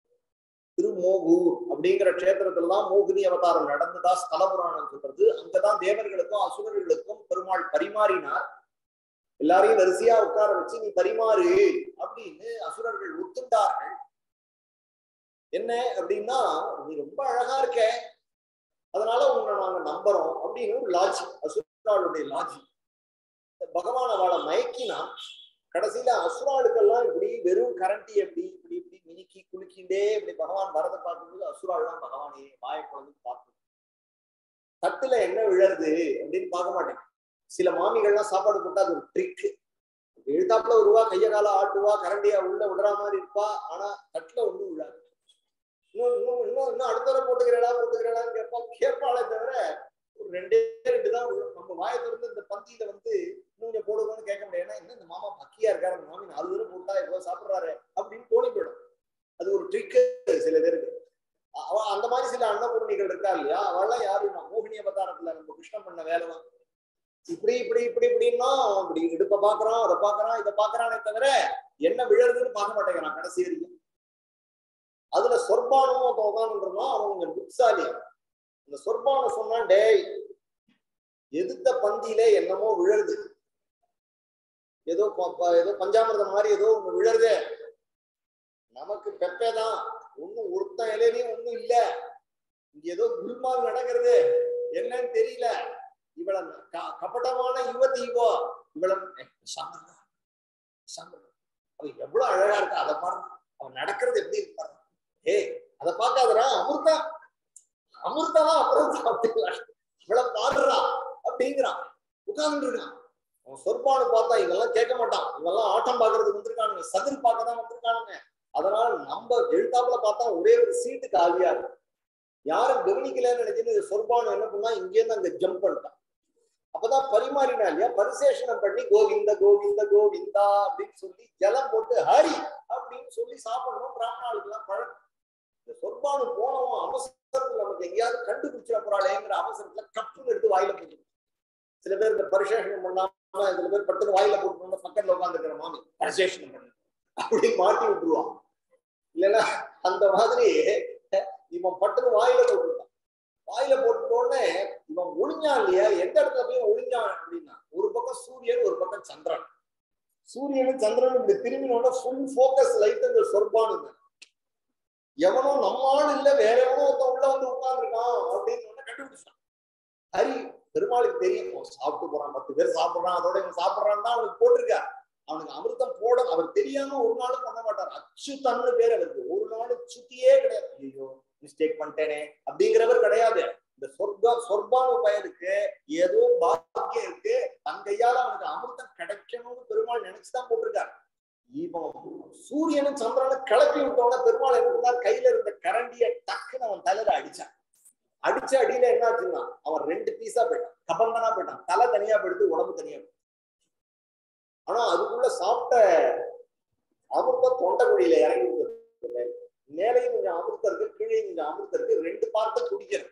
திருமோகூர் அப்படிங்கிற க்ஷேத்திரத்துலதான் மோகினி அவதாரம் நடந்ததா ஸ்தல புராணம் சொல்றது அங்கதான் தேவர்களுக்கும் அசுரர்களுக்கும் பெருமாள் பரிமாறினார் எல்லாரையும் வரிசையா உட்கார வச்சு நீ பரிமாறு அப்படின்னு அசுரர்கள் ஒத்துண்டார்கள் என்ன அப்படின்னா நீ ரொம்ப அழகா இருக்க அதனால உன்னை நாங்க நம்புறோம் அப்படின்னு ஒரு லாஜி அசுராளுடைய லாஜி பகவான் அவளை மயக்கினான் கடைசியில அசுராளுக்கெல்லாம் இப்படி வெறும் கரண்டி எப்படி இப்படி இப்படி மினுக்கி குலுக்கிண்டே இப்படி பகவான் வரதை பார்க்கும்போது அசுராள்லாம் பகவானே வாயை குழந்தை பார்க்கும் தட்டுல என்ன விழருது அப்படின்னு பார்க்க மாட்டேன் சில மாமிகள்லாம் சாப்பாடு போட்டா அது ஒரு ட்ரிக் எழுத்தாப்புல வருவா கைய கால ஆட்டுவா கரண்டியா உள்ள விடுற மாதிரி இருப்பா ஆனா தட்டுல ஒண்ணும் விழாது இன்னும் இன்னும் இன்னும் இன்னும் அடுத்த தடவை போட்டுக்கிறேடா போட்டுக்கிறேடான்னு கேட்பா கேட்பாளே தவிர ஒரு ரெண்டே ரெண்டு தான் விழும் நம்ம வாயை திறந்து இந்த பந்தியில வந்து இன்னும் கொஞ்சம் போடுவோம்னு கேட்க முடியாது ஏன்னா என்ன இந்த மாமா பக்கியா இருக்காரு அந்த மாமி நாலு பேரும் போட்டா எவ்வளவு சாப்பிடுறாரு அப்படின்னு தோணி போயிடும் அது ஒரு ட்ரிக்கு சில பேருக்கு அவ அந்த மாதிரி சில அன்னபூர்ணிகள் இருக்கா இல்லையா அவெல்லாம் யாரும் நான் மோகினி அவதாரத்துல நம்ம கிருஷ்ணன் பண்ண வேலை தான் இப்படி இப்படி இப்படி இப்படின்னா இப்படி இடுப்ப பாக்குறான் அதை பாக்குறான் இதை பாக்குறானே தவிர என்ன விழறதுன்னு பார்க்க மாட்டேங்கிறான் கடைசி வரைக்கும் அதுல சொர்பானமும் அவன் உட்காந்துருந்தான் அவன் கொஞ்சம் புட்சாலி இந்த சொர்பான சொன்னான் டேய் எதிர்த்த பந்தியில என்னமோ விழருது ஏதோ ப- ப- ஏதோ பஞ்சாமிர்தம் மாதிரி ஏதோ ஒண்ணு விழருதே நமக்கு பெப்பே தான் ஒண்ணும் ஒருத்தன் இலையிலயும் ஒண்ணும் இல்ல இங்க ஏதோ குல்மால் நடக்கிறது என்னன்னு தெரியல இவள க- கபடமான யுவதி இவோ இவள ஏய், சாமர்னா, சாமர்னா. அவ எவ்வளவு அழகா இருக்கா அதை பாருங்க அவன் நடக்கிறது எப்படி இருப்பாரு ஏய் அதை பார்க்காதடா அமிர்தா அமிர்தமா அப்புறம் சாப்பிட்டுக்கலாம் இவளை பாடுறா அப்படிங்கிறான் உட்கார்ந்து இருக்கான் அவன் சொற்பானு பார்த்தா இவெல்லாம் கேட்க மாட்டான் இவெல்லாம் ஆட்டம் பார்க்கறதுக்கு வந்திருக்கானுங்க சதிர் பார்க்க தான் வந்திருக்கானுங்க அதனால நம்ம எழுத்தாப்புல பார்த்தா ஒரே ஒரு சீட்டு காலியா இருக்கு யாரும் கவனிக்கலன்னு நினைச்சுட்டு சொற்பானு என்ன பண்ணா இங்கேருந்து அங்க ஜம்ப் பண்ணிட்டான் அப்பதான் பரிமாறினா இல்லையா பரிசேஷனம் பண்ணி கோவிந்த கோவிந்த கோவிந்தா அப்படின்னு சொல்லி ஜலம் போட்டு ஹரி அப்படின்னு சொல்லி சாப்பிடணும் பிராமணாளுக்கெல்லாம் பழக்கம் இந்த சொற்பானு போனவன் அவசரத்துல நமக்கு எங்கேயாவது கண்டுபிடிச்சிட போறாளேங்கிற அவசரத்துல கப்புன்னு எடுத்து வாயில போட்டு சில பேர் இந்த பரிசேஷனம் பண்ணாம சில பேர் பட்டுன்னு வாயில போட்டு பக்கத்துல உட்காந்துருக்கிற மாமி பரிசேஷனம் பண்ணு அப்படின்னு மாட்டி விட்டுருவான் இல்லைன்னா அந்த மாதிரி இவன் பட்டுன்னு வாயில போட்டுருக்கான் வாயில போட்ட உடனே இவன் ஒளிஞ்சான் இல்லையா எந்த இடத்துல போய் ஒளிஞ்சான் அப்படின்னா ஒரு பக்கம் சூரியன் ஒரு பக்கம் சந்திரன் சூரியனும் சந்திரனும் இப்படி திரும்பினோட ஃபுல் ஃபோக்கஸ் லைட் இந்த சொற்பானுங்க எவனோ நம்ம ஆள் இல்ல வேற எவனோ ஒருத்தன் உள்ள வந்து உட்கார்ந்துருக்கான் அப்படின்னு உடனே கண்டுபிடிச்சான் ஹரி பெருமாளுக்கு தெரியும் அவன் சாப்பிட்டு போறான் பத்து பேர் சாப்பிடுறான் அதோட இவன் சாப்பிடுறான்னு தான் அவனுக்கு போட்டிருக்கார் அவனுக்கு அமிர்தம் போட அவர் தெரியாம ஒரு நாளும் பண்ண மாட்டார் அச்சுத்தன்னு பேர் அவருக்கு ஒரு நாளும் சுத்தியே கிடையாது ஐயோ மிஸ்டேக் பண்ணிட்டேனே அப்படிங்கிறவர் கிடையாது இந்த சொர்க்கா சொர்பானு பயலுக்கு ஏதோ பாக்கியம் இருக்கு தன் கையால அவனுக்கு அமிர்தம் கிடைக்கணும்னு பெருமாள் நினைச்சுதான் போட்டிருக்காரு இவன் சூரியனும் சந்திரனும் கிளப்பி விட்டோம்னா பெருமாள் என்ன பண்ணார் கையில இருந்த கரண்டிய டக்குன்னு அவன் தலையில அடிச்சான் அடிச்ச அடியில என்ன ஆச்சுன்னா அவன் ரெண்டு பீஸா போயிட்டான் கபந்தனா போயிட்டான் தலை தனியா போயிடுது உடம்பு தனியா போயிடுது. ஆனா அதுக்குள்ள சாப்பிட்ட அமிர்தம் தொண்டை குழியில இறங்கி விட்டது மேலையும் கொஞ்சம் அமிர்தம் இருக்கு கீழே கொஞ்சம் அமிர்தம் இருக்கு ரெண்டு பார்த்த குடிக்கிறது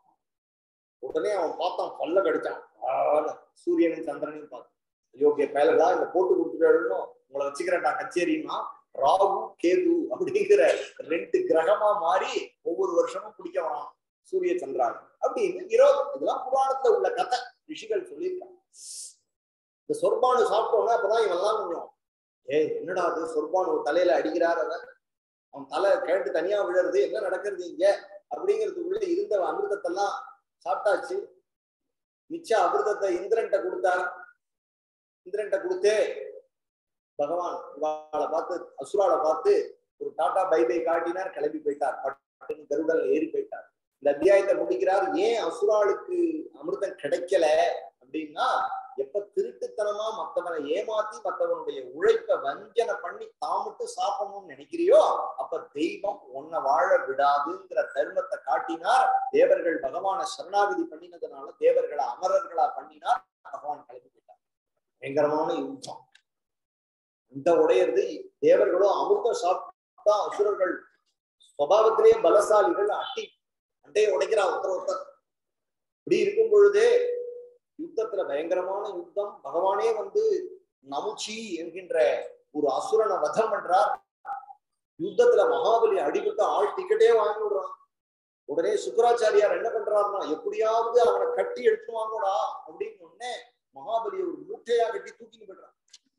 உடனே அவன் பார்த்தான் பல்ல கடிச்சான் ஆன்னு சூரியனும் சந்திரனையும் பார்த்தான் யோகிய பயலடா இந்த போட்டு கொடுத்துட்டோம் உங்களை வச்சுக்கிறேன்டா கச்சேரின்னா ராகு கேது அப்படிங்கிற ரெண்டு கிரகமா மாறி ஒவ்வொரு வருஷமும் பிடிக்க வரான் சூரிய சந்திரான் அப்படின்னு இருபது இதெல்லாம் புராணத்துல உள்ள கதை ரிஷிகள் சொல்லியிருக்காங்க இந்த சொர்பானு சாப்பிட்டோன்னா அப்பதான் இவெல்லாம் கொஞ்சம் ஏய் என்னடா அது சொர்பானு ஒரு தலையில அடிக்கிறார் அவன் அவன் தலை கிழட்டு தனியா விழுறது என்ன நடக்கிறது இங்க அப்படிங்கிறதுக்குள்ள இருந்த அமிர்தத்தெல்லாம் சாப்பிட்டாச்சு மிச்ச அமிர்தத்தை இந்திரன்ட்ட கொடுத்தார் இந்திரன்ட்ட கொடுத்து பகவான் இவாளை பார்த்து அசுராளை பார்த்து ஒரு டாடா பை பை காட்டினார் கிளம்பி போயிட்டார் பட்டுன்னு கருடல் ஏறி போயிட்டார் இந்த அத்தியாயத்தை முடிக்கிறார் ஏன் அசுராளுக்கு அமிர்தம் கிடைக்கல அப்படின்னா எப்ப திருட்டுத்தனமா மத்தவனை ஏமாத்தி மத்தவனுடைய உழைப்ப வஞ்சனை பண்ணி தாமிட்டு சாப்பிடணும்னு நினைக்கிறியோ அப்ப தெய்வம் உன்னை வாழ விடாதுங்கிற தர்மத்தை காட்டினார் தேவர்கள் பகவானை சரணாகதி பண்ணினதுனால தேவர்களை அமரர்களா பண்ணினார் பகவான் கிளம்பி போயிட்டார் பயங்கரமான யுத்தம் இந்த உடையது தேவர்களும் அமிர்தம் சாப்பிட்டா அசுரர்கள் சுவாவத்திலேயே பலசாலிகள் அட்டி அண்டையை உடைக்கிறான் ஒருத்தர் ஒருத்தர் இப்படி இருக்கும் பொழுதே யுத்தத்துல பயங்கரமான யுத்தம் பகவானே வந்து நமுச்சி என்கின்ற ஒரு அசுரனை வதம் பண்றார் யுத்தத்துல மகாபலி அடிபட்டு ஆள் டிக்கெட்டே வாங்கி விடுறான் உடனே சுக்கராச்சாரியார் என்ன பண்றாருன்னா எப்படியாவது அவனை கட்டி எடுத்து வாங்கடா அப்படின்னு உடனே மகாபலியை ஒரு மூட்டையா கட்டி தூக்கிட்டு போயிடுறான்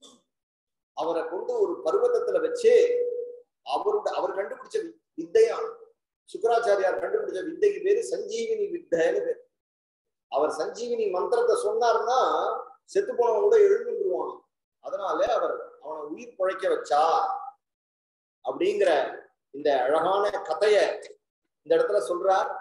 அவரை கொண்டு ஒரு பர்வதத்துல வச்சு அவரோட அவர் கண்டுபிடிச்ச வி- வித்தையா சுக்கராச்சாரியார் கண்டுபிடிச்ச வித்தைக்கு பேரு சஞ்சீவினி வித்தைன்னு பேரு அவர் சஞ்சீவினி மந்திரத்தை சொன்னார்னா செத்து போனவன் கூட எழுந்துருவான் அதனால அவர் அவனை உயிர் பிழைக்க வச்சா அப்படிங்கிற இந்த அழகான கதைய இந்த இடத்துல சொல்றார்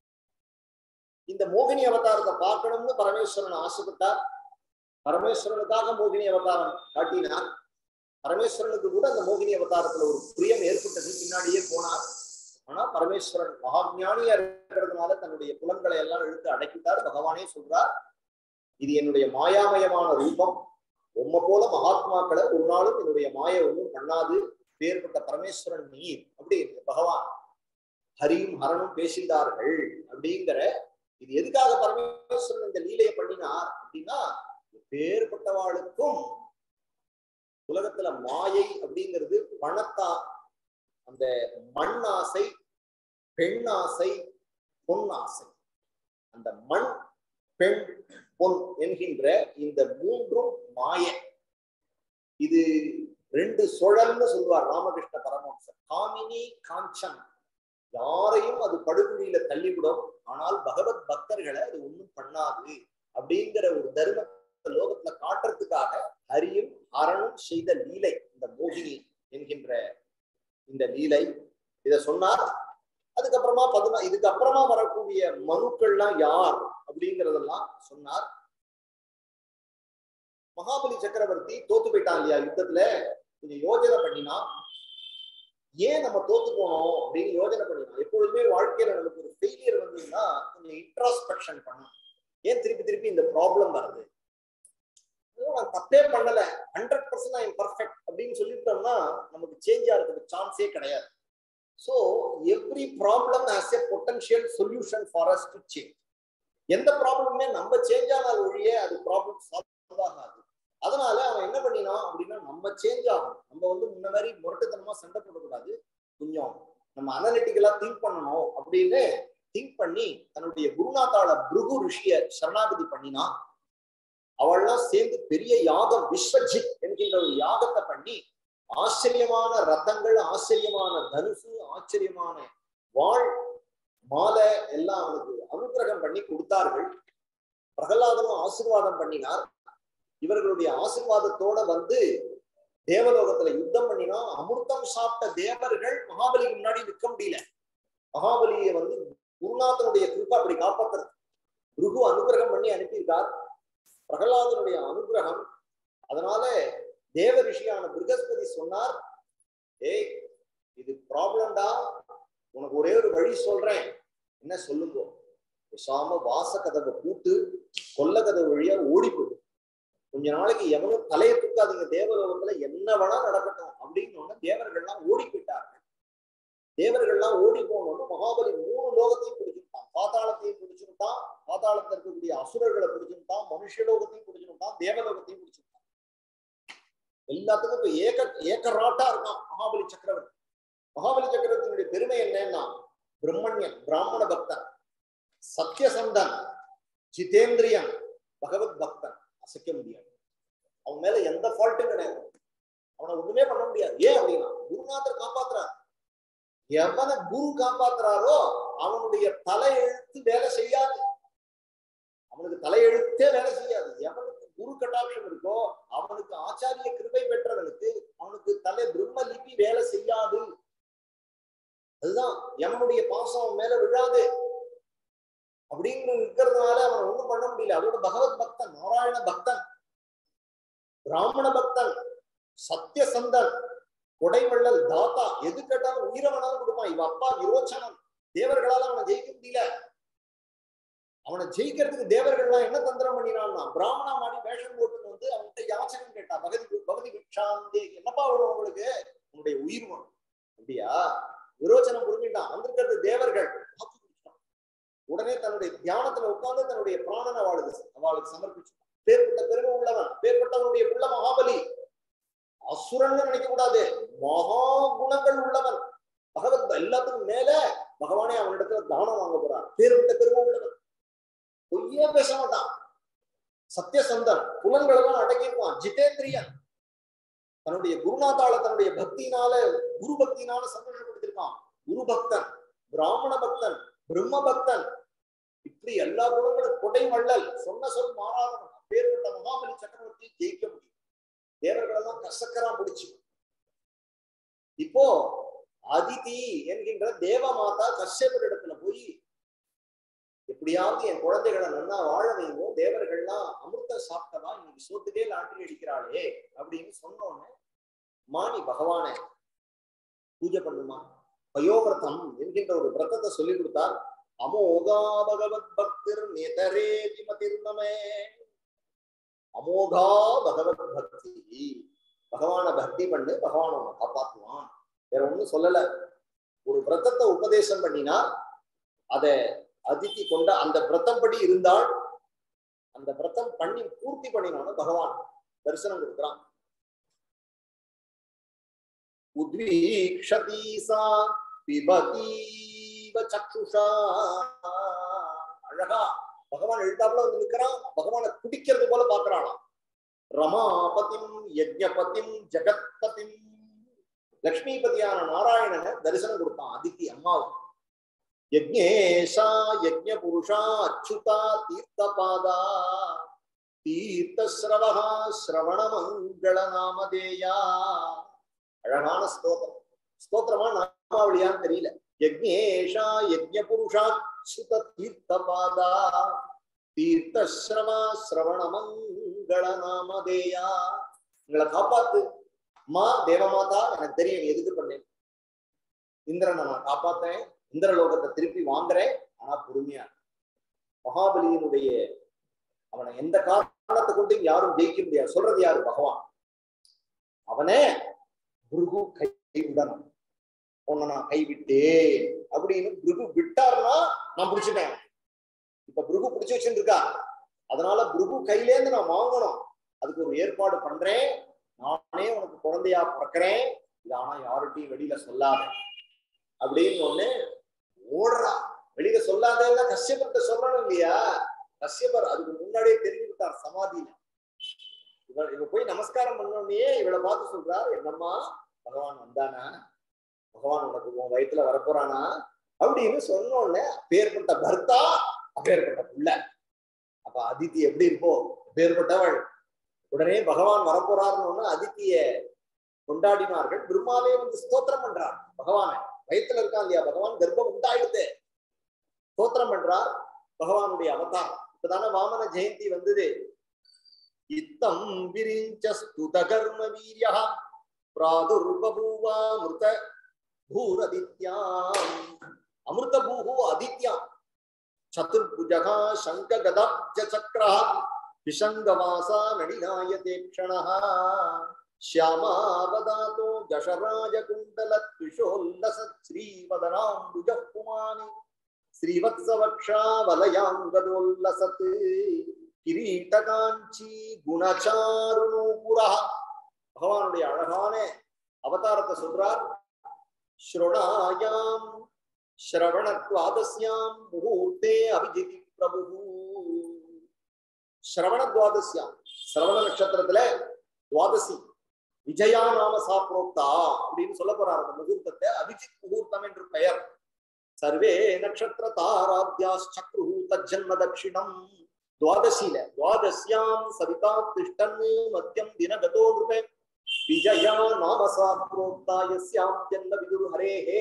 இந்த மோகினி அவதாரத்தை பார்க்கணும்னு பரமேஸ்வரன் ஆசைப்பட்டார் பரமேஸ்வரனுக்காக மோகினி அவதாரம் காட்டினார் பரமேஸ்வரனுக்கு கூட அந்த மோகினி அவதாரத்துல ஒரு பிரியம் ஏற்பட்டது பின்னாடியே போனார் ஆனா பரமேஸ்வரன் மகாஞானியா இருக்கிறதுனால தன்னுடைய புலன்களை எல்லாம் இழுத்து அடக்கிட்டார் பகவானே சொல்றார் இது என்னுடைய மாயாமயமான ரூபம் உம்ம போல மகாத்மாக்களை ஒரு நாளும் என்னுடைய மாய ஒன்றும் பண்ணாது பேர்பட்ட பரமேஸ்வரன் நீ அப்படி பகவான் ஹரியும் ஹரனும் பேசினார்கள் அப்படிங்கிற இது எதுக்காக பரமேஸ்வரன் இந்த லீலையை பண்ணினார் அப்படின்னா பேர்பட்டவாளுக்கும் உலகத்துல மாயை அப்படிங்கிறது பணத்தா அந்த மண் ஆசை பெண் ஆசை பொன் ஆசை அந்த மண் பெண் பொன் என்கின்ற இந்த மூன்றும் மாய இது ரெண்டு சுழல்னு சொல்லுவார் ராமகிருஷ்ண பரமஹம்சர் காமினி காஞ்சன் யாரையும் அது படுகொலியில தள்ளிவிடும் ஆனால் பகவத் பக்தர்களை அது ஒண்ணும் பண்ணாது அப்படிங்கிற ஒரு தர்மத்தை லோகத்துல காட்டுறதுக்காக ஹரியும் அரணும் செய்த லீலை இந்த மோகினி என்கின்ற இந்த லீலை இத சொன்னார் அதுக்கப்புறமா பதினா இதுக்கு அப்புறமா வரக்கூடிய மனுக்கள்லாம் யார் அப்படிங்கறதெல்லாம் சொன்னார் மகாபலி சக்கரவர்த்தி தோத்து போயிட்டான் இல்லையா யுத்தத்துல கொஞ்சம் யோஜனை பண்ணினா ஏன் நம்ம தோத்து போனோம் அப்படின்னு யோஜனை பண்ணினா எப்பொழுதுமே வாழ்க்கையில நமக்கு ஒரு ஃபெயிலியர் வந்ததுன்னா கொஞ்சம் இன்ட்ராஸ்பெக்ஷன் பண்ணணும் ஏன் திருப்பி திருப்பி இந்த ப்ராப்ளம் வருது ஐயோ, நான் தப்பே பண்ணல ஹண்ட்ரட் பர்சன்ட் ஐ பர்ஃபெக்ட் அப்படின்னு சொல்லிட்டோம்னா நமக்கு சேஞ்ச் ஆகிறதுக்கு சான்ஸே கிடையாது so every problem has a potential solution for us to change எந்த ப்ராப்ளமுமே நம்ம சேஞ்ச் ஆனால் ஒழிய அது ப்ராப்ளம் சால்வ் ஆகாது அதனால அவன் என்ன பண்ணினான் அப்படின்னா நம்ம சேஞ்ச் ஆகணும் நம்ம வந்து முன்ன மாதிரி முரட்டுத்தனமா சண்டை போடக்கூடாது கொஞ்சம் நம்ம அனலிட்டிக்கலா திங்க் பண்ணணும் அப்படின்னு திங்க் பண்ணி தன்னுடைய குருநாத்தாள பிருகு ரிஷிய சரணாகதி பண்ணினா அவள்லாம் சேர்ந்து பெரிய யாகம் விஸ்வஜித் என்கின்ற ஒரு யாகத்தை பண்ணி ஆச்சரியமான ரத்தங்கள் ஆச்சரியமான தனுசு ஆச்சரியமான வாழ் மாலை எல்லாம் அவனுக்கு அனுகிரகம் பண்ணி கொடுத்தார்கள் பிரகலாதனும் ஆசீர்வாதம் பண்ணினார் இவர்களுடைய ஆசீர்வாதத்தோட வந்து தேவலோகத்துல யுத்தம் பண்ணினா அமிர்தம் சாப்பிட்ட தேவர்கள் மகாபலிக்கு முன்னாடி நிற்க முடியல மகாபலியை வந்து குருநாதனுடைய கிருப்பா அப்படி காப்பாத்துறது குருகு அனுகிரகம் பண்ணி அனுப்பியிருக்கார் பிரகலாதனுடைய அனுகிரகம் அதனால தேவ ரிஷியான பிருகஸ்பதி சொன்னார் ஏய் இது ப்ராப்ளம்டா உனக்கு ஒரே ஒரு வழி சொல்றேன் என்ன சொல்லுங்க பேசாம வாச கதவை கூட்டு கொல்ல கதவு வழியா ஓடி போயிடும் கொஞ்ச நாளைக்கு எவனும் தலையை தூக்காதீங்க தேவலோகத்துல என்ன வேணா நடக்கட்டும் அப்படின்னு உடனே தேவர்கள்லாம் ஓடி போயிட்டார்கள் தேவர்கள்லாம் ஓடி போனோன்னு மகாபலி மூணு லோகத்தையும் பிடிச்சுட்டான் பாதாளத்தையும் பிடிச்சுட்டான் பாதாளத்துல இருக்கக்கூடிய அசுரர்களை பிடிச்சுட்டான் மனுஷலோகத்தையும் பிடிச்சுட்டான் தேவலோகத்தையும் பிடிச்சுட்டான் எல்லாத்துக்கும் இப்ப ஏக ஏக்கராட்டா இருக்கான் மகாபலி சக்கரவர்த்தி மகாபலி சக்கரவர்த்தியினுடைய பெருமை என்னன்னா பிரம்மண்யன் பிராமண பக்தன் சத்யசந்தன் ஜிதேந்திரியன் பகவத் பக்தன் அசைக்க முடியாது அவன் மேல எந்த ஃபால்ட்டும் கிடையாது அவனை ஒண்ணுமே பண்ண முடியாது ஏன் அப்படின்னா குருநாதர் காப்பாத்துறார் எவனை குரு காப்பாத்துறாரோ அவனுடைய தலையெழுத்து வேலை செய்யாது அவனுக்கு தலையெழுத்தே வேலை செய்யாது எவனுக்கு குரு கட்டாட்சம் இருக்கோ அவனுக்கு ஆச்சாரிய கிருபை பெற்றவனுக்கு அவனுக்கு தலை பிரம்ம லிபி வேலை செய்யாது அதுதான் எவனுடைய பாசம் அவன் மேல விழாது அப்படின்னு இருக்கிறதுனால அவன் ஒண்ணும் பண்ண முடியல அதோட பகவத் பக்தன் நாராயண பக்தன் பிராமண பக்தன் சத்தியசந்தன் கொடைவள்ளல் தாத்தா எது கேட்டாலும் உயிரை வேணாலும் கொடுப்பான் இவ அப்பா விரோச்சனம் தேவர்களால அவனை ஜெயிக்க முடியல அவனை ஜெயிக்கிறதுக்கு தேவர்கள்லாம் என்ன தந்திரம் பண்ணினான்னா பிராமணா மாடி வேஷம் போட்டு வந்து அவன்கிட்ட யாச்சகம் கேட்டா பகதி பகதி பிக்ஷாந்தே என்னப்பா வேணும் உங்களுக்கு உன்னுடைய உயிர் வேணும் அப்படியா விரோச்சனம் புரிஞ்சுட்டான் வந்திருக்கிறது தேவர்கள் காத்து குடிச்சிட்டான். உடனே தன்னுடைய தியானத்துல உட்கார்ந்து தன்னுடைய பிராணனை அவளுக்கு அவளுக்கு சமர்ப்பிச்சு பேர்பட்ட பெருமை உள்ளவன் பேர்பட்டவனுடைய புள்ள மகாபலி அசுரன் நினைக்க கூடாது மகா குணங்கள் உள்ளவன் பகவத் எல்லாத்துக்கும் மேல பகவானே அவனிடத்துல தானம் வாங்க போறான் பேர்பட்ட பெருமை உள்ளவன் பொய்யே பேச மாட்டான் சத்தியசந்தன் புலன்கள் எல்லாம் அடக்கிடுவான் ஜிதேந்திரியன் தன்னுடைய குருநாதால தன்னுடைய பக்தினால குரு பக்தினால சந்தோஷப்படுத்திருக்கான் குரு பக்தன் பிராமண பக்தன் பிரம்ம பக்தன் இப்படி எல்லா குணங்களும் கொடை வள்ளல் சொன்ன சொல் மாறாதவன் பேர்பட்ட மகாபலி சக்கரவர்த்தி ஜெயிக்க முடியும் தேவர்கள் எல்லாம் கசக்கரா முடிச்சு இப்போ அதிதி என்கின்ற தேவ மாதா கஷ்யபர் இடத்துல போய் எப்படியாவது என் குழந்தைகளை நல்லா வாழ வைங்கோ தேவர்கள்லாம் அமிர்தம் சாப்பிட்டதா இன்னைக்கு சோத்துக்கே லாட்டரி அடிக்கிறாளே அப்படின்னு சொன்னோன்னு மாணி பகவானை பூஜை பண்ணுமா பயோவிரதம் என்கின்ற ஒரு விரதத்தை சொல்லி கொடுத்தார் அமோகா பகவத் பக்திர் நேதரேதி மதிர்மமே அமோகா பகவத் பக்தி பகவான பக்தி பண்ணு பகவான் அவனை காப்பாத்துவான் வேற ஒண்ணும் சொல்லல ஒரு விரதத்தை உபதேசம் பண்ணினா அத அதித்தி கொண்ட அந்த விரதம் படி இருந்தால் அந்த விரதம் பண்ணி பூர்த்தி பண்ணினாலும் பகவான் தரிசனம் கொடுக்குறான் உத்வீக்ஷதி சா பிபதீவ சக்ஷுஷா அழகா பகவான் எழுத்தாப்புல வந்து நிக்கிறான் பகவானை குடிக்கிறது போல பாக்குறானாம் ரமாபதிம் யஜ்ஞபதிம் ஜெகத்பதிம் லக்ஷ்மிபதியான நாராயணனை தரிசனம் கொடுத்தான் அதித்தி அம்மாவுக்கு யஜ்ஞேஷா யஜ்ஞ புருஷா அச்சுதா தீர்த்தபாதா தீர்த்தஸ்ரவா ஸ்ரவண மங்கள நாமதேயா அழகான ஸ்தோத்திரம் ஸ்தோத்திரமா நாமாவளியான்னு தெரியல யஜ்ஞேஷா யஜ்ஞ புருஷா அச்சுத தீர்த்தபாதா தீர்த்தஸ்ரவா ஸ்ரவண மங்கள நாமதேயா எங்களை காப்பாத்து அம்மா தேவமாதா எனக்கு தெரியும் நீ எதுக்கு பண்ணேன் இந்திரனை நான் காப்பாத்தேன் இந்திரலோகத்தை திருப்பி வாங்குறேன் ஆனா பொறுமையா இரு. மகாபலியினுடைய அவனை எந்த காரணத்தை கொண்டு யாரும் ஜெயிக்க முடியாது சொல்றது யாரு பகவான் அவனே புருகு கை விடணும் உன்னை நான் கைவிட்டேன் அப்படின்னு புருகு விட்டார்னா நான் பிடிச்சிட்டேன் இப்ப புருகு பிடிச்சு வச்சுட்டு இருக்கா அதனால புருகு கையிலேருந்து நான் வாங்கணும் அதுக்கு ஒரு ஏற்பாடு பண்றேன் நானே உனக்கு குழந்தையா பிறக்கிறேன் இது ஆனா யார்கிட்டயும் வெளியில சொல்லாத அப்படின்னு ஒண்ணு ஓடுறா வெளியில சொல்லாதேன்னா கஷ்யப்பட்ட சொல்லணும் இல்லையா கஷ்யப்பர் அதுக்கு முன்னாடியே தெரிஞ்சு விட்டார் சமாதியில இவ இவ போய் நமஸ்காரம் பண்ணோடனே இவளை பார்த்து சொல்றார் என்னம்மா பகவான் வந்தானா பகவான் உனக்கு உன் வயித்துல வரப்போறானா அப்படின்னு சொன்ன உடனே அப்பேற்பட்ட பர்த்தா அப்பேற்பட்ட புள்ள அப்ப அதித்தி எப்படி இருப்போ அப்பேற்பட்டவள் உடனே பகவான் வரப்போறாருன்னு அதித்திய கொண்டாடினார்கள் பிரம்மாவே வந்து ஸ்தோத்திரம் பண்றார் பகவானை வயித்துல இருக்கான் இல்லையா பகவான் கர்ப்பம் உண்டாயிடுது ஸ்தோத்திரம் பண்றார் பகவானுடைய அவதாரம் இப்பதானே வாமன ஜெயந்தி வந்தது இத்தம் விரிஞ்ச ஸ்துத கர்ம வீரியா பிராதுர்பூவா மிருத பூரதித்யாம் அமிர்த பூஹு அதித்யாம் சதுர்புஜகா சங்க கதாப்ஜ சக்கரா விஷங்கவாசா நடிநாயதே க்ஷணः श्यामावदातो दशराजकुण्डलत्विषोल्लसत् श्रीवदनाम्बुजः पुमानि श्रीवत्सवक्षावलयाङ्गदोल्लसत् கிரீட்டகாஞ்சி குணச்சாருணூபுரா பகவானுடைய அழகான அவதாரத்தை சொல்றார் ஸ்ருணாயாம் ஸ்ரவணத்வாதஸ்யாம் முகூர்த்தே அபிஜிதி பிரபு ஸ்ரவணத்வாதஸ்யாம் ஸ்ரவண நட்சத்திரத்துல துவாதசி விஜயா நாம சாப்ரோக்தா அப்படின்னு சொல்ல போறார் அந்த முகூர்த்தத்தை அபிஜித் முகூர்த்தம் என்று பெயர் சர்வே நட்சத்திர தாராத்யா சக்ரு தஜன்ம தட்சிணம் துவாதசியில துவாதசியாம் சவிதா திஷ்டன் மத்தியம் தினகதோ நிருபே விஜயா நாம சாப்ரோக்தா யஸ்யாம் ஜன்ம விதுர் ஹரேஹே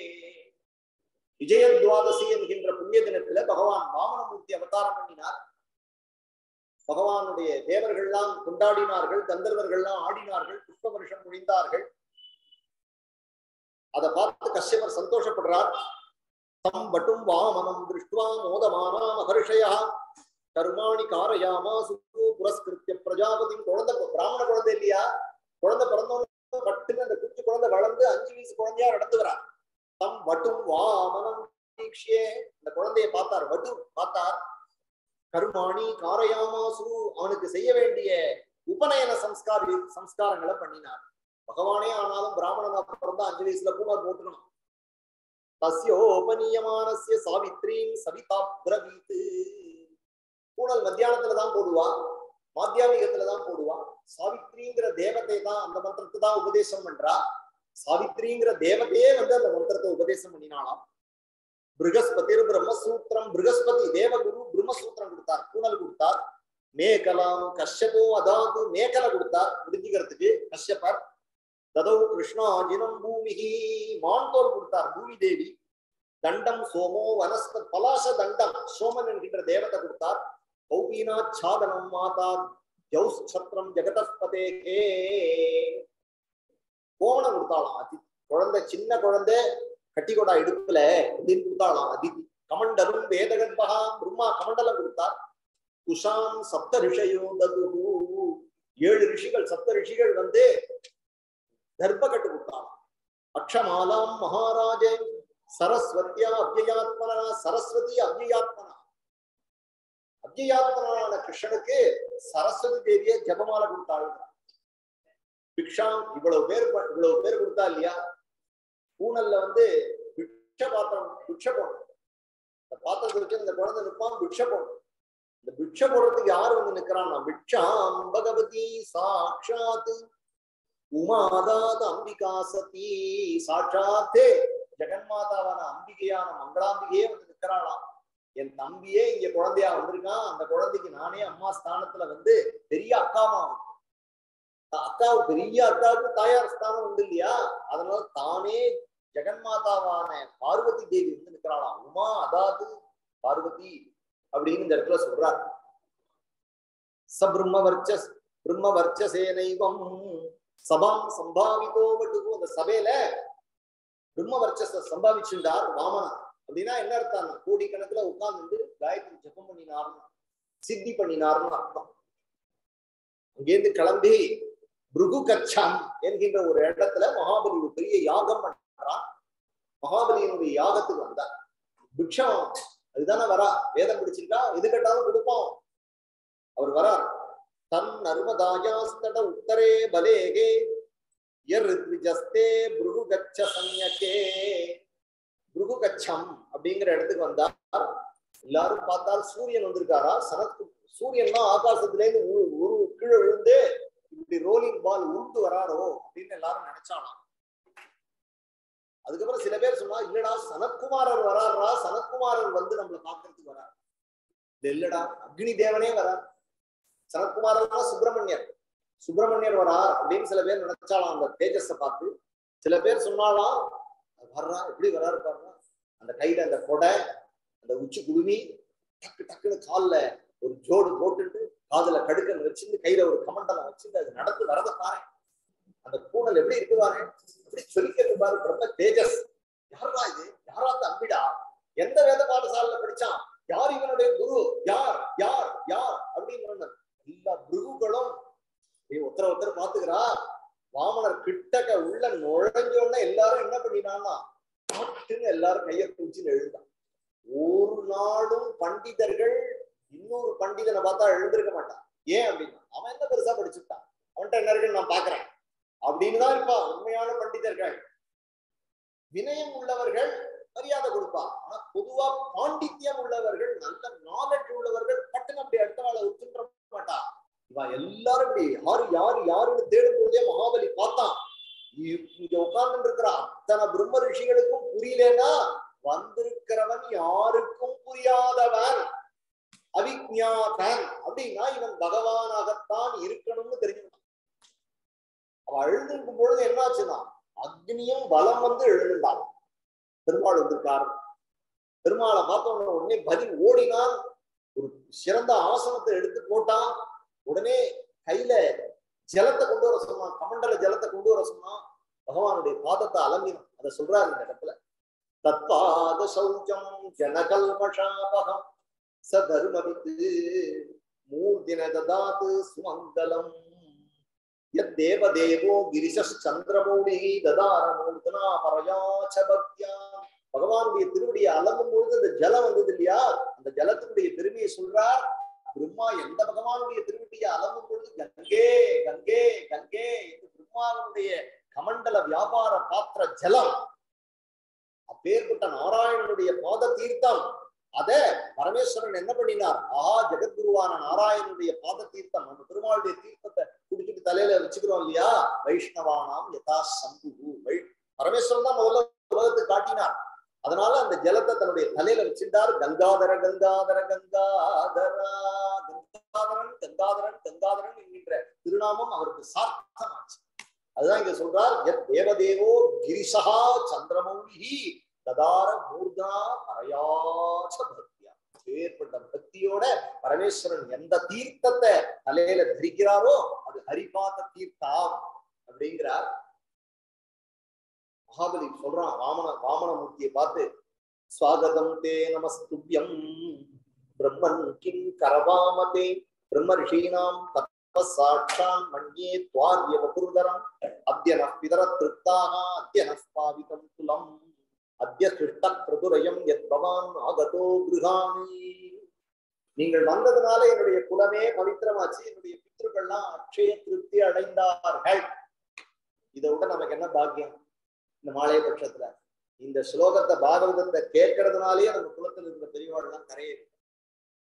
விஜய துவாதசி என்கின்ற புண்ணிய தினத்துல பகவான் வாமனமூர்த்தி அவதாரம் பண்ணினார் பகவானுடைய தேவர்கள்லாம் கொண்டாடினார்கள் கந்தர்வர்கள்லாம் ஆடினார்கள் புஷ்ப வருஷம் முடிந்தார்கள் அதை பார்த்து கஷ்யபர் சந்தோஷப்படுறார் தம் பட்டும் வாமனம் திருஷ்டுவா மோதமானா மகர்ஷயா கர்மாணி காரயாமா சுகு புரஸ்கிருத்திய பிரஜாபதி குழந்தை பிராமண குழந்தை இல்லையா குழந்தை பிறந்தவங்க பட்டுன்னு அந்த குச்சி குழந்தை வளர்ந்து அஞ்சு வயசு குழந்தையா நடந்து வரா தம் வட்டும் வாமனம் தீக்ஷியே அந்த குழந்தையை பார்த்தார் வட்டு பார்த்தார் கர்மாணி காரயாமாசு அவனுக்கு செய்ய வேண்டிய உபநயன சம்ஸ்காரி சம்ஸ்காரங்களை பண்ணினார் பகவானே ஆனாலும் பிராமணனா பிறந்தா அஞ்சு வயசுல பூமார் போட்டுக்கணும் தஸ்யோபனியமானசிய சாவித்ரீம் சவிதா பிரவீத்து பூனல் மத்தியானத்துல தான் போடுவான் மாத்தியாமிகத்துல தான் போடுவான் சாவித்ரிங்கிற தேவத்தை தான் அந்த மந்திரத்தை தான் உபதேசம் பண்றா சாவித்ரிங்கிற தேவத்தையே வந்து அந்த மந்திரத்தை உபதேசம் பண்ணினாலாம் பிருகஸ்பதிர் பிரம்மசூத்திரம் பிருகஸ்பதி தேவகுரு பிரம்மசூத்திரம் கொடுத்தார் பூனல் கொடுத்தார் மேகலாம் கஷ்யபோ அதாவது மேகலை கொடுத்தார் புரிஞ்சுக்கிறதுக்கு கஷ்யப்பர் ததவு கிருஷ்ணாஜினம் பூமிகி மான்தோல் கொடுத்தார் பூமி தேவி தண்டம் சோமோ வனஸ்ப பலாச தண்டம் சோமன் என்கின்ற தேவத்தை கொடுத்தார் கௌபீனா சாதனம் மாதா ஜௌஸ் சத்திரம் ஜெகதஸ்பதேகே கோவணம் கொடுத்தாலாம் அதி குழந்தை சின்ன குழந்தை கட்டிக்கொடா இடுப்புல அப்படின்னு கொடுத்தாலாம் அதிதி கமண்டலும் வேதகர்பகா பிரம்மா கமண்டலம் கொடுத்தார் குஷாம் சப்த ரிஷயோ ததுகு ஏழு ரிஷிகள் சப்த ரிஷிகள் வந்து தர்ப்பகட்டு கொடுத்தாலாம் அக்ஷமாலாம் மகாராஜே சரஸ்வத்தியா அவ்யயாத்மனா சரஸ்வதி அவ்யயாத்மனா அவ்யயாத்மனான கிருஷ்ணனுக்கு சரஸ்வதி தேவிய ஜபமாலை கொடுத்தாள் பிக்ஷாம் இவ்வளவு பேர் ப- இவ்வளவு பேர் கொடுத்தா இல்லையா பூனல்ல வந்து பிக்ஷ பாத்திரம் பிக்ஷ போடணும் இந்த பாத்திரத்தை வச்சு இந்த குழந்தை நிற்பான் பிக்ஷ போடணும் இந்த பிக்ஷை போடுறதுக்கு யார் வந்து நிக்கிறான்னா பிக்ஷாம் பகவதி சாட்சாத் உமாதாத அம்பிகா சதி சாட்சாத்தே ஜெகன்மாதாவான அம்பிகையான மங்களாம்பிகையே வந்து நிக்கிறாளாம் என் தம்பியே இங்க குழந்தையா வந்திருக்கான் அந்த குழந்தைக்கு நானே அம்மா ஸ்தானத்துல வந்து பெரிய அக்காவா அக்காவுக்கு பெரிய அக்காவுக்கு தாயார் ஸ்தானம் உண்டு இல்லையா அதனால தானே ஜெகன்மாதாவான பார்வதி தேவி வந்து நிக்கிறாளாம் உமா அதாவது பார்வதி அப்படின்னு இந்த இடத்துல சொல்றார் ச பிரம்ம வர்ச்சஸ் பிரம்ம வர்ச்சசேனைவம் சபாம் சம்பாவிதோ வட்டுகு அந்த சபையில பிரம்ம வர்ச்சஸ சம்பாவிச்சுண்டார் வாமனா அப்படின்னா என்ன அர்த்தம் கோடிக்கணக்குல உட்கார்ந்து காயத்ரி ஜபம் பண்ணினார்னு சித்தி பண்ணினார்னு அர்த்தம் அங்கேருந்து கிளம்பி பிருகு கச்சாம் என்கின்ற ஒரு இடத்துல மகாபலி ஒரு பெரிய யாகம் பண்றான் மகாபலியினுடைய யாகத்துக்கு வந்தார் பிக்ஷம் அதுதானே வரா வேதம் பிடிச்சிருக்கா எது கேட்டாலும் கொடுப்போம் அவர் வரார் தன் நர்மதாயாஸ்தட உத்தரே பலேகே யர்ஜஸ்தே பிருகு கச்ச சன்யகே பிருகு கச்சம் அப்படிங்கிற இடத்துக்கு வந்தார் எல்லாரும் பார்த்தால் சூரியன் வந்திருக்காரா சனத்து சூரியன் தான் ஆகாசத்துல இருந்து உரு- உரு கீழே விழுந்து இப்படி ரோலிங் பால் உருண்டு வராரோ அப்படின்னு எல்லாரும் நினைச்சாலாம் அதுக்கப்புறம் சில பேர் சொன்னா இல்லடா சனத்குமாரர் வராரா சனத்குமாரர் வந்து நம்மள பாக்குறதுக்கு வரார் இது இல்லடா அக்னி தேவனே வரார் சனத்குமாரர் சுப்பிரமணியர் சுப்பிரமணியர் வரார் அப்படின்னு சில பேர் நினைச்சாலாம் அந்த தேஜஸ பார்த்து சில பேர் சொன்னாலாம் வர்றா எப்படி வராரு பாருங்க அந்த கையில அந்த கொடை அந்த உச்சி குடுமி டக்கு டக்குன்னு கால்ல ஒரு ஜோடு போட்டுட்டு காதுல கடுக்கன் வச்சுட்டு கையில ஒரு கமண்டலம் வச்சுட்டு அது நடந்து வரத பாரு அந்த கூடல் எப்படி இருக்கு பாரு அப்படி சொல்லிக்கிறது பாரு பிரம்ம தேஜஸ் யாரா இது யாரா தம்பிடா எந்த வேத பாடசாலையில படிச்சான் யார் இவனுடைய குரு யார் யார் யார் அப்படின்னு எல்லா குருகளும் ஒருத்தர ஒருத்தர் பாத்துக்கிறா வாமனர் கிட்டக்க உள்ள நுழைஞ்ச உடனே எல்லாரும் என்ன பண்ணினான்னா பாட்டுன்னு எல்லாரும் கையை குடிச்சு எழுந்தான் ஒரு நாளும் பண்டிதர்கள் இன்னொரு பண்டிதனை பார்த்தா எழுந்திருக்க மாட்டான் ஏன் அப்படின்னா அவன் என்ன பெருசா படிச்சுட்டான் அவன்கிட்ட என்ன இருக்குன்னு நான் பாக்குறேன் அப்படின்னு தான் இருப்பான் உண்மையான பண்டிதர்கள் வினயம் உள்ளவர்கள் மரியாதை கொடுப்பா ஆனா பொதுவா பாண்டித்யம் உள்ளவர்கள் நல்ல நாலேஜ் உள்ளவர்கள் பட்டுன்னு அப்படி அடுத்த நாளை ஒத்துன்ற மாட்டா இவன் எல்லாரும் இப்படி யாரு யாரு யாருன்னு தேடும் பொழுதே மகாபலி பார்த்தான் இ- இங்க உட்கார்ந்து இருக்கிற அத்தனை பிரம்ம ரிஷிகளுக்கும் புரியலன்னா வந்திருக்கிறவன் யாருக்கும் புரியாதவன் அவிஜாதன் அப்படின்னா இவன் பகவானாகத்தான் இருக்கணும்னு தெரிஞ்சுக்கணும் அவன் எழுந்திருக்கும் பொழுது என்னாச்சுன்னா அக்னியும் பலம் வந்து எழுந்தான் பெருமாள் வந்திருக்கார் பெருமாளை பார்த்த உடனே உடனே பதில் ஓடினான் ஒரு சிறந்த ஆசனத்தை எடுத்து போட்டான் உடனே கையில ஜலத்தை கொண்டு வர சொன்னான் கமண்டல ஜலத்தை கொண்டு வர சொன்னான் பகவானுடைய பாதத்தை அலம்பினான் அதை சொல்றாரு இந்த இடத்துல தத்பாத சௌச்சம் ஜனகல்மஷாபகம் ச தர்மவித்து மூர்தின ததாத்து சுமங்கலம் யத் தேவதேவோ கிரிசந்திரமௌழி ததார மூர்த்தனா பரயாச்ச பக்தியா பகவானுடைய திருவடியை அலம்பும் பொழுது அந்த ஜலம் வந்தது இல்லையா அந்த ஜலத்தினுடைய பெருமையை சொல்றார் பிரம்மா எந்த பகவானுடைய திருவடியை அலம்பும் பொழுது கங்கே கங்கே கங்கே என்று பிரம்மாவுடைய கமண்டல வியாபார பாத்திர ஜலம் அப்பேற்பட்ட நாராயணனுடைய பாத தீர்த்தம் அத பரமேஸ்வரன் என்ன பண்ணினார் ஆஹா ஜெகத்குருவான நாராயணனுடைய பாத தீர்த்தம் நம்ம பெருமாளுடைய தீர்த்தத்தை குடிச்சிட்டு தலையில வச்சுக்கிறோம் இல்லையா வைஷ்ணவானாம் யதா சம்பு வை பரமேஸ்வரன் தான் முதல்ல உலகத்துக்கு காட்டினார் அதனால அந்த ஜலத்தை தன்னுடைய தலையில வச்சிருந்தார் கங்காதர கங்காதர கங்காதரா கங்காதரன் கங்காதரன் கங்காதரன் என்கின்ற திருநாமம் அவருக்கு சார்த்தமாச்சு அதுதான் இங்க சொல்றார் எத் தேவதேவோ கிரிசகா சந்திரமௌலி ததார மூர்தா பரயாச்ச பக்தியா ஏற்பட்ட பக்தியோட பரமேஸ்வரன் எந்த தீர்த்தத்தை தலையில தரிக்கிறாரோ அது ஹரிபாத தீர்த்தம் அப்படிங்கிறார் மகாபலி சொல்றான் வாமன வாமனமூர்த்தியை பார்த்து ஸ்வாகதம் தே நமஸ்துபியம் பிரம்மன் கிம் கரவாமதே பிரம்ம ரிஷீனாம் தத்வ சாட்சான் மண்யே துவார்ய வபுர்தரம் அத்யன பிதர திருப்தாக அத்யன பாவிதம் துலம் அத்ய சிருஷ்ட பிரதுரயம் எத் பவான் ஆகதோ கிருஹாமி நீங்கள் வந்ததுனால என்னுடைய குலமே பவித்திரமாச்சு என்னுடைய பித்ருக்கள்லாம் அக்ஷய திருப்தி அடைந்தார்கள் இதை விட நமக்கு என்ன பாக்கியம் இந்த மாலைய பட்சத்துல இந்த ஸ்லோகத்தை பாகவதத்தை கேட்கறதுனாலேயே நம்ம குலத்துல இருக்கிற பெரியவாள்லாம் கரையே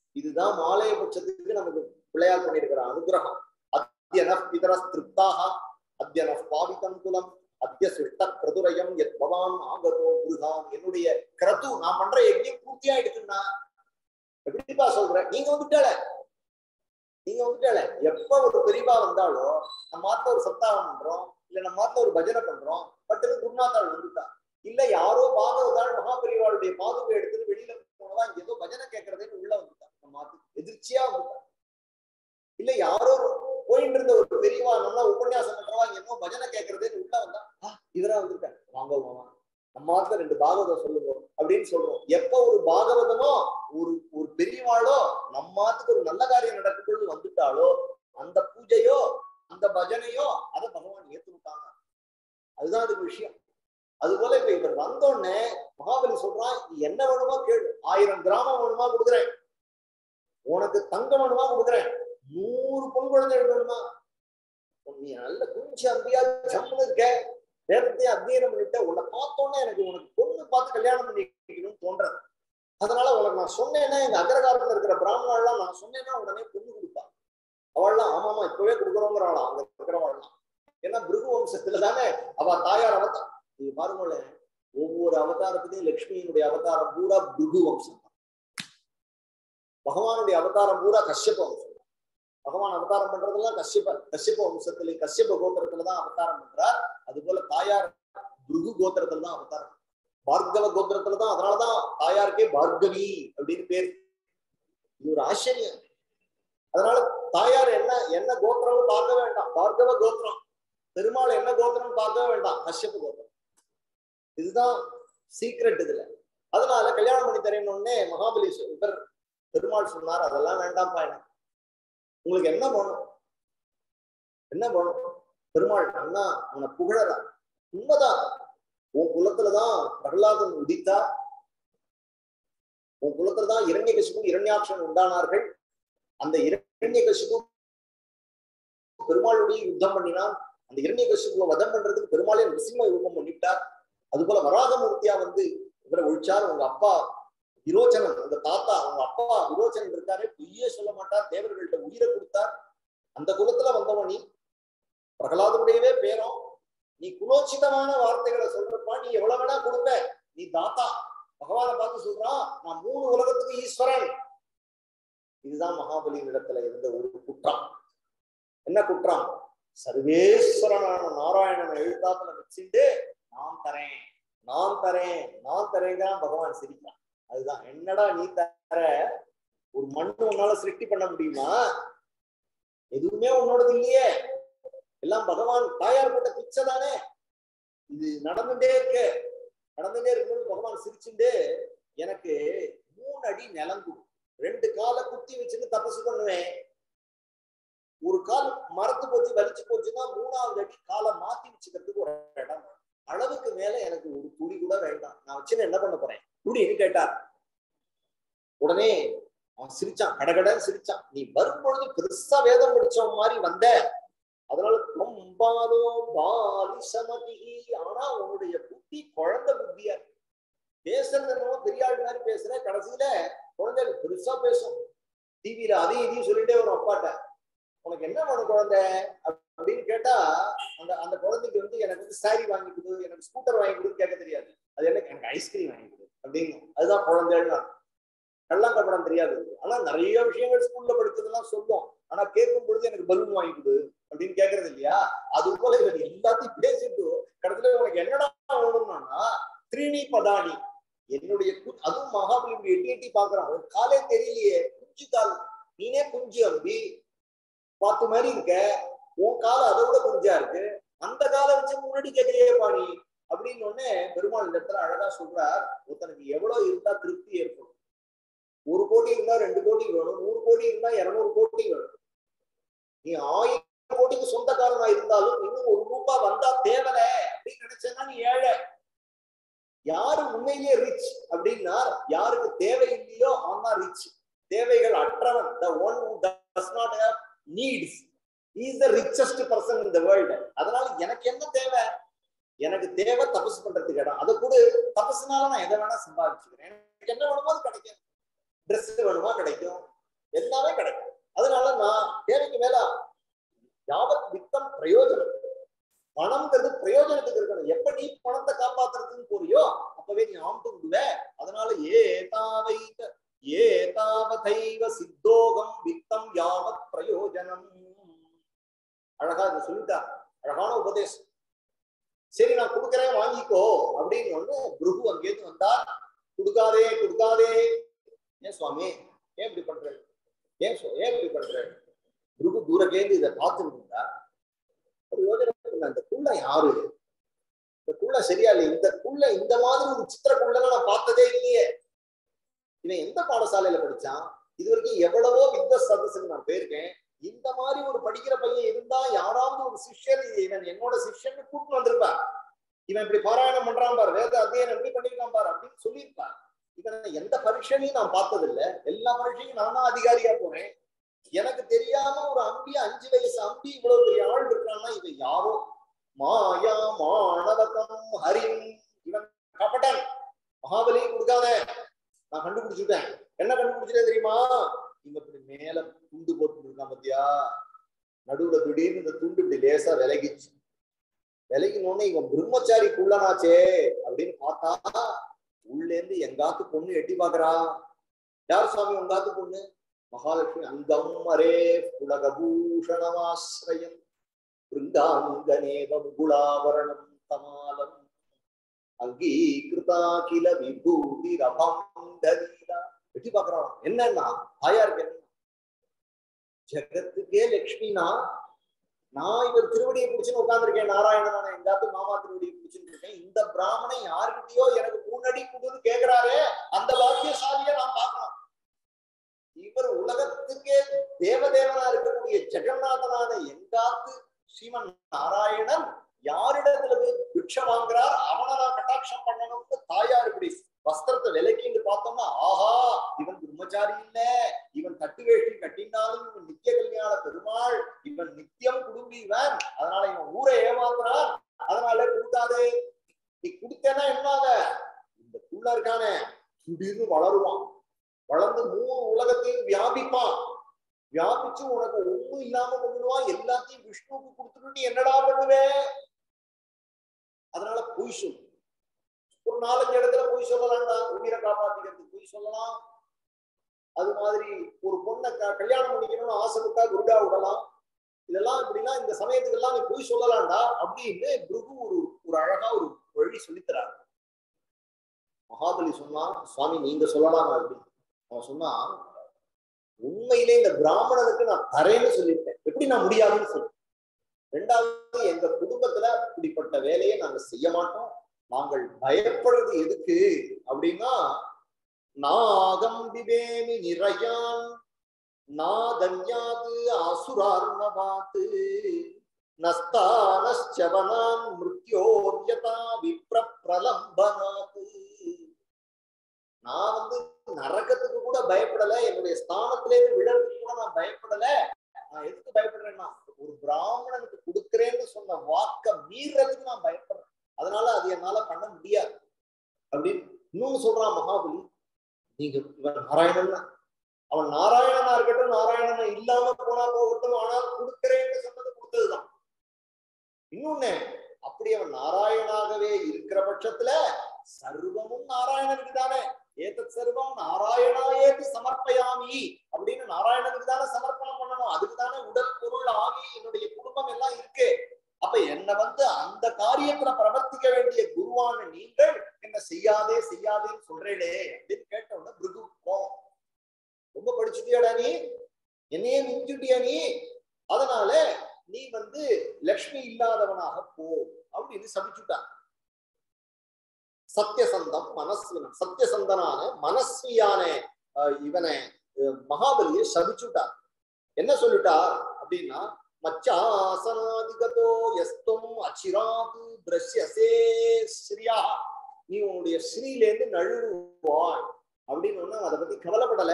இதுதான் மாலைய பட்சத்துக்கு நமக்கு பிள்ளையார் பண்ணியிருக்கிற அனுகிரகம் அத்தியன பிதர திருப்தாக அத்தியன பாவிதம் குலம் அத்திய சிஷ்ட பிரதுரயம் எத் பவான் ஆகதோ குருகான் என்னுடைய கிரது நான் பண்ற யஜ்யம் பூர்த்தியா எடுத்துனா எப்படிப்பா சொல்ற நீங்க வந்துட்டால நீங்க வந்துட்டால எப்ப ஒரு பெரியவா வந்தாலும் நம்ம மாத்த ஒரு சப்தாகம் பண்றோம் இல்ல நம்ம மாத்த ஒரு பஜனை பண்றோம் பட்டு குருநாத்தாள் வந்துட்டா இல்ல யாரோ பாகவதால் மகா பெரியவாளுடைய பாதுகை எடுத்துட்டு வெளியில போனதா இங்க ஏதோ பஜனை கேட்கறதுன்னு உள்ள வந்துட்டா நம்ம மாத்து எதிர்ச்சியா வந்துட்டா இல்ல யாரோ போயிட்டு இருந்த ஒரு பெரியவா நல்லா உபன்யாசம் பண்றவா இங்க என்னமோ பஜனை கேட்கறதுன்னு உள்ள வந்தா ஆ இவரா வந்துட்டேன் வாங்க மாமா நம்ம மாத்துல ரெண்டு பாகவதம் சொல்லுங்க அப்படின்னு சொல்றோம் எப்ப ஒரு பாகவதமோ ஒரு ஒரு பெரியவாளோ நம்ம மாத்துக்கு ஒரு நல்ல காரியம் நடக்கும்போது வந்துட்டாலோ அந்த பூஜையோ அந்த பஜனையோ அதை பகவான் ஏத்துக்கிட்டாங்க அதுதான் அதுக்கு விஷயம் அது போல இப்ப இவர் வந்தோடனே மகாபலி சொல்றான் நீ என்ன வேணுமோ கேளு ஆயிரம் கிராமம் வேணுமா கொடுக்குறேன் உனக்கு தங்கம் வேணுமா கொடுக்குறேன் நூறு பொன் குழந்தைகள் வேணுமா நீ நல்ல குஞ்சு அம்பியா ஜம்முன்னு இருக்க வேதத்தையும் அத்தியனம் பண்ணிட்ட உன்னை பார்த்தோன்னே எனக்கு உனக்கு பொண்ணு பார்த்து கல்யாணம் பண்ணிக்கணும்னு தோன்றது அதனால உனக்கு நான் சொன்னேன்னா எங்க அகரகாரத்துல இருக்கிற பிராமணாலாம் நான் சொன்னேன்னா உடனே பொண்ணு கொடுப்பா அவள்லாம் ஆமாமா இப்பவே கொடுக்குறோங்கிறாளா அங்க இருக்கிறவள்லாம் ஏன்னா பிருகு வம்சத்துல தானே அவ தாயார் அவதார் நீங்க பாருங்களேன் ஒவ்வொரு அவதாரத்திலையும் லட்சுமியினுடைய அவதாரம் பூரா பிருகு வம்சம் தான் பகவானுடைய அவதாரம் பூரா கஷ்யப வம்சம் தான் பகவான் அவதாரம் பண்றதெல்லாம் கஷ்யப கஷ்யப வம்சத்துல கஷ்யப கோத்திரத்துல தான் அவதாரம் பண்றார் அது போல தாயார் பிருகு கோத்திரத்துல தான் அவதாரம் பார்கவ கோத்திரத்துல தான் அதனாலதான் தாயாருக்கே பார்கவி அப்படின்னு பேர் இது ஒரு ஆச்சரியம் அதனால தாயார் என்ன என்ன கோத்திரம்னு பார்க்க வேண்டாம் பார்கவ கோத்திரம் பெருமாள் என்ன கோத்திரம் பார்க்க வேண்டாம் கஷ்யப கோத்திரம் இதுதான் சீக்ரெட் இதுல அதனால கல்யாணம் பண்ணி தரேன்னு மகாபலி இவர் பெருமாள் சொன்னார் அதெல்லாம் வேண்டாம்ப்பா எனக்கு உங்களுக்கு என்ன வேணும் என்ன வேணும் பெருமாள் அண்ணா உன்னை புகழறா உண்மைதான் உன் குலத்துலதான் பிரகலாதன் உதித்தா உன் குலத்துலதான் இரண்ய கசிப்பு இரண்யாட்சன் உண்டானார்கள் அந்த இரண்ய கசிப்பு பெருமாளுடைய யுத்தம் பண்ணினான் அந்த இரண்ய கசிப்புவை வதம் பண்றதுக்கு பெருமாளே நரசிம்ம யுகம் பண்ணிவிட்டார் அது போல வராகமூர்த்தியா வந்து இவரை ஒழிச்சார் உங்க அப்பா விரோச்சனன் உங்க தாத்தா உங்க அப்பா விரோச்சனன் இருக்காரு பொய்யே சொல்ல மாட்டார் தேவர்கள்ட்ட உயிரை கொடுத்தார் அந்த குலத்துல வந்தவன் நீ பிரகலாதனுடையவே பேரும் நீ குலோச்சிதமான வார்த்தைகளை சொல்றப்பா நீ எவ்வளவு வேணா கொடுப்ப நீ தாத்தா பகவானை பார்த்து சொல்றான் நான் மூணு உலகத்துக்கு ஈஸ்வரன் இதுதான் மகாபலியின் இடத்துல இருந்த ஒரு குற்றம் என்ன குற்றம் சர்வேஸ்வரனான நாராயணனை எழுத்தாப்புல வச்சுட்டு நான் தரேன் நான் தரேன் நான் தரேங்கிறான் பகவான் சிரிக்கிறான் அதுதான் என்னடா நீ தர ஒரு மண்ணு உன்னால சிருஷ்டி பண்ண முடியுமா எதுவுமே உன்னோடது இல்லையே எல்லாம் பகவான் தாயார் போட்ட பிச்சை தானே இது நடந்துட்டே இருக்கு நடந்துட்டே இருக்கும்போது பகவான் சிரிச்சுட்டு எனக்கு மூணு அடி நிலம் கொடு ரெண்டு காலை குத்தி வச்சுட்டு தபசு பண்ணுவேன் ஒரு கால் மரத்து போச்சு வலிச்சு போச்சுன்னா மூணாவது அடி காலை மாத்தி வச்சுக்கிறதுக்கு ஒரு இடம் அளவுக்கு மேல எனக்கு ஒரு துளி கூட வேண்டாம் நான் வச்சுன்னு என்ன பண்ண போறேன் துடின்னு கேட்டார் உடனே அவன் சிரிச்சான் கடகடன்னு சிரிச்சான் நீ வரும்பொழுது பெருசா வேதம் படிச்சவன் மாதிரி வந்த அதனால ரொம்பாதோ பாலிசமதி ஆனா உன்னுடைய புத்தி குழந்தை புத்தியா இருக்கு பேசுறது என்னமோ பெரியாள் மாதிரி பேசுற கடைசியில குழந்தைகள் பெருசா பேசும் டிவியில அதையும் இதையும் சொல்லிட்டே வரும் அப்பாட்ட உனக்கு என்ன வேணும் குழந்தை அப்படின்னு கேட்டா அந்த அந்த குழந்தைக்கு வந்து எனக்கு வந்து சாரி வாங்கி கொடு எனக்கு ஸ்கூட்டர் வாங்கி கொடுன்னு கேட்க தெரியாது அது என்ன எனக்கு ஐஸ்கிரீம் வாங்கி கொடு அப்படின்னு அதுதான் குழந்தைன்னா கள்ளங்கப்படம் தெரியாது ஆனா நிறைய விஷயங்கள் ஸ்கூல்ல படிச்சதெல்லாம் சொல்லும் ஆனா கேட்கும் பொழுது எனக்கு பலூன் வாங்கி கொடு அப்படின்னு கேக்குறது இல்லையா அது போல இவர் எல்லாத்தையும் பேசிட்டு கடைசியில உனக்கு என்னடா வேணும்னா த்ரீனி பதானி என்னுடைய அதுவும் மகாபலிபுரி எட்டி எட்டி பாக்குறான் ஒரு காலே தெரியலையே குஞ்சு கால் நீனே குஞ்சு அம்பி பார்த்து மாதிரி இருக்க உன் காலம் அதை விட குஞ்சா இருக்கு அந்த காலை வச்சு முன்னாடி கேட்கலையே பாணி அப்படின்னு ஒண்ணு பெருமாள் இந்த இடத்துல அழகா சொல்றார் ஒருத்தனுக்கு எவ்வளவு இருந்தா திருப்தி ஏற்படும் ஒரு கோடி இருந்தா ரெண்டு கோடி வேணும் நூறு கோடி இருந்தா இருநூறு கோடி வேணும் நீ ஆயிரம் கோடிக்கு சொந்தக்காரனா இருந்தாலும் இன்னும் ஒரு ரூபாய் வந்தா தேவலை அப்படின்னு நினைச்சேன்னா நீ ஏழை யாரு உண்மையிலேயே ரிச் அப்படின்னா யாருக்கு தேவை இல்லையோ அவன் தான் ரிச் தேவைகள் அற்றவன் the one who does not have needs is the richest person in the world அதனால எனக்கு என்ன தேவை எனக்கு தேவை தபசு பண்றதுக்கு இடம் அதை கூட தபசுனால நான் எதை வேணா சம்பாதிச்சுக்கிறேன் எனக்கு என்ன வேணுமோ அது கிடைக்கும் ட்ரெஸ் வேணுமா கிடைக்கும் எல்லாமே கிடைக்கும் அதனால நான் தேவைக்கு மேல யாவத் வித்தம் பிரயோஜனம் பணம்ங்கிறது பிரயோஜனத்துக்கு இருக்கணும் எப்ப நீ பணத்தை காப்பாத்துறதுன்னு போறியோ அப்பவே நீ ஆண்டு விடுவ அதனால ஏ தாவைத ஏ தாவதைவ சித்தோகம் வித்தம் யாவத் பிரயோஜனம் அழகா இதை சொல்லிட்டார் அழகான உபதேசம் சரி நான் கொடுக்கறேன் வாங்கிக்கோ அப்படின்னு வந்து குருகு அங்கேருந்து வந்தார் கொடுக்காதே கொடுக்காதே ஏன் சுவாமி ஏன் இப்படி பண்ற ஏன் சு- ஏன் இப்படி பண்ற குருகு தூரக்கேந்து இதை பார்த்துட்டு இருந்தா ஒரு யோஜனை பண்ண, அந்த குள்ள யாரு இந்த குள்ள சரியா இல்லை இந்த குள்ள இந்த மாதிரி ஒரு சித்திர குள்ளலாம் நான் பார்த்ததே இல்லையே இவன் எந்த பாடசாலையில படிச்சான் இது வரைக்கும் எவ்வளவோ வித்த சதசுக்கு நான் போயிருக்கேன் இந்த மாதிரி ஒரு படிக்கிற பையன் இருந்தா யாராவது ஒரு சிஷ்யர் இவன் என்னோட சிஷ்யன் கூட்டு வந்திருப்பார் இவன் இப்படி பாராயணம் பண்றான் பாரு வேத அத்தியனம் எப்படி பண்ணிருக்கான் பாரு அப்படின்னு சொல்லியிருப்பார் இவன் எந்த பரீட்சையும் நான் பார்த்ததில்லை எல்லா பரீட்சையும் நான் தான் அதிகாரியா போறேன் எனக்கு தெரியாம ஒரு அம்பி அஞ்சு வயசு அம்பி இவ்வளவு பெரிய ஆள் இருக்கான்னா இவன் யாரோ மாயா மாணவகம் ஹரிம் இவன் கபடன் மகாபலி கொடுக்காத நான் கண்டுபிடிச்சுட்டேன் என்ன கண்டுபிடிச்சிட்டே தெரியுமா இவன் இப்படி மேல துண்டு போட்டு இருக்கான் பாத்தியா நடுவுல திடீர்னு இந்த துண்டு இப்படி லேசா விலகிச்சு விலகினோடனே இவன் பிரம்மச்சாரி குள்ளனாச்சே அப்படின்னு பார்த்தா உள்ள இருந்து எங்காத்து பொண்ணு எட்டி பாக்குறா யார் சுவாமி உங்காத்து பொண்ணு மகாலட்சுமி அங்கம் அரே புலகபூஷணமாசிரயம் பிருந்தாங்கனேவ முகுளாவரணம் தமாலம் அங்கீகிருதா கில விபூதி ரபந்தலீலா எட்டி பாக்குறான் என்னன்னா தாயாருக்கு என்ன ஜெகத்துக்கே லட்சுமினா நான் இவர் திருவடியை பிடிச்சுன்னு உட்கார்ந்திருக்கேன் நாராயணனான எங்காத்து மாமா திருவடியை பிடிச்சுட்டு இருக்கேன் இந்த பிராமணன் யாருக்கிட்டயோ எனக்கு முன்னாடி கொடுன்னு கேக்குறாரே அந்த பாக்கியசாலியை நான் பார்க்கணும் இவர் உலகத்துக்கே தேவதேவனா இருக்கக்கூடிய ஜெகநாதனான எங்காத்து ஸ்ரீமன் நாராயணன் யாரிடத்துல போய் பிக்ஷை வாங்குறார் அவனை நான் கட்டாட்சம் பண்ணணும்னு தாயார் இப்படி வஸ்திரத்தை விலக்கின்னு பார்த்தோம்னா ஆஹா இவன் பிரம்மச்சாரி இல்ல இவன் தட்டு வேஷ்டி கட்டினாலும் இவன் நித்திய கல்யாண பெருமாள் இவன் நித்தியம் குடும்பி இவன் அதனால இவன் ஊரை ஏமாத்துறான் அதனால கொடுக்காதே நீ கொடுத்தேன்னா என்னாக இந்த புள்ள இருக்கானே திடீர்னு வளருவான் வளர்ந்து மூணு உலகத்தையும் வியாபிப்பான் வியாபிச்சு உனக்கு ஒண்ணும் இல்லாம கொண்டுடுவான் எல்லாத்தையும் விஷ்ணுவுக்கு கொடுத்துட்டு நீ என்னடா பண்ணுவே அதனால பொய் சொல் ஒரு நாலஞ்சு இடத்துல பொய் சொல்லலாம்டா உயிரை காப்பாத்திக்கிறதுக்கு பொய் சொல்லலாம் அது மாதிரி ஒரு பொண்ணை க- கல்யாணம் பண்ணிக்கணும்னு ஆசைப்பட்டா குருடா விடலாம் இதெல்லாம் இப்படிலாம் இந்த சமயத்துக்கெல்லாம் நீ பொய் சொல்லலாம்டா அப்படின்னு பிருகு ஒரு ஒரு அழகா ஒரு வழி சொல்லித்தராரு மகாபலி சொன்னா சுவாமி நீங்க சொல்லலாம் அப்படி அவன் சொன்னா உண்மையிலே இந்த பிராமணனுக்கு நான் தரேன்னு சொல்லிட்டேன் எப்படி நான் முடியாதுன்னு சொல்லிட்டேன் ரெண்டாவது எங்க குடும்பத்துல இப்படிப்பட்ட வேலையை நாங்க செய்ய மாட்டோம் நாங்கள் பயப்படுறது எதுக்கு அப்படின்னா நாகம் விவேமி நிறையான் நாதன்யாது அசுரார்ணவாத்து நஸ்தானச்சவனான் மிருத்யோர்யதா விப்ர பிரலம்பனாத்து நான் வந்து நரகத்துக்கு கூட பயப்படல என்னுடைய ஸ்தானத்திலே விழறதுக்கு கூட நான் பயப்படல நான் எதுக்கு பயப்படுறேன்னா ஒரு பிராமணனுக்கு கொடுக்கிறேன்னு சொன்ன வாக்க மீறதுக்கு நான் பயப்படுறேன் அதனால அது என்னால பண்ண முடியாது அப்படின்னு இன்னொன்னு சொல்றான் மகாபலி நீங்க இவன் நாராயணன் தான். அவன் நாராயணனா இருக்கட்டும் நாராயணனா இல்லாம போனா போகட்டும் ஆனால் கொடுக்கிறேன்னு சொன்னது கொடுத்ததுதான் இன்னொன்னு அப்படி அவன் நாராயணாகவே இருக்கிற பட்சத்துல சர்வமும் நாராயணனுக்கு தானே ஏதத் சர்வம் நாராயணாயேது சமர்ப்பயாமி அப்படின்னு நாராயணனுக்கு தானே சமர்ப்பணம் பண்ணணும் அதுக்கு தானே உடல் பொருள் ஆகி என்னுடைய குடும்பம் எல்லாம் இருக்கு அப்ப என்ன வந்து அந்த காரியத்துல பிரவர்த்திக்க வேண்டிய குருவான நீங்கள் என்ன செய்யாதே செய்யாதேன்னு சொல்றேடே அப்படின்னு கேட்ட உடனே பிருகு கோவம் ரொம்ப படிச்சுட்டியாடா நீ என்னையே மிஞ்சுட்டியா நீ அதனால நீ வந்து லக்ஷ்மி இல்லாதவனாக போ அப்படின்னு சபிச்சுட்டான் சத்தியசந்தம் மனஸ்வினம் சத்தியசந்தனான மனஸ்வியான அஹ், இவனை அஹ், மகாபலியை சபிச்சுட்டார் என்ன சொல்லிட்டார் அப்படின்னா மச்சாசனாதிகதோ எஸ்தும் அச்சிராது திரஷ்யசே ஸ்ரீயா நீ உன்னுடைய ஸ்ரீலேருந்து நழுவுவாய் அப்படின்னு ஒண்ணு அதை பத்தி கவலைப்படல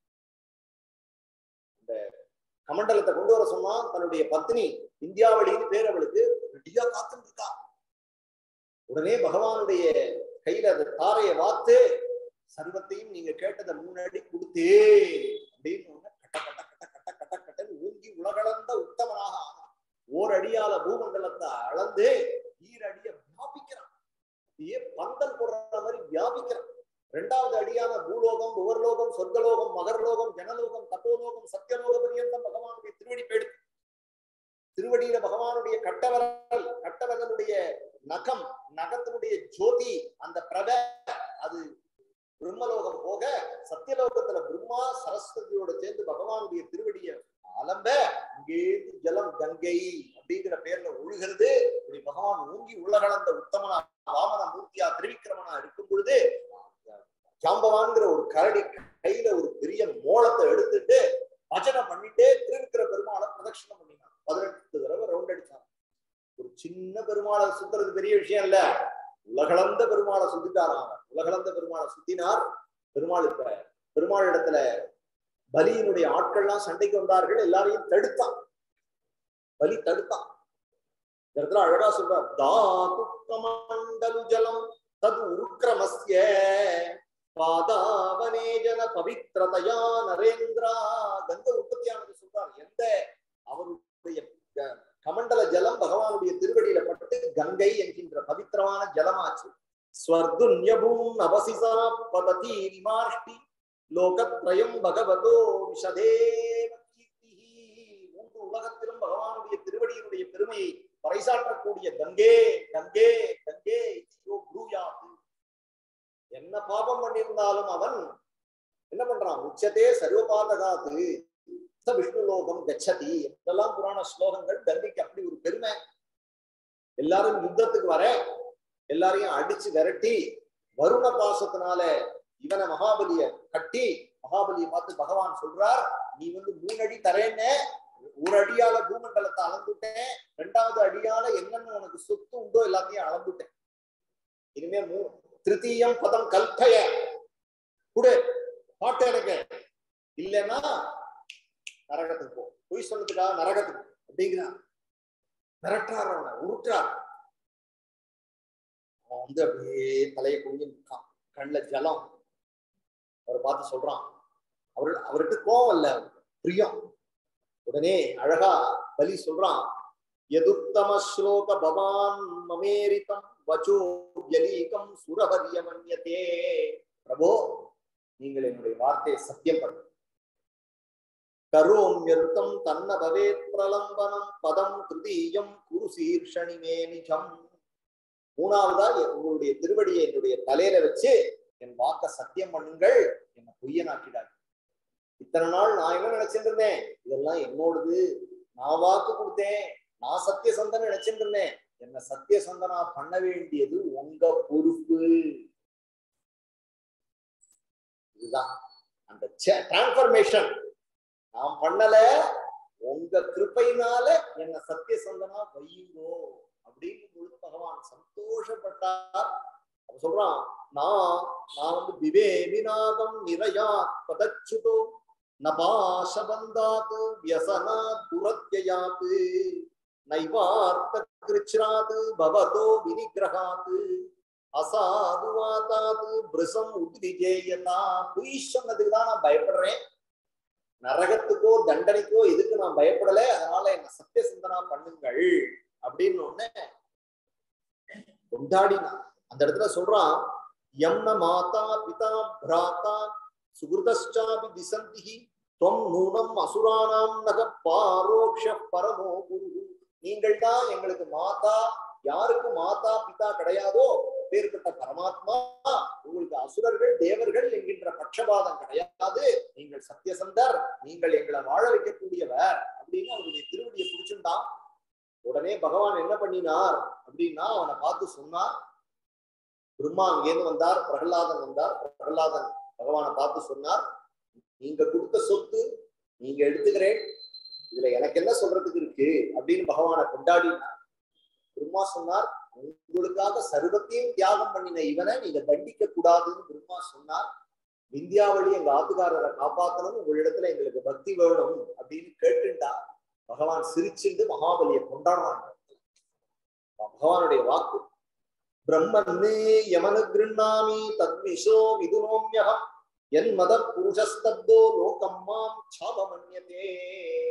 இந்த கமண்டலத்தை கொண்டு வர சொன்னா தன்னுடைய பத்னி இந்தியாவளின்னு பேர் அவளுக்கு ரெடியா காத்துட்டு இருக்கா உடனே பகவானுடைய கையில அந்த தாரையை வாத்து சர்வத்தையும் நீங்க கேட்டதை முன்னாடி கொடுத்தே அப்படின்னு ஒண்ணு உலகளந்த உத்தமனாக ஆனான் ஓர் அடியால பூமண்டலத்தை அளந்து ஈரடிய வியாபிக்கிறான் அப்படியே பந்தல் போடுற மாதிரி வியாபிக்கிறான் இரண்டாவது அடியான பூலோகம் புவர்லோகம் சொர்க்கலோகம் மகர்லோகம் ஜனலோகம் தப்போலோகம் சத்தியலோக பரியந்தம் பகவானுடைய திருவடி பேடு திருவடியில பகவானுடைய கட்டவரல் கட்டவரலுடைய நகம் நகத்தினுடைய ஜோதி அந்த பிரப அது பிரம்மலோகம் போக சத்தியலோகத்துல பிரம்மா சரஸ்வதியோட சேர்ந்து பகவானுடைய திருவடிய அலம்ப இங்கேருந்து ஜலம் கங்கை அப்படிங்கிற பேர்ல ஒழுகிறது இப்படி பகவான் ஊங்கி உலகளந்த உத்தமனா வாமன மூர்த்தியா திருவிக்கிரமனா இருக்கும் பொழுது ஜாம்பவான்கிற ஒரு கரடி கையில ஒரு பெரிய மோளத்தை எடுத்துட்டு பஜனை பண்ணிட்டே திருவிக்கிற பெருமாளை பிரதட்சணம் பண்ணினான் பதினெட்டு தடவை ரவுண்ட் அடிச்சான் ஒரு சின்ன பெருமாளை சுத்துறது பெரிய விஷயம் இல்ல உலகளந்த பெருமாளை சுத்திட்டாராம் அவன் உலகளந்த பெருமாளை சுத்தினார் பெருமாள் இப்ப பெருமாள் இடத்துல பலியினுடைய ஆட்கள்லாம் சண்டைக்கு வந்தார்கள் எல்லாரையும் தடுத்தான் பலி தடுத்தான் இந்த இடத்துல அழகா சொல்றார் தாது கமண்டலு ஜலம் தது உருக்கிரமஸ்ய பாதாவனேஜன பவித்ரதயா நரேந்திரா கங்க உற்பத்தியானது சொல்றார் எந்த அவருடைய க- கமண்டல ஜலம் பகவானுடைய திருவடியில பட்டு கங்கை என்கின்ற பவித்திரமான ஜலமாச்சு ஸ்வர்துன்யபூம் நவசிசா பததி நிமாஷ்டி லோகத்ரயம் பகவதோ விஷதேவ கீர்த்திஹி. மூன்று உலகத்திலும் பகவானுடைய திருவடியினுடைய பெருமையை பறைசாற்றக்கூடிய கங்கே கங்கே கங்கே இதியோ ப்ரூயாத். என்ன பாபம் பண்ணியிருந்தாலும் அவன் என்ன பண்றான் உச்சதே சர்வபாதகாத்து ச விஷ்ணு லோகம் கச்சதி இதெல்லாம் புராண ஸ்லோகங்கள் கங்கைக்கு அப்படி ஒரு பெருமை எல்லாரும் யுத்தத்துக்கு வர எல்லாரையும் அடிச்சு விரட்டி வருண பாசத்தினால இவனை மகாபலிய கட்டி மகாபலியை பார்த்து பகவான் சொல்றார் நீ வந்து மூணு அடி தரேன்னு ஒரு அடியால பூமண்டலத்தை அளந்துட்டேன் ரெண்டாவது அடியால என்னென்ன உனக்கு சொத்து உண்டோ எல்லாத்தையும் அளந்துட்டேன் இனிமே மூ திருத்தீயம் பதம் கல்பய குடு பாட்டு எனக்கு இல்லைன்னா நரகத்துக்கு போ பொய் சொன்னதுக்காக நரகத்துக்கு அப்படிங்கிறான் மிரட்டுறார் அவனை உருட்டுறார் அவன் வந்து அப்படியே தலையை குனிஞ்சு நிற்கான் கண்ணுல ஜலம் அவரை பார்த்து சொல்றான் அவரு அவருக்கு கோவம் இல்ல பிரியம் உடனே அழகா பலி சொல்றான் எதுத்தம ஸ்லோக பவான் மமேரிதம் வச்சோ யலீகம் சுரவரிய மன்யதே பிரபோ நீங்கள் என்னுடைய வார்த்தையை சத்தியம் பண்ணு கரோம்யருத்தம் தன்ன பவேத் பிரலம்பனம் பதம் திருதீயம் குரு சீர்ஷணி மே நிஜம் மூணாவதா உங்களுடைய திருவடியை என்னுடைய தலையில வச்சு என் வாக்க சத்தியம் பண்ணுங்கள் என்னை பொய்யனாக்கிடாது இத்தனை நாள் நான் என்ன நினைச்சிட்டு இருந்தேன் இதெல்லாம் என்னோடது நான் வாக்கு கொடுத்தேன் நான் சத்திய சந்தன் நினைச்சிட்டு இருந்தேன் என்ன சத்திய சந்தனா பண்ண வேண்டியது உங்க பொறுப்பு இதுதான் அந்த டிரான்ஸ்பர்மேஷன் நான் பண்ணல உங்க கிருப்பையினால என்ன சத்திய சந்தனா வையுங்கோ அப்படின்னு பொழுது பகவான் சந்தோஷப்பட்டார் அவ சொல்றான் நான் நான் வந்து விவே விநாதம் நிறையா பதச்சுதோ நபாசபந்தாத் வியசனாத் துரத்யயாத் நைவார்த்த கிருச்ராத் பவதோ வினிகிரகாத் அசாதுவாதாத் பிருசம் உத்விஜேயதா பொய் சொன்னதுக்கு தான் நான் பயப்படுறேன் நரகத்துக்கோ தண்டனைக்கோ எதுக்கு நான் பயப்படல அதனால என்ன சத்திய சிந்தனா பண்ணுங்கள் அப்படின்னு ஒண்ணு கொண்டாடினான் அந்த இடத்துல சொல்றான் யம்ன மாதா பிதா பிராத்தா சுகிருதாபி திசந்திஹி தொம் நூனம் அசுரானாம் நக பாரோக்ஷ பரமோ குரு நீங்கள் தான் எங்களுக்கு மாதா யாருக்கு மாதா பிதா கிடையாதோ பேர்பட்ட பரமாத்மா உங்களுக்கு அசுரர்கள் தேவர்கள் என்கின்ற பட்சபாதம் கிடையாது நீங்கள் சத்தியசந்தர் நீங்கள் எங்களை வாழ வைக்கக்கூடியவர் அப்படின்னு அவருடைய திருவடியை பிடிச்சிருந்தான் உடனே பகவான் என்ன பண்ணினார் அப்படின்னா அவனை பார்த்து சொன்னார் பிரம்மா அங்கேருந்து வந்தார் பிரகலாதன் வந்தார் பிரகலாதன் பகவானை பார்த்து சொன்னார் நீங்க கொடுத்த சொத்து நீங்க எடுத்துக்கிறேன் இதுல எனக்கு என்ன சொல்றதுக்கு இருக்கு அப்படின்னு பகவானை கொண்டாடினார் பிரம்மா சொன்னார் உங்களுக்காக சர்வத்தையும் தியாகம் பண்ணின இவனை நீங்க தண்டிக்க கூடாதுன்னு பிரம்மா சொன்னார் விந்தியாவளி எங்க ஆத்துக்காரரை காப்பாத்தணும் உங்களிடத்துல எங்களுக்கு பக்தி வேணும் அப்படின்னு கேட்டுண்டா பகவான் சிரிச்சுண்டு மகாபலியை கொண்டாடுறாங்க பகவானுடைய வாக்கு பிரம்மன்னே யமனு கிருண்ணாமி தத்விஷோ விதுனோமியகம் என் மத புருஷஸ்தப்தோ லோகம் மாம் சாபமன்யதே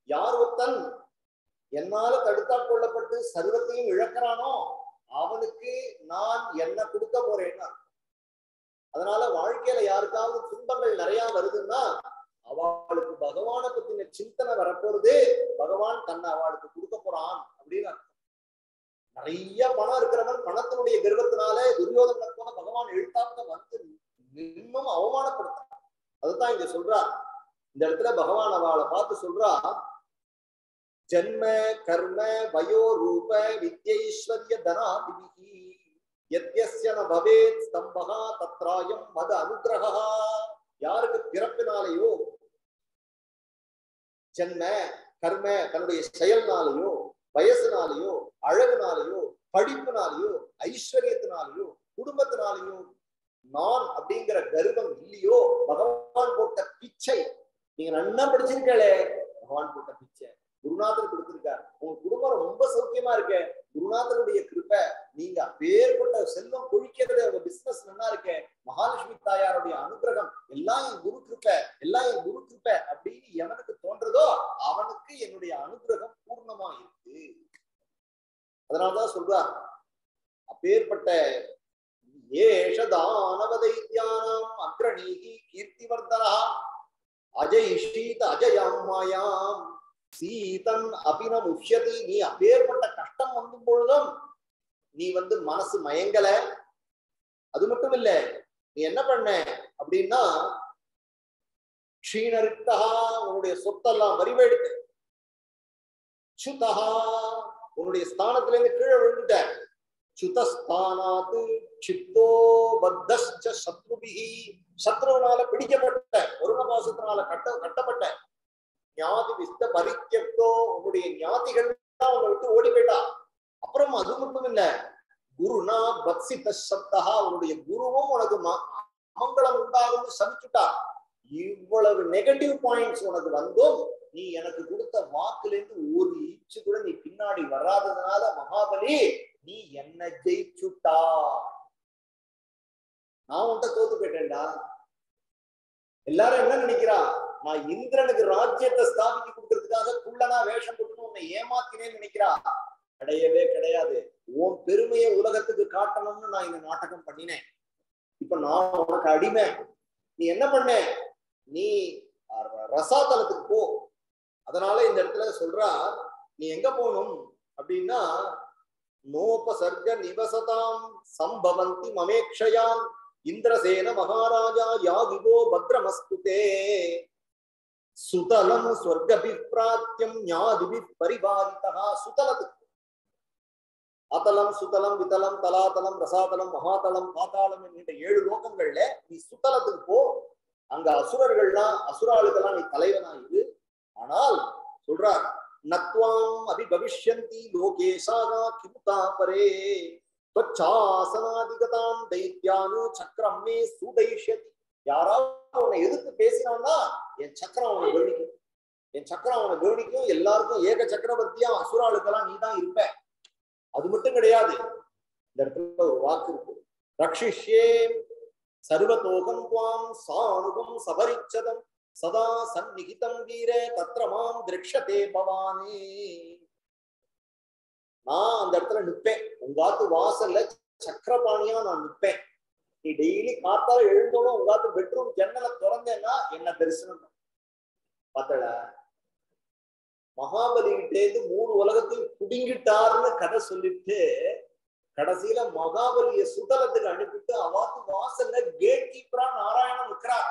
யார் ஒருத்தன் என்னால தடுத்தாற் கொள்ளப்பட்டு சர்வத்தையும் இழக்கிறானோ அவனுக்கு நான் என்ன கொடுக்க போறேன்னா அதனால வாழ்க்கையில யாருக்காவது துன்பங்கள் நிறைய வருதுன்னா அவளுக்கு பகவானை பத்தின சிந்தனை வரப்போறது பகவான் தன்னை அவளுக்கு கொடுக்க போறான் அப்படின்னு அர்த்தம் நிறைய பணம் இருக்கிறவன் பணத்தினுடைய கர்வத்தினால துரியோதனை போல பகவான் எழுத்தாப்த வந்து இன்னும் அவமானப்படுத்தான் அதுதான் இங்க சொல்றா இந்த இடத்துல பகவான் அவளை பார்த்து சொல்றா ஜன்ம கர்ம வயோ ரூப வித்யைஸ்வர்ய தனாதிபிகி எத்யஸ்ய ந பவேத் ஸ்தம்பகா தத்ராயம் மத அனுகிரகா யாருக்கு பிறப்பினாலேயோ ஜன்ம கர்ம தன்னுடைய செயல்னாலேயோ வயசுனாலேயோ அழகுனாலேயோ படிப்புனாலேயோ ஐஸ்வர்யத்தினாலேயோ குடும்பத்தினாலேயோ நான் அப்படிங்கிற கர்வம் இல்லையோ பகவான் போட்ட பிச்சை நீங்க நன்னா படிச்சிருக்கே பகவான் போட்ட பிச்சை குருநாதர் கொடுத்திருக்கார் உங்க குடும்பம் ரொம்ப சௌக்கியமா இருக்க குருநாதருடைய கிருப்பை நீங்க அப்பேற்பட்ட செல்வம் கொழிக்கிறது உங்க பிசினஸ் நல்லா இருக்க மகாலட்சுமி தாயாருடைய அனுகிரகம் எல்லாம் என் குரு கிருப்பை எல்லாம் என் குரு கிருப்பை அப்படின்னு எவனுக்கு தோன்றதோ அவனுக்கு என்னுடைய அனுகிரகம் பூர்ணமா இருக்கு அதனாலதான் சொல்றார் அப்பேற்பட்ட ஏஷதானவதைத்யானாம் அக்ரணீகி கீர்த்திவர்தனா அஜயிஷ்டீத அஜயாம் மாயாம் சீதன் அபின முஷ்யதி நீ அப்பேற்பட்ட கஷ்டம் வந்தும் பொழுதும் நீ வந்து மனசு மயங்கல அது மட்டும் இல்ல நீ என்ன பண்ண அப்படின்னா க்ஷீணரித்தா உன்னுடைய சொத்தெல்லாம் வரிவெடுத்து சுதா உன்னுடைய ஸ்தானத்துல இருந்து கீழே விழுந்துட்ட சுதஸ்தானாத்து சித்தோ பத்தஸ்ச சத்ருபிகி சத்ருவனால பிடிக்கப்பட்ட ஒருணபாசத்தினால கட்ட கட்டப்பட்ட ஞாதி விஸ்த பரித்தியக்தோ உன்னுடைய ஞாதிகள் தான் உன்னை விட்டு ஓடி போயிட்டா அப்புறம் அது மட்டும் இல்ல குருனா பக்சித சப்தா உன்னுடைய குருவும் உனக்கு மங்களம் உண்டாகும்னு சபிச்சுட்டா இவ்வளவு நெகட்டிவ் பாயிண்ட்ஸ் உனக்கு வந்தும் நீ எனக்கு கொடுத்த வாக்குல இருந்து ஒரு ஈச்சு கூட நீ பின்னாடி வராததுனால மகாபலி நீ என்ன ஜெயிச்சுட்டா நான் உன்ட்ட தோத்து போயிட்டேன்டா எல்லாரும் என்ன நினைக்கிறா நான் இந்திரனுக்கு ராஜ்யத்தை ஸ்தாபித்து கொடுக்கறதுக்காக குள்ளனா வேஷம் போட்டு உன்னை ஏமாத்தினேன்னு நினைக்கிறா கிடையவே கிடையாது உன் பெருமையை உலகத்துக்கு காட்டணும்னு நான் இந்த நாடகம் பண்ணினேன் இப்ப நான் உனக்கு அடிமை நீ என்ன பண்ண நீ ரசாதலத்துக்கு போ அதனால இந்த இடத்துல சொல்றா நீ எங்க போகணும் அப்படின்னா நோபசர்க நிவசதாம் சம்பவந்தி மமேக்ஷயாம் இந்திரசேன மகாராஜா யாகிவோ பத்ரமஸ்துதே சுதலம் ஸ்வர்கபிப்ராத்தியம் ஞாதிபி பரிபாலிதா சுதலத்துக்கு அத்தலம் சுதலம் விதலம் தலாதலம் ரசாதலம் மகாதலம் பாத்தாளம் என்கின்ற ஏழு லோகங்கள்ல நீ சுத்தலத்துக்கு போ அங்க அசுரர்கள்லாம் அசுராளுக்கெல்லாம் நீ தலைவனாயிரு ஆனால் சொல்றார் நத்வாம் அபிபவிஷ்யந்தி லோகேஷாகா கிமுதா பரே त्वच्छासनादिगतां दैत्यानु சக்கரம் மே சுதைஷ்யதி யாராவது உன்னை எதிர்த்து பேசினான்னா என் சக்கரம் அவனை கவனிக்கும் என் சக்கரம் அவனை கவனிக்கும் எல்லாருக்கும் ஏக சக்கரவர்த்தியா அசுராளுக்கெல்லாம் நீ தான் இருப்ப அது மட்டும் கிடையாது இந்த இடத்துல ஒரு வாக்கு இருக்கு ரக்ஷிஷ்யே சர்வதோகம் துவாம் சானுகம் சபரிச்சதம் சதா சந்நிகிதம் வீர தத்ர மாம் திரக்ஷதே பவானே நான் அந்த இடத்துல நிப்பேன் உங்காத்து வாசல்ல சக்கரபாணியா நான் நிப்பேன் நீ டெய்லி காத்தால எழுந்தோடும் உங்காத்து பெட்ரூம் ஜன்னலை திறந்தேன்னா என்ன தரிசனம் பார்த்தல மகாபலிகிட்டேந்து மூணு உலகத்தையும் புடுங்கிட்டாருன்னு கதை சொல்லிட்டு கடைசியில மகாபலிய சுதலத்துக்கு அனுப்பிட்டு அவாத்து வாசல்ல கேட் கீப்பரா நாராயணன் நிற்கிறார்